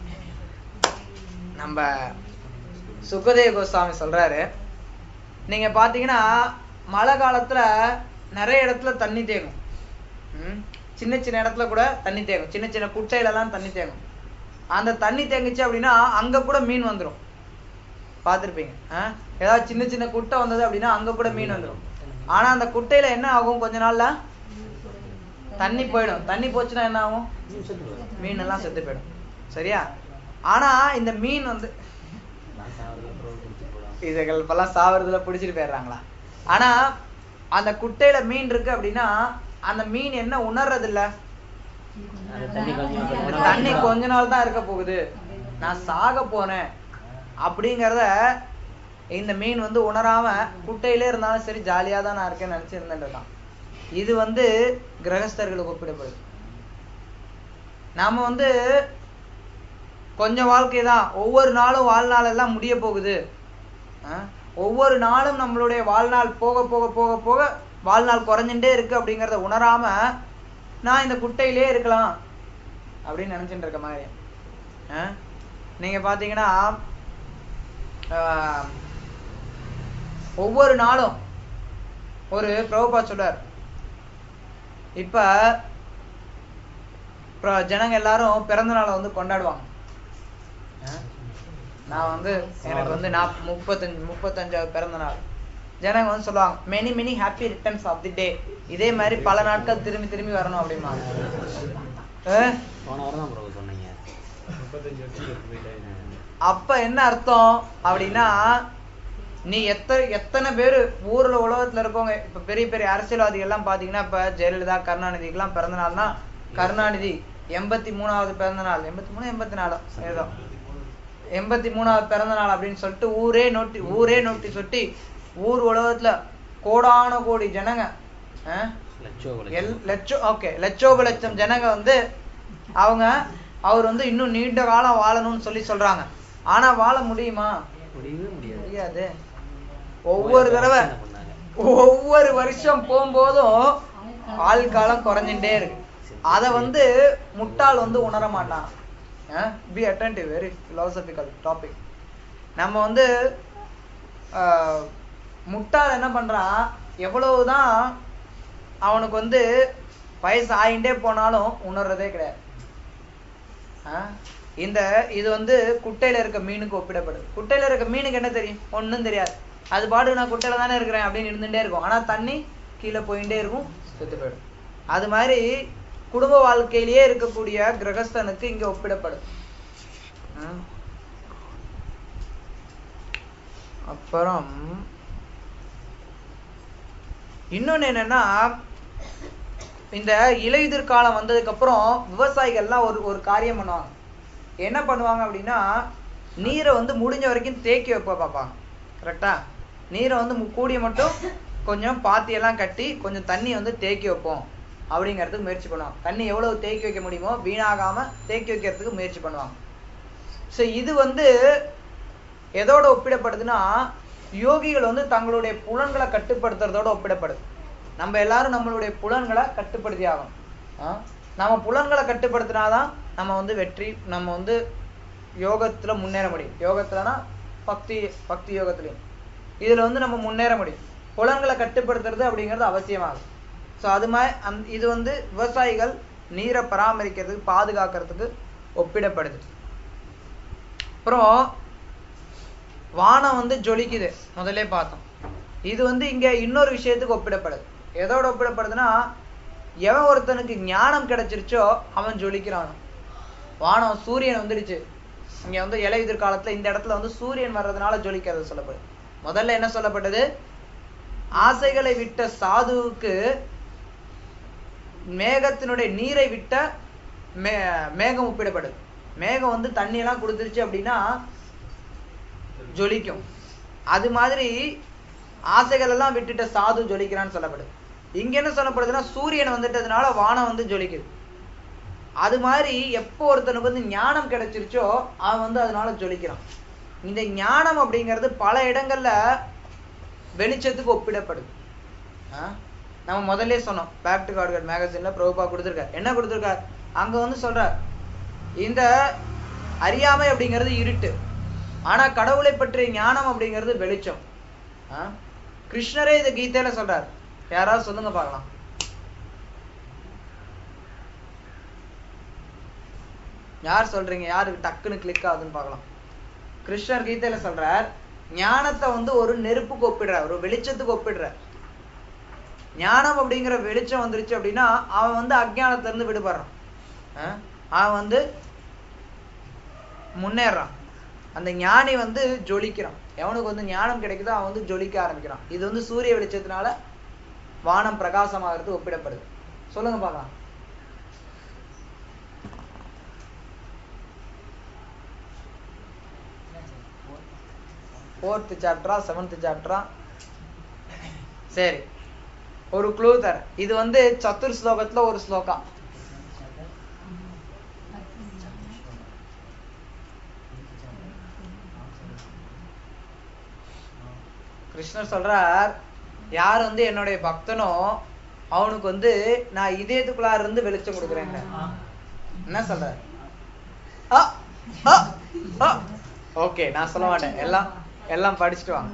நம்ம சுகதேவ கோஸ்வாமி சொல்றாரு நீங்க பாத்தீங்கன்னா மழை காலத்துல நிறைய இடத்துல தண்ணி தேங்கும் ம்? சின்ன சின்ன இடத்துல கூட தண்ணி தேங்கும் சின்ன சின்ன குட்டையில எல்லாம் தண்ணி தேங்கும் அந்த தண்ணி தேங்குச்சு அப்படின்னா அங்க கூட மீன் வந்துரும் பார்த்திருப்பீங்க ஆ? ஏதாவது சின்ன சின்ன குட்டை வந்தது அப்படின்னா அங்க கூட மீன் வந்துரும் ஆனா அந்த குட்டையில என்ன ஆகும் கொஞ்ச நாள்ல தண்ணி போயிடும் தண்ணி போச்சுன்னா என்ன ஆகும் மீன் எல்லாம் செத்து போயிடும் சரியா ஆனா இந்த மீன் வந்து இதுகள் இப்பெல்லாம் சாவறதுல பிடிச்சிட்டு போயிடுறாங்களா ஆனா அந்த குட்டையில மீன் இருக்கு அப்படின்னா அந்த மீன் என்ன உணர்றது இல்ல அது தண்ணி கொஞ்சம் இந்த கொஞ்சம் தண்ணி கொஞ்ச நாள் தான் இருக்க போகுது நான் சாக போனேன் அப்படிங்கறத இந்த மீன் வந்து உணராம குட்டையிலே இருந்தாலும் சரி ஜாலியா தான் நான் இருக்கேன்னு நினைச்சு இருந்துட்டு இருக்கான் இது வந்து கிரகஸ்தர்களுக்கு ஒப்பிடப்படுது நாம வந்து கொஞ்சம் வாழ்க்கை தான் ஒவ்வொரு நாளும் வாழ்நாள் எல்லாம் முடிய போகுது ஆ? ஒவ்வொரு நாளும் நம்மளுடைய வாழ்நாள் போக போக போக போக வாழ்நாள் குறைஞ்சுட்டே இருக்கு அப்படிங்கறத உணராம நான் இந்த குட்டையிலே இருக்கலாம் அப்படின்னு நினைச்சிட்டு இருக்க மாதிரி ஆ? நீங்க பாத்தீங்கன்னா ஆ, ஒவ்வொரு நாளும் ஒரு பிரபுபா சொல்றார் இப்ப பிர- ஜனங்க எல்லாரும் பிறந்த நாளை வந்து கொண்டாடுவாங்க ஆ? நான் வந்து எனக்கு வந்து நான் முப்பத்தஞ்சு முப்பத்தஞ்சாவது பிறந்த நாள் ஜனங்க வந்து சொல்லுவாங்க many many happy returns of the day இதே மாதிரி பல நாட்கள் திரும்பி திரும்பி வரணும் அப்படிம்பாங்க ஆ? போன வாரம் தான் ப்ரோ சொன்னீங்க அப்ப என்ன அர்த்தம் அப்படின்னா நீ எத்தனை எத்தனை பேர் ஊர்ல உலகத்துல இருக்கவங்க இப்ப பெரிய பெரிய அரசியல்வாதிகள் எல்லாம் பாத்தீங்கன்னா இப்ப ஜெயலலிதா கருணாநிதிக்கு எல்லாம் பிறந்த நாள்னா கருணாநிதி எண்பத்தி மூணாவது பிறந்த நாள் எண்பத்தி மூணு எண்பத்தி நாலு ஏதோ எண்பத்தி மூணாவது பிறந்த நாள் அப்படின்னு சொல்லிட்டு ஊரே நோட்டி ஊரே நோட்டி சொட்டி ஊர் உலகத்துல கோடான கோடி ஜனங்க ஆஹ் லட்சோ எல் லட்சம் ஓகே லட்சோப லட்சம் ஜனங்க வந்து அவங்க அவர் வந்து இன்னும் நீண்ட காலம் வாழணும்னு சொல்லி சொல்றாங்க ஆனா வாழ முடியுமா முடியவே முடியாது முடியாது ஒவ்வொரு தடவை என்ன பண்ணாங்க? ஒவ்வொரு வருஷம் போகும்போதும் ஆள் காலம் குறைஞ்சுட்டே இருக்கு அத வந்து முட்டாள் வந்து உணர மாட்டான் be attentive very philosophical topic நம்ம வந்து ஆஹ், முட்டாள் என்ன பண்றான் எவ்வளவுதான் அவனுக்கு வந்து வயசு ஆயிண்டே போனாலும் உணர்றதே கிடையாது ஆ? இந்த இது வந்து குட்டையில இருக்க மீனுக்கு ஒப்பிடப்படுது குட்டையில இருக்க மீனுக்கு என்ன தெரியும் ஒண்ணும் தெரியாது அது பாடு நான் குட்டையில தானே இருக்கிறேன் அப்படின்னு இருந்துட்டே இருக்கும் ஆனா தண்ணி கீழே போயிட்டே இருக்கும் செத்து போயிடும் அது மாதிரி குடும்ப வாழ்க்கையிலேயே இருக்கக்கூடிய கிரகஸ்தனுக்கு இங்க ஒப்பிடப்படுது ஆ? அப்புறம் இன்னொன்னு என்னன்னா இந்த இலையுதிர் காலம் வந்ததுக்கு அப்புறம் விவசாயிகள்லாம் ஒரு ஒரு காரியம் பண்ணுவாங்க என்ன பண்ணுவாங்க அப்படின்னா நீரை வந்து முடிஞ்ச வரைக்கும் தேக்கி வைப்ப பார்ப்பாங்க கரெக்டா நீரை வந்து மு- கூடிய மட்டும் கொஞ்சம் பாத்தி எல்லாம் கட்டி கொஞ்சம் தண்ணி வந்து தேக்கி வைப்போம் அப்படிங்கிறதுக்கு முயற்சி பண்ணுவாங்க தண்ணி எவ்வளவு தேக்கி வைக்க முடியுமோ வீணாகாம தேக்கி வைக்கிறதுக்கு முயற்சி பண்ணுவாங்க ஸோ இது வந்து எதோட ஒப்பிடப்படுதுன்னா யோகிகள் வந்து தங்களுடைய புலன்களை கட்டுப்படுத்துறதோட ஒப்பிடப்படுது நம்ம எல்லாரும் நம்மளுடைய புலன்களை கட்டுப்படுத்தி ஆகணும் ஆ? நம்ம புலன்களை கட்டுப்படுத்தினாதான் நம்ம வந்து வெற்றி நம்ம வந்து யோகத்துல முன்னேற முடியும் யோகத்துலனா பக்தி பக்தி யோகத்துலையும் இதுல வந்து நம்ம முன்னேற முடியும் புலன்களை கட்டுப்படுத்துறது அப்படிங்கிறது அவசியமாகும் ஸோ அது மாதிரி அந் இது வந்து விவசாயிகள் நீரை பராமரிக்கிறதுக்கு பாதுகாக்கிறதுக்கு ஒப்பிடப்படுது அப்புறம் வானம் வந்து ஜொலிக்குது முதல்ல பார்த்தோம் இது வந்து இங்க இன்னொரு விஷயத்துக்கு ஒப்பிடப்படுது எதோட ஒப்பிடப்படுதுன்னா எவன் ஒருத்தனுக்கு ஞானம் கிடைச்சிருச்சோ அவன் ஜொலிக்கிறான் வானம் சூரியன் வந்துடுச்சு இங்க வந்து இலையுதிர் காலத்துல இந்த இடத்துல வந்து சூரியன் வர்றதுனால ஜொலிக்கிறது சொல்லப்படுது முதல்ல என்ன சொல்லப்பட்டது ஆசைகளை விட்ட சாதுவுக்கு மேகத்தினுடைய நீரை விட்ட மே மேகம் ஒப்பிடப்படுது மேகம் வந்து தண்ணி எல்லாம் கொடுத்துருச்சு அப்படின்னா ஜொலிக்கும் அது மாதிரி ஆசைகள் எல்லாம் விட்டுட்ட சாது ஜொலிக்கிறான்னு சொல்லப்படுது இங்க என்ன சொல்லப்படுதுன்னா சூரியன் வந்துட்டதுனால வானம் வந்து ஜொலிக்குது அது மாதிரி எப்போ ஒருத்தனுக்கு வந்து ஞானம் கிடைச்சிருச்சோ அவன் வந்து அதனால ஜொலிக்கிறான் இந்த ஞானம் அப்படிங்கிறது பல இடங்கள்ல வெளிச்சத்துக்கு ஒப்பிடப்படுது ஆ? நம்ம முதல்ல சொன்னோம் பேக் டு கார்டு மேகசின்ல பிரபுபா கொடுத்துருக்காரு என்ன கொடுத்துருக்காரு அங்க வந்து சொல்றார் இந்த அறியாமை அப்படிங்கிறது இருட்டு ஆனா கடவுளை பற்றிய ஞானம் அப்படிங்கிறது வெளிச்சம் ஆ? கிருஷ்ணரே இது கீதையில சொல்றார் யாராவது சொல்லுங்க பார்க்கலாம் யார் சொல்றீங்க யாருக்கு டக்குன்னு கிளிக் ஆகுதுன்னு பார்க்கலாம் கிருஷ்ணர் கீதையில சொல்றார் ஞானத்தை வந்து ஒரு நெருப்புக்கு ஒப்பிடுறார் ஒரு வெளிச்சத்துக்கு ஒப்பிடுறார் ஞானம் அப்படிங்கிற வெளிச்சம் வந்துருச்சு அப்படின்னா அவன் வந்து அஜ்ஞானத்துல இருந்து விடுபடுறான் ஆ? அவன் வந்து முன்னேறான் அந்த ஞானி வந்து ஜொலிக்கிறான் எவனுக்கு வந்து ஞானம் கிடைக்குதோ அவன் வந்து ஜொலிக்க ஆரம்பிக்கிறான் இது வந்து சூரிய வெளிச்சத்தினால வானம் பிரகாசமாகிறது ஒப்பிடப்படுது சொல்லுங்க பார்க்கலாம் ஃபோர்த்து சாப்டரா செவன்த் சாப்டரா சரி ஒரு க்ளூ தரேன் இது வந்து சத்துர் ஸ்லோகத்துல ஒரு ஸ்லோகா கிருஷ்ணர் சொல்றார் யார் வந்து என்னுடைய பக்தனோ அவனுக்கு வந்து நான் இதயத்துக்குள்ளார இருந்து வெளிச்சம் கொடுக்குறேங்க என்ன சொல்ற ஓகே நான் சொல்ல மாட்டேன் எல்லாம் எல்லாம் படிச்சுட்டு வாங்க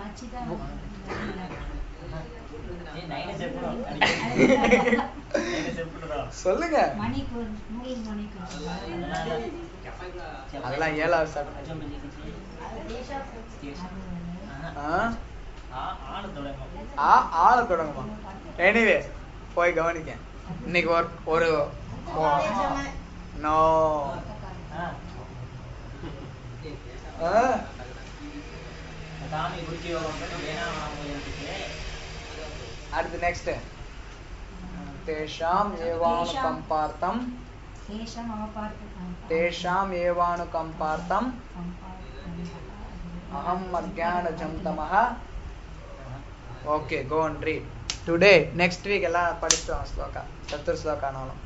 ஏய், நைனே చెప్పుడు. నైనే చెప్పుడురా. சொல்லுங்க மணிக்கு ஒரு நூறு மணிக்கு அதெல்லாம் ஏழாவது சாப்பிட்டு అజం బిజికి. ஆ ఆ ఆడ దొడమ. ஆ ஆள தொடங்குமா எனிவே போய் கவனிக்க இன்னைக்கு ஒரு ஒரு நோ ఆ దాని గురించి ఒకటి ఏనా మనం ఏంటంటే அடுத்து நெக்ஸ்ட் தேஷாம் ஏவானுகம்பார்த்தம் தேசம் அவபார்த்த தேஷாம் ஏவானுகம்பார்த்தம் அகம் அஜானஜம் தமஹ okay go and read today next week எல்லாம் படிச்சிட்டோம் ஸ்லோகா சத்துர் ஸ்லோகானாலும்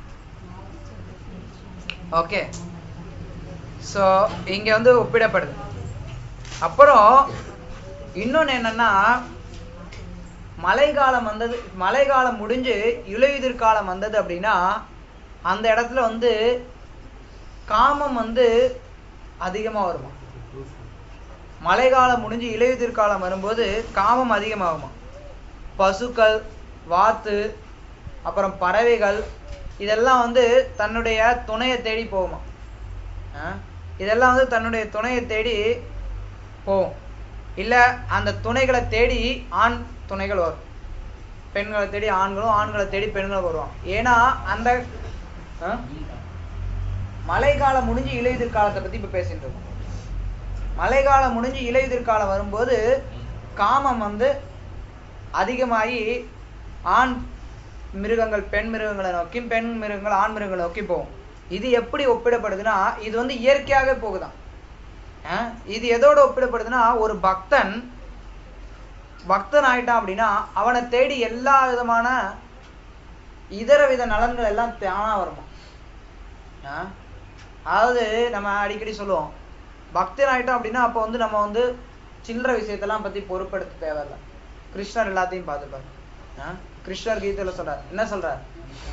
ஓகே ஸோ இங்க வந்து ஒப்பிடப்படுது அப்புறம் இன்னொன்னு என்னன்னா மழைக்காலம் வந்தது மழைக்காலம் முடிஞ்சு இலையுதிர் காலம் வந்தது அப்படின்னா அந்த இடத்துல வந்து காமம் வந்து அதிகமா வருமா மழைக்காலம் முடிஞ்சு இலையுதிர் காலம் வரும்போது காமம் அதிகமாகுமா பசுக்கள் வாத்து அப்புறம் பறவைகள் இதெல்லாம் வந்து தன்னுடைய துணையை தேடி போகுமா ஆ? இதெல்லாம் வந்து தன்னுடைய துணையை தேடி போகும் இல்ல அந்த துணைகளை தேடி ஆண் துணைகள் வரும் பெண்களை தேடி ஆண்களும் ஆண்களை தேடி பெண்களும் வருவாங்க ஏன்னா அந்த ஆ? மழைக்காலம் முடிஞ்சு இலையுதிர் காலத்தை பத்தி இப்ப பேசிட்டு இருக்கோம் மழைக்காலம் முடிஞ்சு இலையுதிர் காலம் வரும்போது காமம் வந்து அதிகமாகி ஆண் மிருகங்கள் பெண் மிருகங்களை நோக்கி பெண் மிருகங்கள் ஆண் மிருகங்களை நோக்கி போகும் இது எப்படி ஒப்பிடப்படுதுன்னா இது வந்து இயற்கையாகவே போகுதாம் ஆ? இது எதோட ஒப்பிடப்படுதுன்னா ஒரு பக்தன் பக்தன் ஆயிட்டான் அப்படின்னா அவனை தேடி எல்லா விதமான இதர வித நலன்கள் எல்லாம் தானா வருமா ஆ? அதாவது நம்ம அடிக்கடி சொல்லுவோம் பக்தன் ஆயிட்டோம் அப்படின்னா அப்போ வந்து நம்ம வந்து சில்லற விஷயத்தெல்லாம் பத்தி பொறுப்படுத்த தேவையில்ல கிருஷ்ணர் எல்லாத்தையும் பார்த்துப்பாரு ஆ? கிருஷ்ணர் கீதையில சொல்றார் என்ன சொல்றார்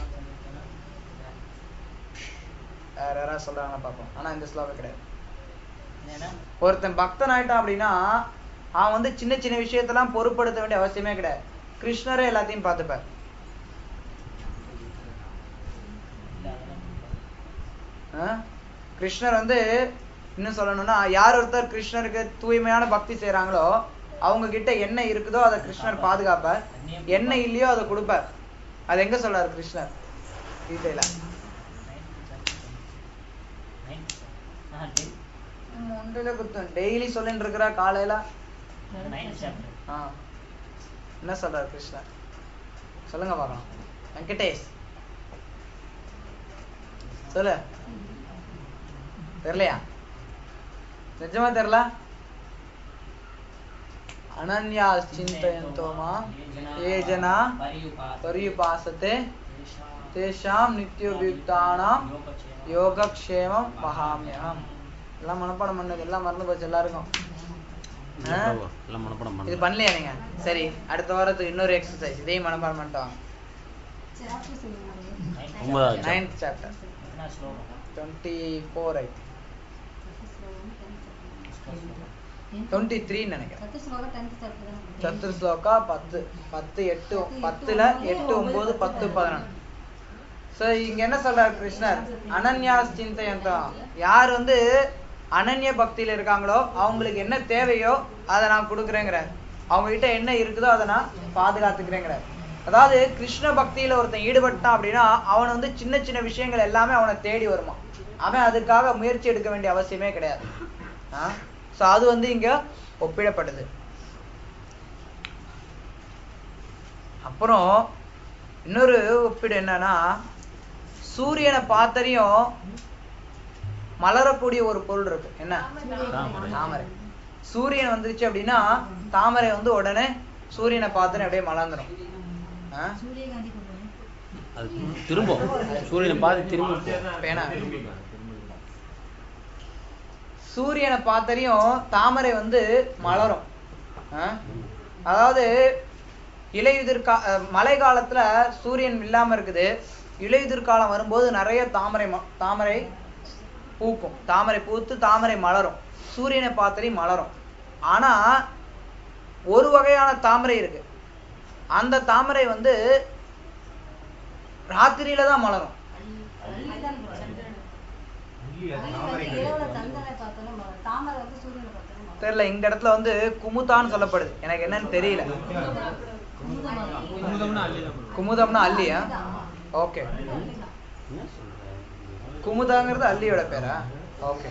வேற யாராவது சொல்றாங்க பார்ப்போம் ஆனா இந்த ஸ்லோகம் கிடையாது నేనా ஒருத்தன் பக்தன் ஆயிட்டான் அப்படின்னா அவன் வந்து சின்ன சின்ன விஷயத்தெல்லாம் பொறுப்படுத்த வேண்டிய அவசியமே கிடையாது கிருஷ்ணரே எல்லாத்தையும் பார்த்துப்பார் ஆ? கிருஷ்ணர் வந்து இன்னும் சொல்லணும்னா யார் ஒருத்தர் கிருஷ்ணருக்கு தூய்மையான பக்தி செய்றாங்களோ அவங்க கிட்ட என்ன இருக்குதோ அதை கிருஷ்ணர் பாதுகாப்பார் என்ன இல்லையோ அதை கொடுப்பார் அது எங்க சொல்றாரு கிருஷ்ணர் கீதையில నైన్ ஆ, டென். முண்டில குத்தம் டெய்லி சொல்லிட்டு இருக்கிறா காலையில நைன்த் சாப்டர் ஆ என்ன சொல்றாரு கிருஷ்ணர் சொல்லுங்க பார்க்கலாம் வெங்கடேஷ் சொல்லு தெரியலையா நிஜமா தெரியல அனன்யா சிந்தயந்தோமா ஏ ஜனா பரியுபாசத்தே தேஷாம் நித்யோபியுக்தானாம் யோகக்ஷேமம் மகாமியம் எல்லாம் மனப்பாடம் பண்ணது எல்லாம் மறந்து போச்சு எல்லாருக்கும் ஆ? எல்லாம் மனப்படம் இது பண்ண பண்ணலையா நீங்க சரி அடுத்த வாரத்துக்கு இன்னொரு எக்ஸசைஸ் இதையும் மனப்பாடம் பண்ணிட்டோம் சாப்பிட்டு சொல்லுங்க ஒன்பதாவது chapter. நைன்த் சாப்டர் என்ன ஸ்லோகம் டுவெண்ட்டி ஃபோர் ஐ டுவெண்ட்டி த்ரீன்னு நினைக்கிறேன் சத்து ஸ்லோகம் டென்த் சாப்டர் தான் சத்துரு ஸ்லோகா பத்து பத்து எட்டு பத்துல எட்டு ஒன்பது பத்து பதினொன்று ஸோ இங்க என்ன சொல்றாரு கிருஷ்ணர் அனன்யாஸ் சிந்தையந்தம் யார் வந்து அனன்ய பக்தியில இருக்காங்களோ அவங்களுக்கு என்ன தேவையோ அதை நான் கொடுக்குறேங்கிறார் அவங்க கிட்ட என்ன இருக்குதோ அதை நான் பாதுகாத்துக்கிறேங்கிறார் அதாவது கிருஷ்ண பக்தியில ஒருத்தன் ஈடுபட்டான் அப்படின்னா அவன் வந்து சின்ன சின்ன விஷயங்கள் எல்லாமே அவனை தேடி வருமா அவன் அதுக்காக முயற்சி எடுக்க வேண்டிய அவசியமே கிடையாது ஸோ அது வந்து இங்க ஒப்பிடப்படுது அப்புறம் இன்னொரு ஒப்பீடு என்னன்னா சூரியனை பார்த்தறியும் மலரக்கூடிய ஒரு பொருள் இருக்கு என்ன தாமரை. தாமரை சூரியன் வந்துருச்சு அப்படின்னா தாமரை வந்து உடனே சூரியனை பார்த்தோன்னே அப்படியே மலர்ந்துடும் ஆ? சூரியகாந்தி கொண்டு அது திரும்ப சூரியனை பார்த்து திரும்ப பேனா சூரியனை பார்த்தறியும் தாமரை வந்து மலரும் ஆ? அதாவது இலையுதிர் கா அஹ் மழை காலத்துல சூரியன் இல்லாம இருக்குது இலையுதிர் காலம் வரும்போது நிறைய தாமரை ம- தாமரை பூக்கும் தாமரை பூத்து தாமரை மலரும் சூரியனை பார்த்தறி மலரும் ஆனா ஒரு வகையான தாமரை இருக்கு அந்த தாமரை வந்து ராத்திரியில தான் மலரும் இரவுல சந்திரனை பார்த்தாலும் மலரும். தாமரை வந்து சூரியனை பார்த்தாலும் மலரும். தெரியல இந்த இடத்துல வந்து குமுதான்னு சொல்லப்படுது எனக்கு என்னன்னு தெரியல குமுதம்னா அல்லியா ஓகே என்ன சொல்ற குமுதாங்கிறது அல்லியோட பேரா ஓகே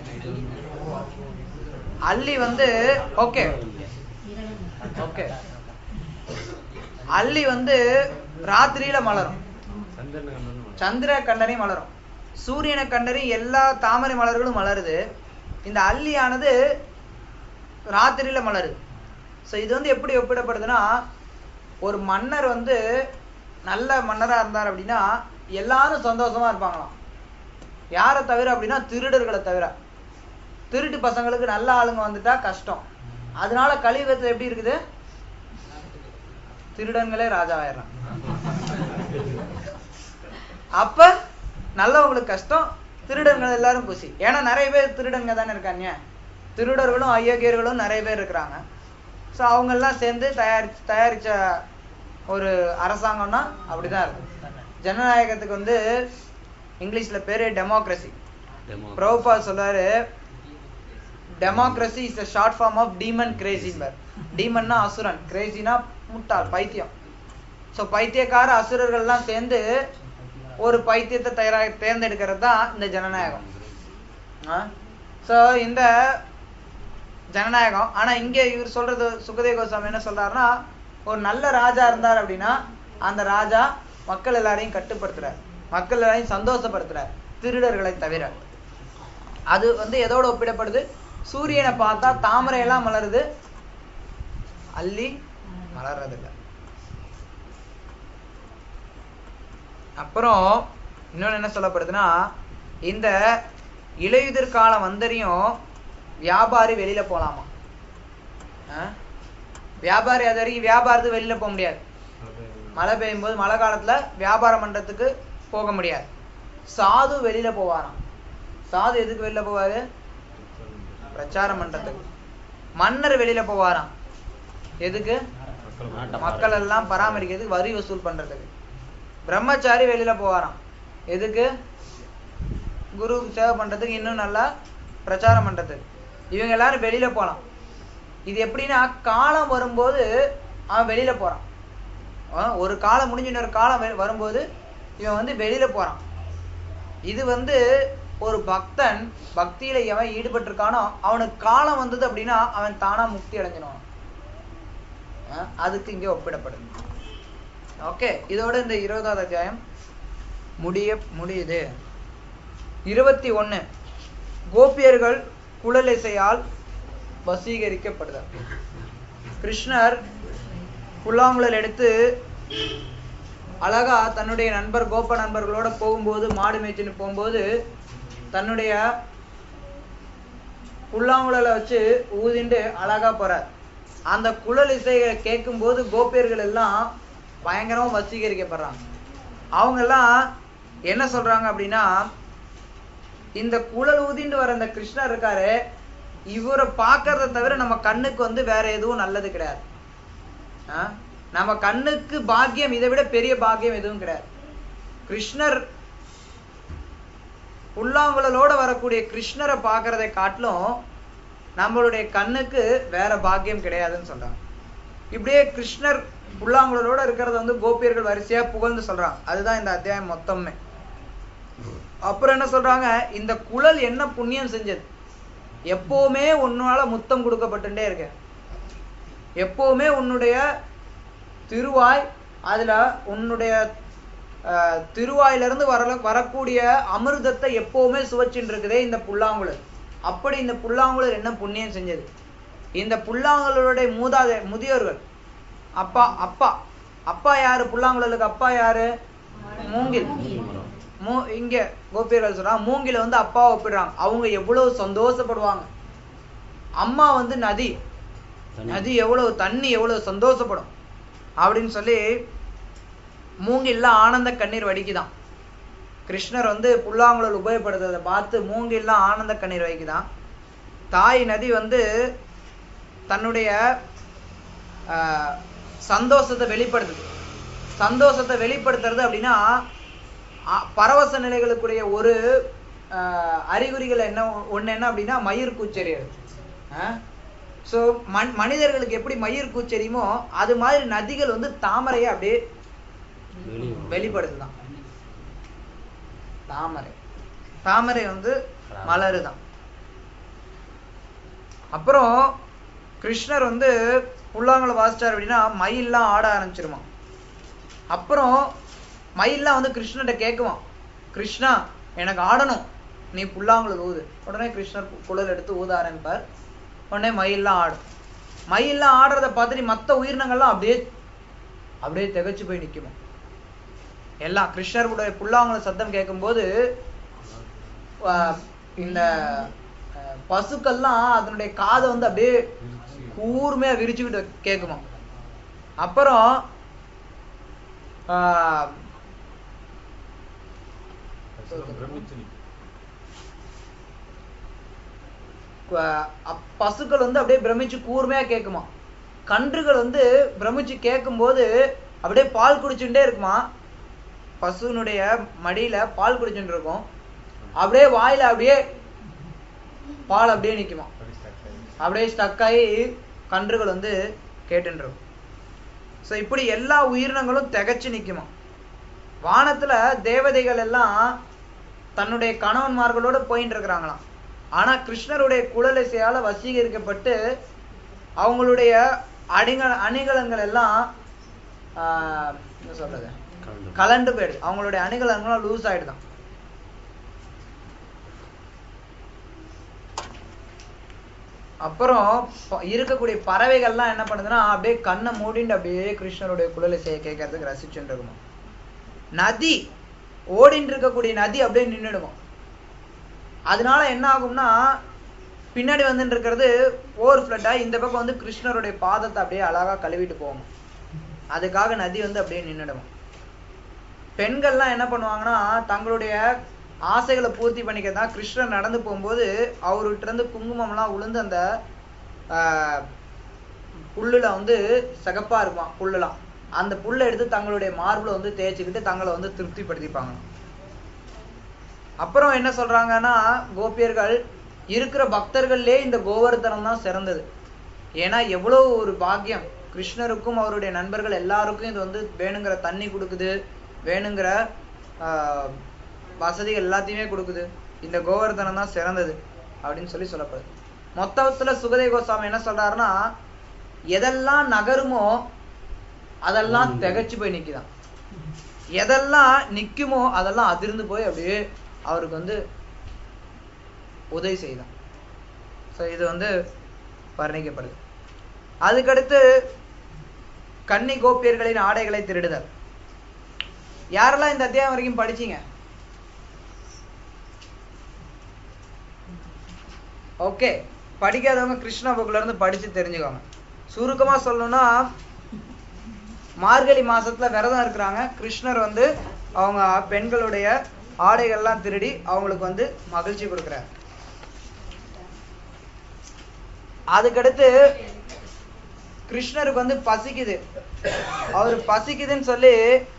அல்லி வந்து ஓகே ஓகே அல்லி வந்து ராத்திரியில மலரும் சந்திர கண்டறி மலரும் சூரியனை கண்டறி எல்லா தாமரை மலர்களும் மலருது இந்த அல்லியானது ராத்திரியில மலருது ஸோ இது வந்து எப்படி ஒப்பிடப்படுதுன்னா ஒரு மன்னர் வந்து நல்ல மன்னரா இருந்தார் அப்படின்னா எல்லாரும் சந்தோஷமா இருப்பாங்களாம் யாரை தவிர அப்படின்னா திருடர்களை தவிர திருட்டு பசங்களுக்கு நல்ல ஆளுங்க வந்துட்டா கஷ்டம் அதனால கலியுகத்துல எப்படி இருக்குது திருடன்களே ராஜாவாயிடுறான் அப்ப நல்லவங்களுக்கு கஷ்டம் திருடன்கள் எல்லாரும் குசி ஏன்னா நிறைய பேர் திருடங்க தானே இருக்காங்க திருடர்களும் அயோக்கியர்களும் நிறைய பேர் இருக்கிறாங்க ஸோ அவங்கெல்லாம் சேர்ந்து தயாரிச்சு தயாரிச்ச ஒரு அரசாங்கம்னா அப்படிதான் இருக்கும் ஜனநாயகத்துக்கு வந்து இங்கிலீஷ்ல பேரு டெமோக்ரஸி Demo. பிரபுபா சொல்றாரு democracy is a short form of demon கிரேசிம்பர் டீமன்னா அசுரன் கிரேசினா முட்டாள் பைத்தியம் ஸோ பைத்தியக்கார அசுரர்கள்லாம் சேர்ந்து ஒரு பைத்தியத்தை தயாரா தேர்ந்தெடுக்கிறது தான் இந்த ஜனநாயகம் ஸோ இந்த ஜனநாயகம் ஆனா இங்க இவர் சொல்றது சுகதேவ கோஸ்வாமி என்ன சொல்றாருன்னா ஒரு நல்ல ராஜா இருந்தார் அப்படின்னா அந்த ராஜா மக்கள் எல்லாரையும் கட்டுப்படுத்துறார் மக்கள் எல்லாரையும் சந்தோஷப்படுத்துறார் திருடர்களை தவிர அது வந்து எதோட ஒப்பிடப்படுது சூரியனை பார்த்தா தாமரை எல்லாம் மலருது அல்லி மலர்றது இல்ல அப்புறம் இன்னொன்னு என்ன சொல்லப்படுதுன்னா இந்த இலையுதிர் காலம் வந்தறியும் வியாபாரி வெளியில போலாமா ஆ? வியாபாரி அது வரைக்கும் வியாபாரத்துக்கு வெளியில போக முடியாது மழை பெய்யும் போது மழை காலத்துல வியாபாரம் பண்றதுக்கு போக முடியாது சாது வெளியில போவாராம் சாது எதுக்கு வெளியில போவாரு பிரச்சாரம் பண்றதுக்கு மன்னர் வெளியில போவாராம் எதுக்கு நாட்டை மக்கள் பாரு. எல்லாம் பராமரிக்கிறதுக்கு வரி வசூல் பண்றதுக்கு பிரம்மச்சாரி வெளியில போவாராம் எதுக்கு குரு சேவை பண்றதுக்கு இன்னும் நல்லா பிரச்சாரம் பண்றதுக்கு இவங்க எல்லாரும் வெளியில போலாம் இது எப்படின்னா காலம் வரும்போது அவன் வெளியில போறான் ஆ, ஒரு காலம் முடிஞ்சு இன்னொரு காலம் வெ- வரும்போது இவன் வந்து வெளியில போறான் இது வந்து ஒரு பக்தன் பக்தியில எவன் ஈடுபட்டிருக்கானோ அவனுக்கு காலம் வந்தது அப்படின்னா அவன் தானா முக்தி அடைஞ்சிடுவான் அஹ் அதுக்கு இங்க ஒப்பிடப்படுது ஓகே இதோட இந்த இருபதாவது அத்தியாயம் முடிய முடியுது இருபத்தி கோபியர்கள் குழலிசையால் வசீகரிக்கப்படுதார் கிருஷ்ணர் புல்லாங்குழல் எடுத்து அழகா தன்னுடைய நண்பர் கோப நண்பர்களோட போகும்போது மாடு மேய்ச்சின்னு போகும்போது தன்னுடைய புல்லாங்குழலை வச்சு ஊதிண்டு அழகா போறார் அந்த குழல் இசையை கேட்கும்போது கோபியர்கள் எல்லாம் பயங்கரமா வசீகரிக்கப்படுறாங்க அவங்க எல்லாம் என்ன சொல்றாங்க அப்படின்னா இந்த குழல் ஊதிண்டு வர இந்த கிருஷ்ணர் இருக்காரு இவரை பார்க்கறத தவிர நம்ம கண்ணுக்கு வந்து வேற எதுவும் நல்லது கிடையாது ஆ? நம்ம கண்ணுக்கு பாக்கியம் இதை விட பெரிய பாக்கியம் எதுவும் கிடையாது கிருஷ்ணர் புல்லாங்குழலோட வரக்கூடிய கிருஷ்ணரை பார்க்கறதை காட்டிலும் நம்மளுடைய கண்ணுக்கு வேற பாக்கியம் கிடையாதுன்னு சொல்றாங்க இப்படியே கிருஷ்ணர் புல்லாங்குழலோட இருக்கிறத வந்து கோபியர்கள் வரிசையா புகழ்ந்து சொல்றாங்க அதுதான் இந்த அத்தியாயம் மொத்தமே அப்புறம் என்ன சொல்றாங்க இந்த குழல் என்ன புண்ணியம் செஞ்சது எப்பவுமே உன்னால முத்தம் கொடுக்கப்பட்டுட்டே இருக்கு எப்பவுமே உன்னுடைய திருவாய் அதுல உன்னுடைய அஹ், திருவாயிலிருந்து வர வரக்கூடிய அமிர்தத்தை எப்பவுமே சுவைச்சுட்டு இருக்குதே இந்த புல்லாங்குழல் அப்படி இந்த புல்லாங்குழல் என்ன புண்ணியம் செஞ்சது இந்த புல்லாங்குழலுடைய மூதாதை முதியோர்கள் அப்பா அப்பா அப்பா யாரு புல்லாங்குழலுக்கு அப்பா யாரு மூங்கில் மூ இங்க கோபியர்கள் சொல்றாங்க மூங்கில வந்து அப்பாவை ஒப்பிடுறாங்க அவங்க எவ்வளவு சந்தோஷப்படுவாங்க அம்மா வந்து நதி தண்ணி. நதி எவ்வளவு தண்ணி எவ்வளவு சந்தோஷப்படும் அப்படின்னு சொல்லி மூங்கில்ல ஆனந்த கண்ணீர் வடிக்குதான் கிருஷ்ணர் வந்து புல்லாங்குழல் உபயோகப்படுத்துறதை பார்த்து மூங்கில்ல ஆனந்த கண்ணீர் வைக்குதான் தாய் நதி வந்து தன்னுடைய ஆஹ், சந்தோஷத்தை வெளிப்படுத்துது சந்தோஷத்தை வெளிப்படுத்துறது அப்படின்னா அ- பரவச நிலைகளுக்குரிய ஒரு ஆஹ், அறிகுறிகள் என்ன ஒண்ணு என்ன அப்படின்னா மயிர் கூச்செறியது ஸோ மண் மனிதர்களுக்கு எப்படி மயிர் கூச்செறியுமோ அது மாதிரி நதிகள் வந்து தாமரையை அப்படியே வெளி வெளிப்படுத்துதான் தாமரை தாமரை வந்து மலருதான் அப்புறம் கிருஷ்ணர் வந்து புல்லாங்குழ வாசிச்சார் அப்படின்னா மயில்லாம் ஆட ஆரம்பிச்சிருமா அப்புறம் மயில்லாம் வந்து கிருஷ்ணர்கிட்ட கேட்குவான் கிருஷ்ணா எனக்கு ஆடணும் நீ புல்லாங்குழல் ஊது உடனே கிருஷ்ணர் கு- குழல் எடுத்து ஊத ஆரம்பிப்பார் உடனே மயில்லாம் ஆடும் மயில்லாம் ஆடுறத பார்த்துட்டு மற்ற உயிரினங்கள்லாம் அப்படியே அப்படியே திகைச்சு போய் நிக்குமா எல்லாம் கிருஷ்ணருடைய புல்லாங்குழல் சத்தம் கேட்கும்போது ஆஹ், இந்த ஆஹ், பசுக்கள்லாம் அதனுடைய காதை வந்து அப்படியே கூர்மையா விரிச்சுக்கிட்டு கேட்குமா அப்புறம் ஆஹ், ஆஹ், அப்- பசுக்கள் வந்து அப்படியே பிரமிச்சு கூர்மையா கேட்குமா கன்றுகள் வந்து பிரமிச்சு கேட்கும்போது அப்படியே பால் குடிச்சுட்டே இருக்குமா பசுனுடைய மடியில பால் குடிச்சுட்டு இருக்கும் அப்படியே வாயில அப்படியே பால் அப்படியே நிக்குமா அப்படியே ஸ்டக் ஆகி கன்றுகள் வந்து கேட்டுட்டு இருக்கும் ஸோ இப்படி எல்லா உயிரினங்களும் திகைச்சு நிக்குமா வானத்துல தேவதைகள் எல்லாம் தன்னுடைய கணவன்மார்களோட போயிட்டு இருக்கிறாங்களாம் ஆனா கிருஷ்ணருடைய குழலிசையால வசீகரிக்கப்பட்டு அவங்களுடைய அணிக அணிகலன்கள் எல்லாம் ஆஹ், என்ன சொல்றது கலந்து கலண்டு போயிடுது அவங்களுடைய அணிகலன்களும் லூஸ் ஆயிடுதான் அப்புறம் ப- இருக்கக்கூடிய பறவைகள்லாம் என்ன பண்ணுதுன்னா அப்படியே கண்ணை மூடிண்டு அப்படியே கிருஷ்ணருடைய குழலிசையை கேட்கறதுக்கு ரசிச்சுட்டு இருக்குமா நதி ஓடிட்டு இருக்கக்கூடிய நதி அப்படியே நின்றுடுமா அதனால என்ன ஆகும்னா பின்னாடி வந்துட்டு இருக்கிறது ஓவர் ஃப்ளட் ஆகி இந்த பக்கம் வந்து கிருஷ்ணருடைய பாதத்தை அப்படியே அழகா கழுவிட்டு போகும் அதுக்காக நதி வந்து அப்படியே நின்றுடும் பெண்கள்லாம் என்ன பண்ணுவாங்கன்னா தங்களுடைய ஆசைகளை பூர்த்தி பண்ணிக்கிறதா கிருஷ்ணர் நடந்து போகும்போது அவர்கிட்ட இருந்து குங்குமம்லாம் உளுந்து அந்த ஆஹ், புல்லுல வந்து சிகப்பா இருக்குமா புல்லுலாம் அந்த புல்லை எடுத்து தங்களுடைய மார்புல வந்து தேய்ச்சிக்கிட்டு தங்களை வந்து திருப்திப்படுத்திப்பாங்க அப்புறம் என்ன சொல்றாங்கன்னா கோபியர்கள் இருக்கிற பக்தர்கள்லயே இந்த கோவர்த்தனம் தான் சிறந்தது ஏன்னா எவ்வளவு ஒரு பாக்கியம் கிருஷ்ணருக்கும் அவருடைய நண்பர்கள் எல்லாருக்கும் இது வந்து வேணுங்கிற தண்ணி கொடுக்குது வேணுங்கிற ஆஹ், வசதிகள் எல்லாத்தையுமே கொடுக்குது இந்த கோவர்தனம் தான் சிறந்தது அப்படின்னு சொல்லி சொல்லப்படுது மொத்தத்துல சுகதேவ கோஸ்வாமி என்ன சொல்றாருன்னா எதெல்லாம் நகருமோ அதெல்லாம் திகைச்சு போய் நிக்குதாம் எதெல்லாம் நிக்குமோ அதெல்லாம் அதிர்ந்து போய் அப்படியே அவருக்கு வந்து உதவி செய்தான் ஸோ இது வந்து வர்ணிக்கப்படுது அதுக்கடுத்து கன்னி கோபியர்களின் ஆடைகளை திருடுதல் யாரெல்லாம் இந்த அத்தியாயம் வரைக்கும் படிச்சீங்க ஓகே படிக்காதவங்க கிருஷ்ண புக்ல இருந்து படிச்சு தெரிஞ்சுக்கோங்க சுருக்கமா சொல்லணும்னா மார்கழி மாசத்துல விரதம் இருக்கிறாங்க கிருஷ்ணர் வந்து அவங்க பெண்களுடைய ஆடைகள்லாம் திருடி அவங்களுக்கு வந்து மகிழ்ச்சி கொடுக்குறாரு அதுக்கடுத்து கிருஷ்ணருக்கு வந்து பசிக்குது அவர் பசிக்குதுன்னு சொல்லி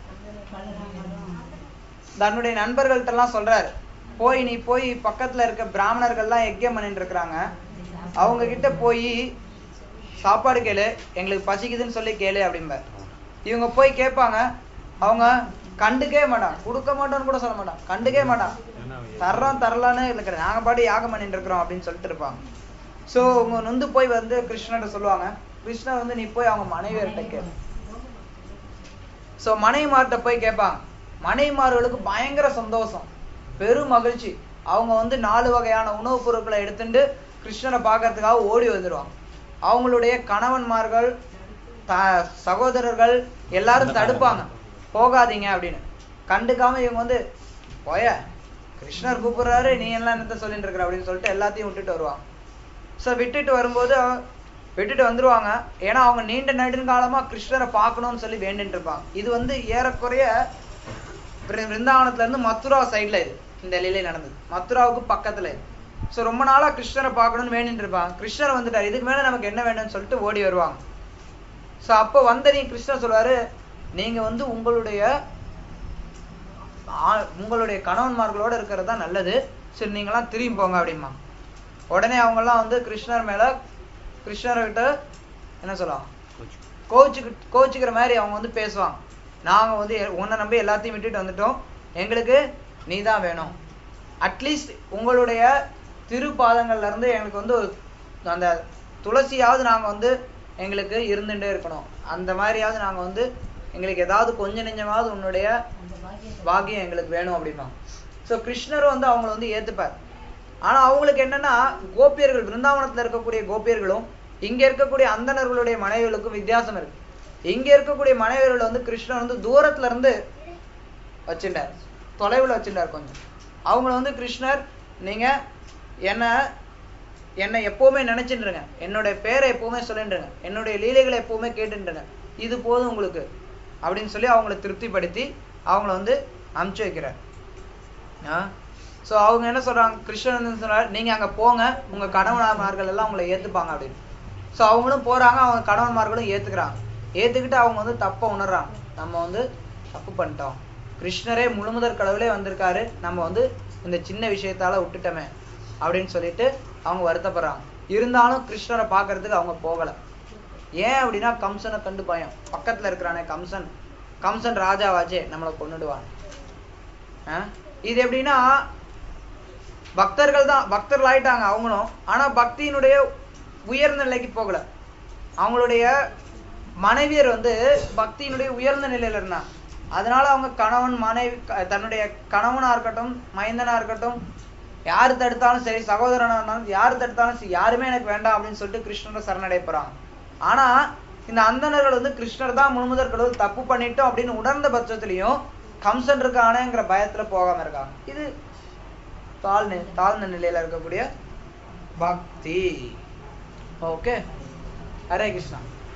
தன்னுடைய நண்பர்கள்ட்ட எல்லாம் சொல்றாரு போய் நீ போய் பக்கத்துல இருக்க பிராமணர்கள்லாம் யஜ்யம் பண்ணிட்டு இருக்கிறாங்க அவங்க கிட்ட போய் சாப்பாடு கேளு எங்களுக்கு பசிக்குதுன்னு சொல்லி கேளு அப்படிம்பார் இவங்க போய் கேட்பாங்க அவங்க கண்டுக்கவே மாட்டான் கொடுக்க மாட்டோம்னு கூட சொல்ல மாட்டான் கண்டுக்கவே மாட்டான் தர்றோம் தரலான்னு இருக்கிற நாங்க பாட்டு யாகம் பண்ணிட்டு இருக்கிறோம் அப்படின்னு சொல்லிட்டு இருப்பாங்க சோ அவங்க நொந்து போய் வந்து கிருஷ்ணர்ட்ட சொல்லுவாங்க கிருஷ்ணர் வந்து நீ போய் அவங்க மனைவியர்கிட்ட கேளு சோ மனைவிமார்கிட்ட போய் கேட்பாங்க மனைவிமார்களுக்கு பயங்கர சந்தோஷம் பெரும் மகிழ்ச்சி அவங்க வந்து நாலு வகையான உணவுப் பொருட்களை எடுத்துட்டு கிருஷ்ணரை பார்க்கறதுக்காக ஓடி வந்துடுவாங்க அவங்களுடைய கணவன்மார்கள் த சகோதரர்கள் எல்லாரும் தடுப்பாங்க போகாதீங்க அப்படின்னு கண்டுக்காம இவங்க வந்து போய கிருஷ்ணர் கூப்பிடுறாரு நீ எல்லாம் என்னத்த சொல்லிட்டு இருக்கிற அப்படின்னு சொல்லிட்டு எல்லாத்தையும் விட்டுட்டு வருவாங்க ஸோ விட்டுட்டு வரும்போது விட்டுட்டு வந்துருவாங்க ஏன்னா அவங்க நீண்ட நெடுங்காலமா கிருஷ்ணரை பார்க்கணும்னு சொல்லி வேண்டிட்டு இருப்பாங்க இது வந்து ஏறக்குறைய பிரு- பிருந்தாவனத்துல இருந்து மதுரா சைடுல இது இந்த லீலை நடந்தது மதுராவுக்கு பக்கத்துல இது ஸோ ரொம்ப நாளா கிருஷ்ணரை பார்க்கணும்னு வேண்டிட்டு இருப்பாங்க கிருஷ்ணர் வந்துட்டார் இதுக்கு மேல நமக்கு என்ன வேணும்னு சொல்லிட்டு ஓடி வருவாங்க ஸோ அப்போ வந்த நீ கிருஷ்ணர் சொல்வாரு நீங்க வந்து உங்களுடைய ஆ- உங்களுடைய கணவன்மார்களோட இருக்கிறது தான் நல்லது சரி நீங்களாம் திரும்பி போங்க அப்படிமா உடனே அவங்கெல்லாம் வந்து கிருஷ்ணர் மேல கிருஷ்ணர்கிட்ட என்ன சொல்லலாம் கோச்சுக்கு கோச்சுக்கிற மாதிரி அவங்க வந்து பேசுவாங்க நாங்க வந்து எ- உன்னை நம்பி எல்லாத்தையும் விட்டுட்டு வந்துட்டோம் எங்களுக்கு நீ தான் வேணும் அட்லீஸ்ட் உங்களுடைய திருப்பாதங்கள்ல இருந்து எங்களுக்கு வந்து ஒரு- அந்த துளசியாவது நாங்க வந்து எங்களுக்கு இருந்துட்டே இருக்கணும் அந்த மாதிரியாவது நாங்க வந்து எங்களுக்கு ஏதாவது கொஞ்ச நெஞ்சமாவது உன்னுடைய அந்த பாக்கியத்தை பாக்கியம் எங்களுக்கு வேணும் அப்படிமா சோ கிருஷ்ணரும் வந்து அவங்கள வந்து ஏத்துப்பார் ஆனா அவங்களுக்கு என்னன்னா கோபியர்கள் பிருந்தாவனத்துல இருக்கக்கூடிய கோபியர்களும் இங்க இருக்கக்கூடிய அந்தணர்களுடைய மனைவிகளுக்கும் வித்தியாசம் இருக்கு இங்க இருக்கக்கூடிய மனைவிகள் வந்து கிருஷ்ணர் வந்து தூரத்துல இருந்து வச்சுட்டார் தொலைவுல வச்சுட்டார் கொஞ்சம் அவங்கள வந்து கிருஷ்ணர் நீங்க என்ன என்னை எப்பவுமே நினைச்சுட்டுருங்க என்னுடைய பேரை எப்பவுமே சொல்லிட்டுருங்க என்னுடைய லீலைகளை எப்பவுமே கேட்டுட்டுருங்க இது போதும் உங்களுக்கு அப்படின்னு சொல்லி அவங்கள திருப்திப்படுத்தி அவங்கள வந்து அனுப்பிச்சு வைக்கிறார் ஸோ அவங்க என்ன சொல்றாங்க கிருஷ்ணன் வந்து சொல்றாரு நீங்க அங்க போங்க உங்க கணவன்மார்கள் எல்லாம் உங்களை ஏத்துப்பாங்க அப்படின்னு ஸோ அவங்களும் போறாங்க அவங்க கணவன்மார்களும் ஏத்துக்கிறாங்க ஏத்துக்கிட்டு அவங்க வந்து தப்பை உணர்றாங்க நம்ம வந்து தப்பு பண்ணிட்டோம் கிருஷ்ணரே முழுமுதற் கடவுளே வந்திருக்காரு நம்ம வந்து இந்த சின்ன விஷயத்தால விட்டுட்டோமே அப்படின்னு சொல்லிட்டு அவங்க வருத்தப்படுறாங்க இருந்தாலும் கிருஷ்ணரை பார்க்கறதுக்கு அவங்க போகல ஏன் அப்படின்னா கம்சனை கண்டு பயம் பக்கத்துல இருக்கிறானே கம்சன் கம்சன் ராஜாவாச்சே நம்மளை கொன்னுடுவான் ஆ? இது எப்படின்னா பக்தர்கள் தான் பக்தர்கள் ஆயிட்டாங்க அவங்களும் ஆனா பக்தியினுடைய உயர்ந்த நிலைக்கு போகல அவங்களுடைய மனைவியர் வந்து பக்தியினுடைய உயர்ந்த நிலையில இருந்தாங்க அதனால அவங்க கணவன் மனைவி க- தன்னுடைய கணவனா இருக்கட்டும் மைந்தனா இருக்கட்டும் யார் தடுத்தாலும் சரி சகோதரனா இருந்தாலும் யார் தடுத்தாலும் சரி யாருமே எனக்கு வேண்டாம் அப்படின்னு சொல்லிட்டு கிருஷ்ணரை சரணடைய போறாங்க ஆனா இந்த அந்தணர்கள் வந்து கிருஷ்ணர் தான் முழுமுதற் கடவுள் தப்பு பண்ணிட்டோம் அப்படின்னு உணர்ந்த பட்சத்திலையும் கம்சன் இருக்கானேங்கிற பயத்துல போகாம இருக்காங்க இது தாழ்ந்த தாழ்ந்த நிலையில இருக்கக்கூடிய பக்தி ஓகே ஹரே கிருஷ்ணா